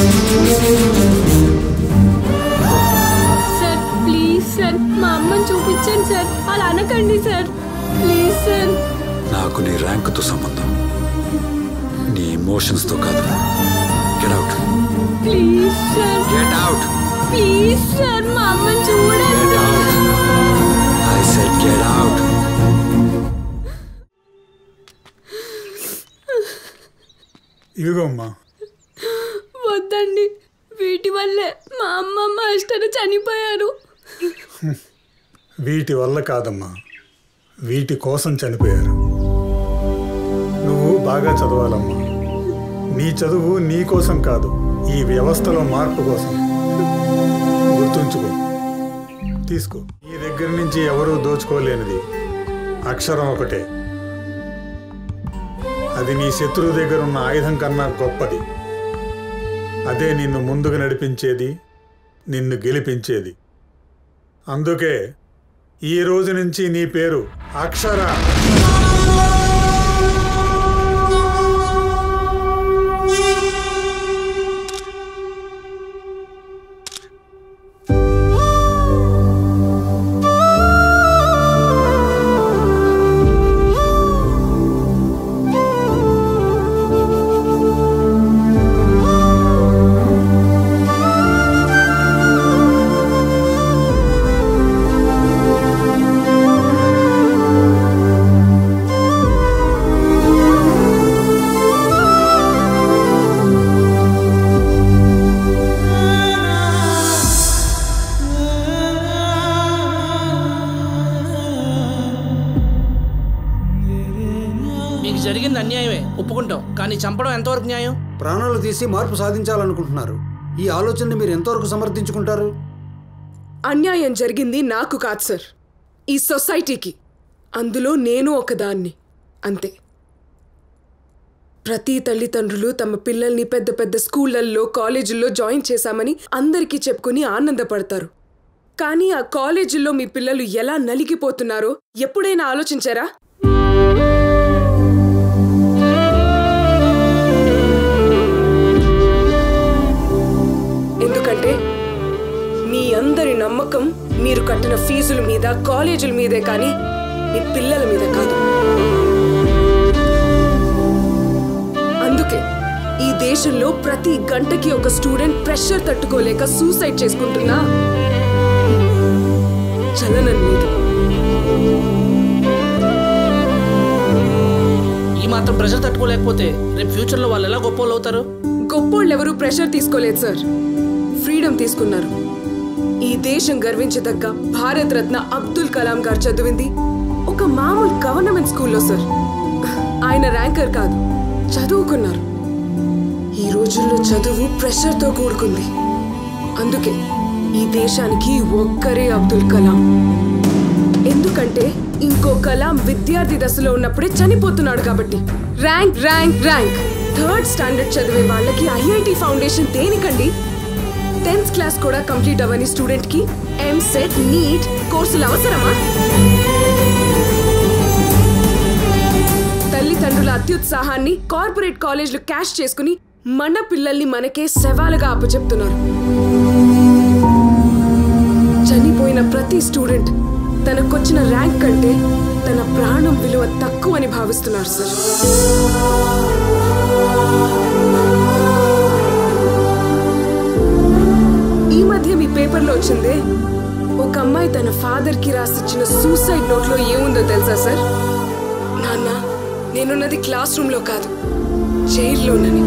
సార్ ప్లీజ్ సార్ మా అమ్మని చూపించండి సార్ అలా అనకండి సార్ ప్లీజ్ సార్ నాకు నీ ర్యాంకుతో సంబంధం నీ ఎమోషన్స్తో కాదు get out please sir get out please sir మా అమ్మని చూడండి ఐ సెడ్ గెట్ అవుట్ ఇదిగో అమ్మా వద్దండి వీటి వల్లే మా అమ్మ మాస్టర్ చనిపోయారు వీటి వల్ల కాదమ్మా వీటి కోసం చనిపోయారు నువ్వు బాగా చదవాలమ్మా నీ చదువు నీ కోసం కాదు ఈ వ్యవస్థలో మార్పు కోసం గుర్తుంచుకో తీసుకో నీ దగ్గర నుంచి ఎవరూ దోచుకోలేనిది అక్షరం ఒకటే అది నీ శత్రువు దగ్గర ఉన్న ఆయుధం కన్నా గొప్పది అదే నిన్ను ముందుకు నడిపించేది నిన్ను గెలిపించేది అందుకే ఈ రోజు నుంచి నీ పేరు అక్షర మీకు జరిగింది అన్యాయమే ఒప్పుకుంటాం కానీ చంపడం ఎంతవరకు న్యాయం ప్రాణాలు తీసి మార్పు సాధించాలనుకుంటున్నారు ఈ ఆలోచనని మీరు ఎంతవరకు సమర్థించుకుంటారు అన్యాయం జరిగింది నాకు కాదు సార్ ఈ సొసైటీకి అందులో నేను ఒకదాన్ని అంతే ప్రతి తల్లిదండ్రులు తమ పిల్లల్ని పెద్ద పెద్ద స్కూళ్ళల్లో కాలేజీల్లో జాయిన్ చేశామని అందరికీ చెప్పుకుని ఆనందపడతారు కానీ ఆ కాలేజీల్లో మీ పిల్లలు ఎలా నలిగిపోతున్నారో ఎప్పుడైనా ఆలోచించారా ఎందుకంటే మీ అందరి నమ్మకం మీరు కట్టిన ఫీజుల మీద కాలేజీల మీదే కానీ మీ పిల్లల మీద కాదు అందుకే ఈ దేశంలో ప్రతి గంటకి ఒక స్టూడెంట్ ప్రెషర్ తట్టుకోలేక సూసైడ్ చేసుకుంటున్నా చలనం లేదు ఈ మాత్రం ప్రెషర్ తట్టుకోలేకపోతే రేపు ఫ్యూచర్లో వాళ్ళు ఎలా గొప్ప అవుతారు గొప్పోళ్ళు ఎవరు ప్రెషర్ తీసుకోలేదు సార్ ఫ్రీడమ్ తీసుకున్నారు ఈ దేశం గర్వించదగ్గ భారత రత్న అబ్దుల్ కలాం గారు చదివింది ఒక మామూలు గవర్నమెంట్ స్కూల్లో సార్ ఆయన ర్యాంకర్ కాదు చదువుకున్నారు ఈ రోజుల్లో చదువు ప్రెషర్తో కూడుకుంది అందుకే ఈ దేశానికి ఒక్కరే అబ్దుల్ కలాం ఎందుకంటే ఇంకో కలాం విద్యార్థి దశలో ఉన్నప్పుడే చనిపోతున్నాడు కాబట్టి rank rank rank third standard చదివే వాళ్ళకి ఐఐటి ఫౌండేషన్ దేనికండి టెన్త్ క్లాస్ కూడా కంప్లీట్ అవ్వని స్టూడెంట్ కి ఎంసెట్ నీట్ కోర్సులు అవసరమా తల్లిదండ్రుల అత్యుత్సాహాన్ని కార్పొరేట్ కాలేజ్లు క్యాష్ చేసుకుని మన పిల్లల్ని మనకే శవాలుగా అప్పచెప్తున్నారు చనిపోయిన ప్రతి స్టూడెంట్ తనకొచ్చిన ర్యాంక్ కంటే తన ప్రాణం విలువ తక్కువని భావిస్తున్నారు సార్ ఈ మధ్య మీ పేపర్లో వచ్చిందే ఒక అమ్మాయి తన ఫాదర్ కి రాసిచ్చిన సూసైడ్ నోట్ లో ఏముందో తెలుసా సార్ నాన్న నేనున్నది క్లాస్ రూమ్ లో కాదు జైల్లోనని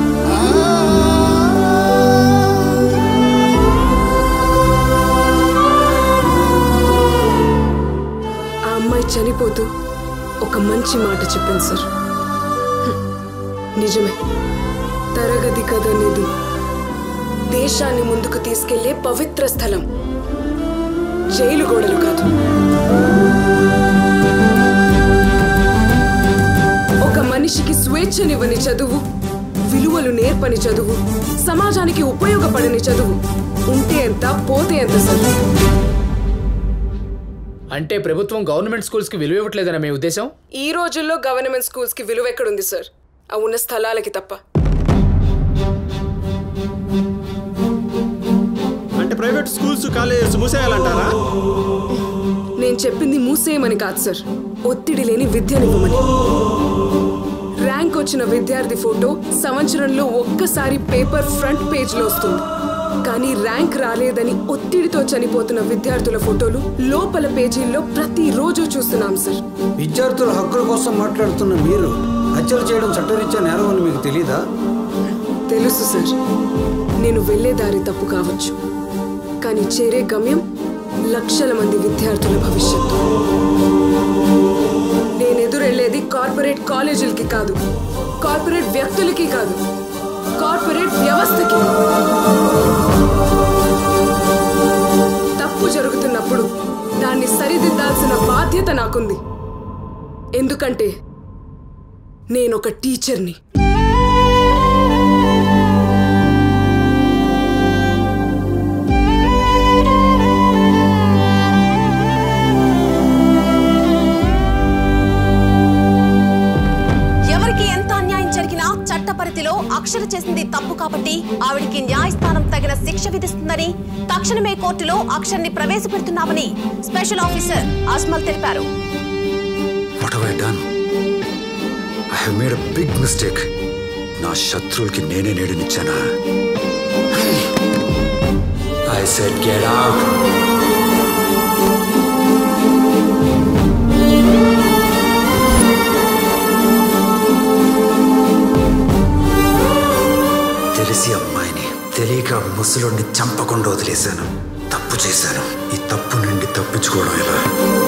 ఆ అమ్మాయి చనిపోతూ ఒక మంచి మాట చెప్పింది సార్ హ్మ్. నిజమే తరగతి కదనేది దేశాన్ని ముందుకు తీసుకెళ్లే పవిత్ర స్థలం జైలు గోడలు కాదు ఒక మనిషికి స్వేచ్ఛనివ్వని చదువు విలువలు నేర్పని చదువు సమాజానికి ఉపయోగపడని చదువు ఉంటే ఎంత పోతే ఎంత సార్ అంటే ప్రభుత్వం గవర్నమెంట్ స్కూల్స్కి విలువ ఇవ్వట్లేదన్న మీ ఉద్దేశం ఈ రోజుల్లో గవర్నమెంట్ స్కూల్స్కి విలువ ఎక్కడుంది సార్ ఆ ఉన్న స్థలాలకి తప్ప అంటే ప్రైవేట్ స్కూల్స్ కాలేజెస్ మూసేయాలంటారా నేను చెప్పింది మూసేయమని కాదు సార్ ఒత్తిడి లేని విద్యనివ్వమని ర్యాంక్ వచ్చిన విద్యార్థి ఫోటో సంవత్సరంలో ఒక్కసారి పేపర్ ఫ్రంట్ పేజ్లో వస్తుంది కానీ ర్యాంక్ రాలేదని ఒత్తిడితో చనిపోతున్న విద్యార్థుల ఫోటోలు లోపల పేజీల్లో ప్రతిరోజు చూస్తున్నాం సార్ విద్యార్థుల హక్కుల కోసం మాట్లాడుతున్న మీరు హత్యలు చేయడం చట్టరీత్యా నేరం అని మీకు తెలీదా తెలుసు సార్ నేను వెళ్ళే దారి తప్పు కావచ్చు కానీ చేరే గమ్యం లక్షల మంది విద్యార్థుల భవిష్యత్తు నేను ఎదురెళ్లేది కార్పొరేట్ కాలేజీలకి కాదు కార్పొరేట్ వ్యక్తులకి కాదు కార్పొరేట్ వ్యవస్థకి తప్పు జరుగుతున్నప్పుడు దాన్ని సరిదిద్దాల్సిన బాధ్యత నాకుంది ఎందుకంటే నేనొక టీచర్ని ఎవరికి ఎంత అన్యాయం జరిగినా చట్ట పరిధిలో అక్షర చేసింది తప్పు కాబట్టి ఆవిడికి న్యాయస్థానం తగిన శిక్ష విధిస్తుందని తక్షణమే కోర్టులో అక్షర్ని ప్రవేశపెడుతున్నామని స్పెషల్ ఆఫీసర్ అజ్మల్ తెలిపారు what have I done I have made a big mistake నా శత్రువులకి నేనే నేడునిచ్చానా ఐ సెడ్ గెట్ అవుట్ తెలిసి అమ్మాయిని తెలియక ముసలుడిని చంపకుండా వదిలేశాను తప్పు చేశాను ఈ తప్పు నుండి తప్పించుకోవడం ఎలా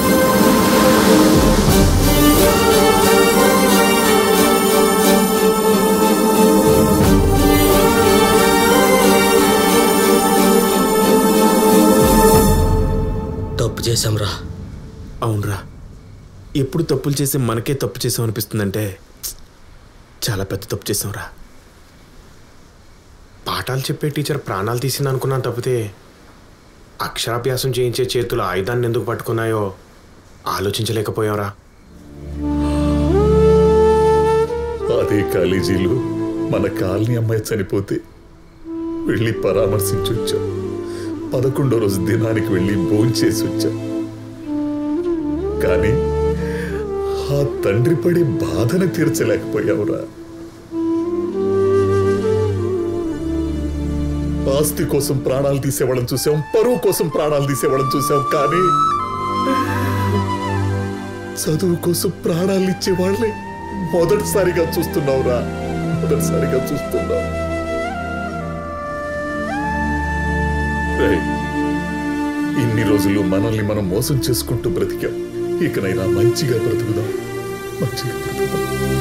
తప్పు చేశాంరా అవునరా ఎప్పుడు తప్పులు చేసి మనకే తప్పు చేసాం అనిపిస్తుందంటే చాలా పెద్ద తప్పు చేసాంరా పాఠాలు చెప్పే టీచర్ ప్రాణాలు తీసింది అనుకున్నాను తప్పితే అక్షరాభ్యాసం చేయించే చేతులు ఆయుధాన్ని ఎందుకు పట్టుకున్నాయో ఆలోచించలేకపోయావురా అదే కాలేజీలో మన కాలనీ అమ్మాయి చనిపోతే వెళ్ళి పరామర్శించి వచ్చాం పదకొండో రోజు దినానికి వెళ్ళి భోంచేసి వచ్చాం కానీ ఆ తండ్రి పడే బాధను తీర్చలేకపోయావురా ఆస్తి కోసం ప్రాణాలు తీసేవాళ్ళని చూసాం పరువు కోసం ప్రాణాలు తీసేవాళ్ళని చూసాం కానీ చదువు కోసం ప్రాణాలు ఇచ్చేవాళ్ళని మొదటిసారిగా చూస్తున్నావురా మొదటిసారిగా చూస్తున్నావు రేయ్, ఇన్ని రోజులు మనల్ని మనం మోసం చేసుకుంటూ బ్రతికాం ఇకనైనా మంచిగా బ్రతుకుదాం మంచిగా బ్రతుకుదాం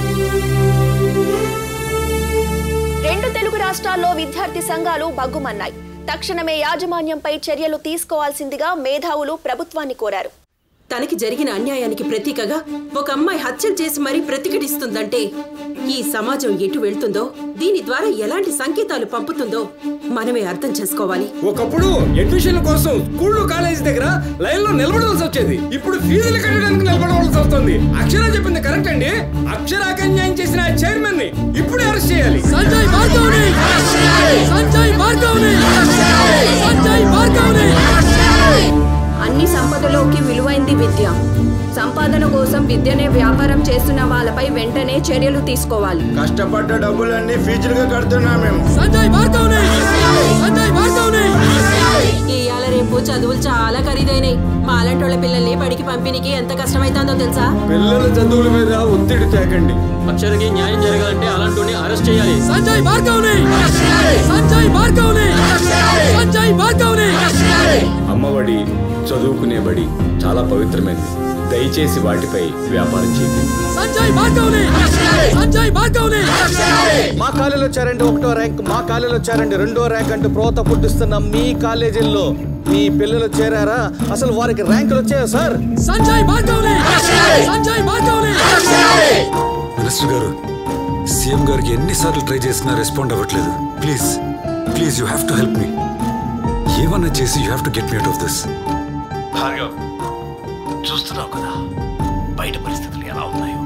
రెండు తెలుగు రాష్ట్రాల్లో విద్యార్థి సంఘాలు బగ్గుమన్నాయి తక్షణమే యాజమాన్యంపై చర్యలు తీసుకోవాల్సిందిగా మేధావులు ప్రభుత్వాన్ని కోరారు తనకి జరిగిన అన్యాయానికి ప్రతీకగా ఒక అమ్మాయి హత్యలు చేసి మరీ ప్రతిఘటిస్తుందంటే ఈ సమాజం ఎటు వెళ్తుందో దీని ద్వారా ఎలాంటి సంకేతాలు పంపుతుందో మనమే అర్థం చేసుకోవాలి ఒకప్పుడు అడ్మిషన్ కోసం స్కూళ్ళు కాలేజీ దగ్గర లైన్ లో నిలబడవలసి వచ్చేది ఇప్పుడు ఫీజులు కట్టడానికి నిలబడవలసి వస్తుంది అక్షర చెప్పింది కరెక్ట్ అండి అక్షరాకి అన్యాయం చేసిన ఆ చైర్మన్ ని ఇప్పుడు అరెస్ట్ చేయాలి సంజయ్ భార్గవ్ని సంజయ్ భార్గవ్ని సంజయ్ భార్గవ్ని అన్ని సంపదలోకి విలువైంది విద్య సంపాదన కోసం విద్యనే వ్యాపారం చేస్తున్న వాళ్ళపై వెంటనే చర్యలు తీసుకోవాలి కష్టపడ్డ డబ్బులన్నీ ఫీజులుగా కడుతున్నా మేము సంజయ్ భార్గవ్ని సంజయ్ భార్గవ్ని ఇవాళ రేపు చదువులు చాలా ఖరీదైనాయి మాలంటోళ్ళ పిల్లల్ని బడికి పంపిణీకి ఎంత కష్టమైతుందో తెలుసా పిల్లల చదువుల మీద ఒత్తిడి తేకండి అక్షరకి న్యాయం జరగాలంటే అలాంటి అరెస్ట్ చేయాలి సంజయ్ భార్గవ్ని సంజయ్ భార్గవ్ని సంజయ్ భార్గవ్ని అమ్మఒడి చదువుకునే బడి చాలా పవిత్రమైనది దయచేసి వాటిపై వ్యాపారం చేయండి సంజయ్ భార్గవ్ని సంజయ్ భార్గవ్ని మా కాలేజీలో వచ్చారండి ఒకటో ర్యాంక్ మా కాలేజీలో వచ్చారండి రెండో ర్యాంక్ అంటూ ప్రోత పుట్టిస్తున్న మీ కాలేజీల్లో మీ పిల్లలు చేరారా అసలు వారికి ర్యాంకులు వచ్చాయా సార్ సంజయ్ భార్గవ్ని సంజయ్ భార్గవ్ని మినిస్టర్ గారు సీఎం గారికి ఎన్నిసార్లు ట్రై చేసినా రెస్పాండ్ అవ్వట్లేదు please please you have to help me ఏమన్నా చేసి you have to get me out of this Bhargav చూస్తున్నావు కదా బయట పరిస్థితులు ఎలా ఉన్నాయో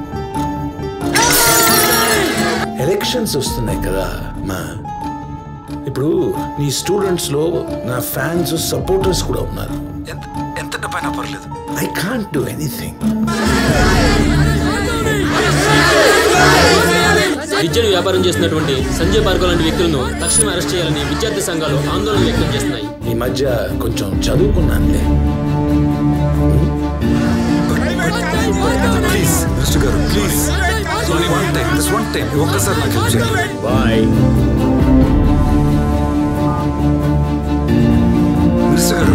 ఎలక్షన్స్ వస్తున్నాయి కదా మా ఇప్పుడు నీ స్టూడెంట్స్ లో నా ఫ్యాన్స్ సపోర్టర్స్ కూడా ఉన్నారు ఎంత డబ్బైనా పర్లేదు ఐ కాంట్ డూ ఎనీథింగ్ విద్యను వ్యాపారం చేస్తున్నటువంటి సంజయ్ భార్గవ్ లాంటి వ్యక్తులను తక్షణం అరెస్ట్ చేయాలని విద్యార్థి సంఘాలు ఆందోళన వ్యక్తం చేస్తున్నాయి ఈ మధ్య కొంచెం చదువుకున్నానులే ప్లీజ్ మినిస్టర్ గారు please one time this one time ఒక్కసారి నాకు హెల్ప్ చేయండి బాయ్ మినిస్టర్ గారు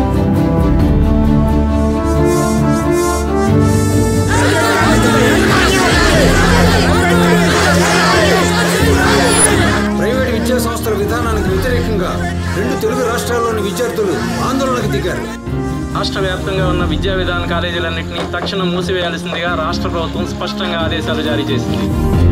ప్రైవేట్ విద్యా సంస్థల విధానానికి వ్యతిరేకంగా రెండు తెలుగు రాష్ట్రాల్లోని విద్యార్థులు ఆందోళనకు దిగారు రాష్ట్ర వ్యాప్తంగా ఉన్న విద్యా విధాన కాలేజీలన్నింటినీ తక్షణం మూసివేయాల్సిందిగా రాష్ట్ర ప్రభుత్వం స్పష్టంగా ఆదేశాలు జారీ చేసింది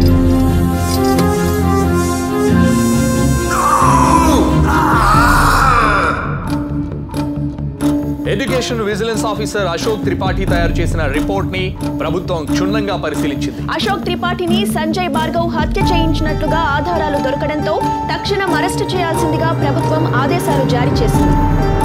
education vigilance officer Ashok Tripathi తయారు చేసిన రిపోర్ట్ ని ప్రభుత్వం క్షుణ్ణంగా పరిశీలించింది అశోక్ త్రిపాఠిని సంజయ్ భార్గవ్ హత్య చేయించినట్లుగా ఆధారాలు దొరకడంతో తక్షణం అరెస్టు చేయాల్సిందిగా ప్రభుత్వం ఆదేశాలు జారీ చేసింది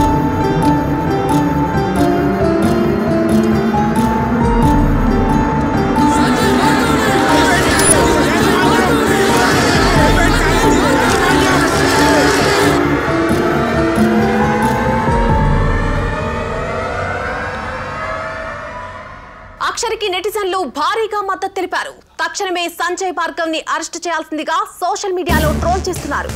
అక్షరికి నెటిజన్లు భారీగా మద్దతు తెలిపారు తక్షణమే సంజయ్ భార్గవ్ ని అరెస్ట్ చేయాల్సిందిగా సోషల్ మీడియాలో ట్రోల్ చేస్తున్నారు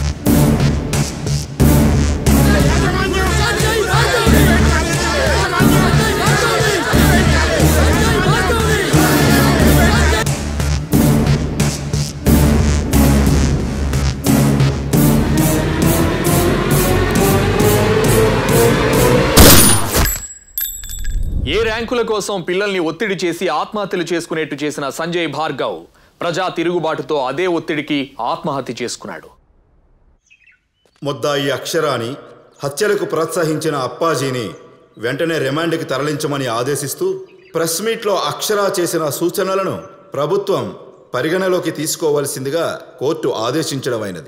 ఏ ర్యాంకుల కోసం పిల్లల్ని ఒత్తిడి చేసి ఆత్మహత్యలు చేసుకునేట్టు చేసిన సంజయ్ భార్గవ్ ప్రజా తిరుగుబాటుతో అదే ఒత్తిడికి ఆత్మహత్య చేసుకున్నాడు ముద్దాయి అక్షరాని హత్యలకు ప్రోత్సహించిన అప్పాజీని వెంటనే రిమాండ్కి తరలించమని ఆదేశిస్తూ ప్రెస్ మీట్లో అక్షరా చేసిన సూచనలను ప్రభుత్వం పరిగణలోకి తీసుకోవలసిందిగా కోర్టు ఆదేశించడమైనది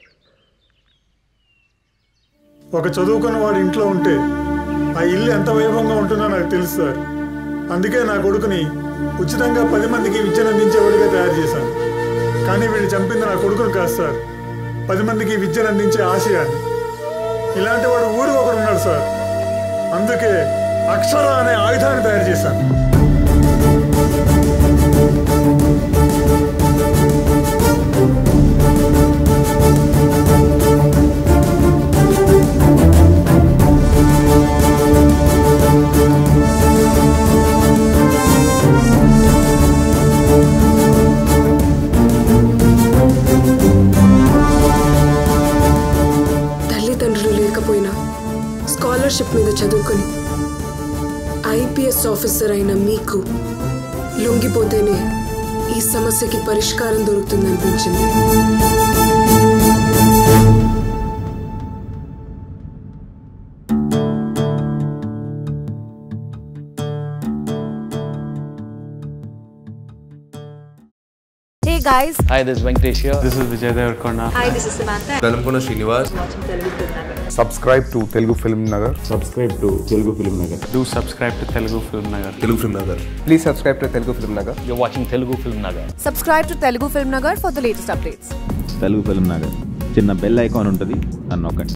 ఒక చదువుకున్న వాడు ఇంట్లో ఉంటే ఆ ఇల్లు ఎంత వైభవంగా ఉంటుందో నాకు తెలుసు సార్ అందుకే నా కొడుకుని ఉచితంగా పది మందికి విద్యను అందించేవాడిగా తయారు చేశాను కానీ వీళ్ళు చంపింది నా కొడుకును కాదు సార్ పది మందికి విద్యను అందించే ఆశయాన్ని ఇలాంటి వాడు ఊరు ఒకడు ఉన్నాడు సార్ అందుకే అక్షర అనే ఆయుధాన్ని తయారు చేశాను తల్లిదండ్రులు లేకపోయినా స్కాలర్షిప్ మీద చదువుకొని ఐపీఎస్ ఆఫీసర్ అయిన మీకు లొంగిపోతేనే ఈ సమస్యకి పరిష్కారం దొరుకుతుందనిపించింది Hey guys. Hi, this is Venkatesh here. This is Vijay Devarkonda. Hi, this is Samantha. Velamkona Srinivas. Subscribe to Telugu film Nagar Subscribe to Telugu Film Nagar. Do subscribe to Telugu Film Nagar. Telugu Film Nagar. Please subscribe to Telugu film Nagar You're watching Telugu Film Nagar. Subscribe to Telugu Film Nagar for the latest updates. Telugu film Nagar చిన్న bell icon ఉంటుంది నన్ను నొక్కండి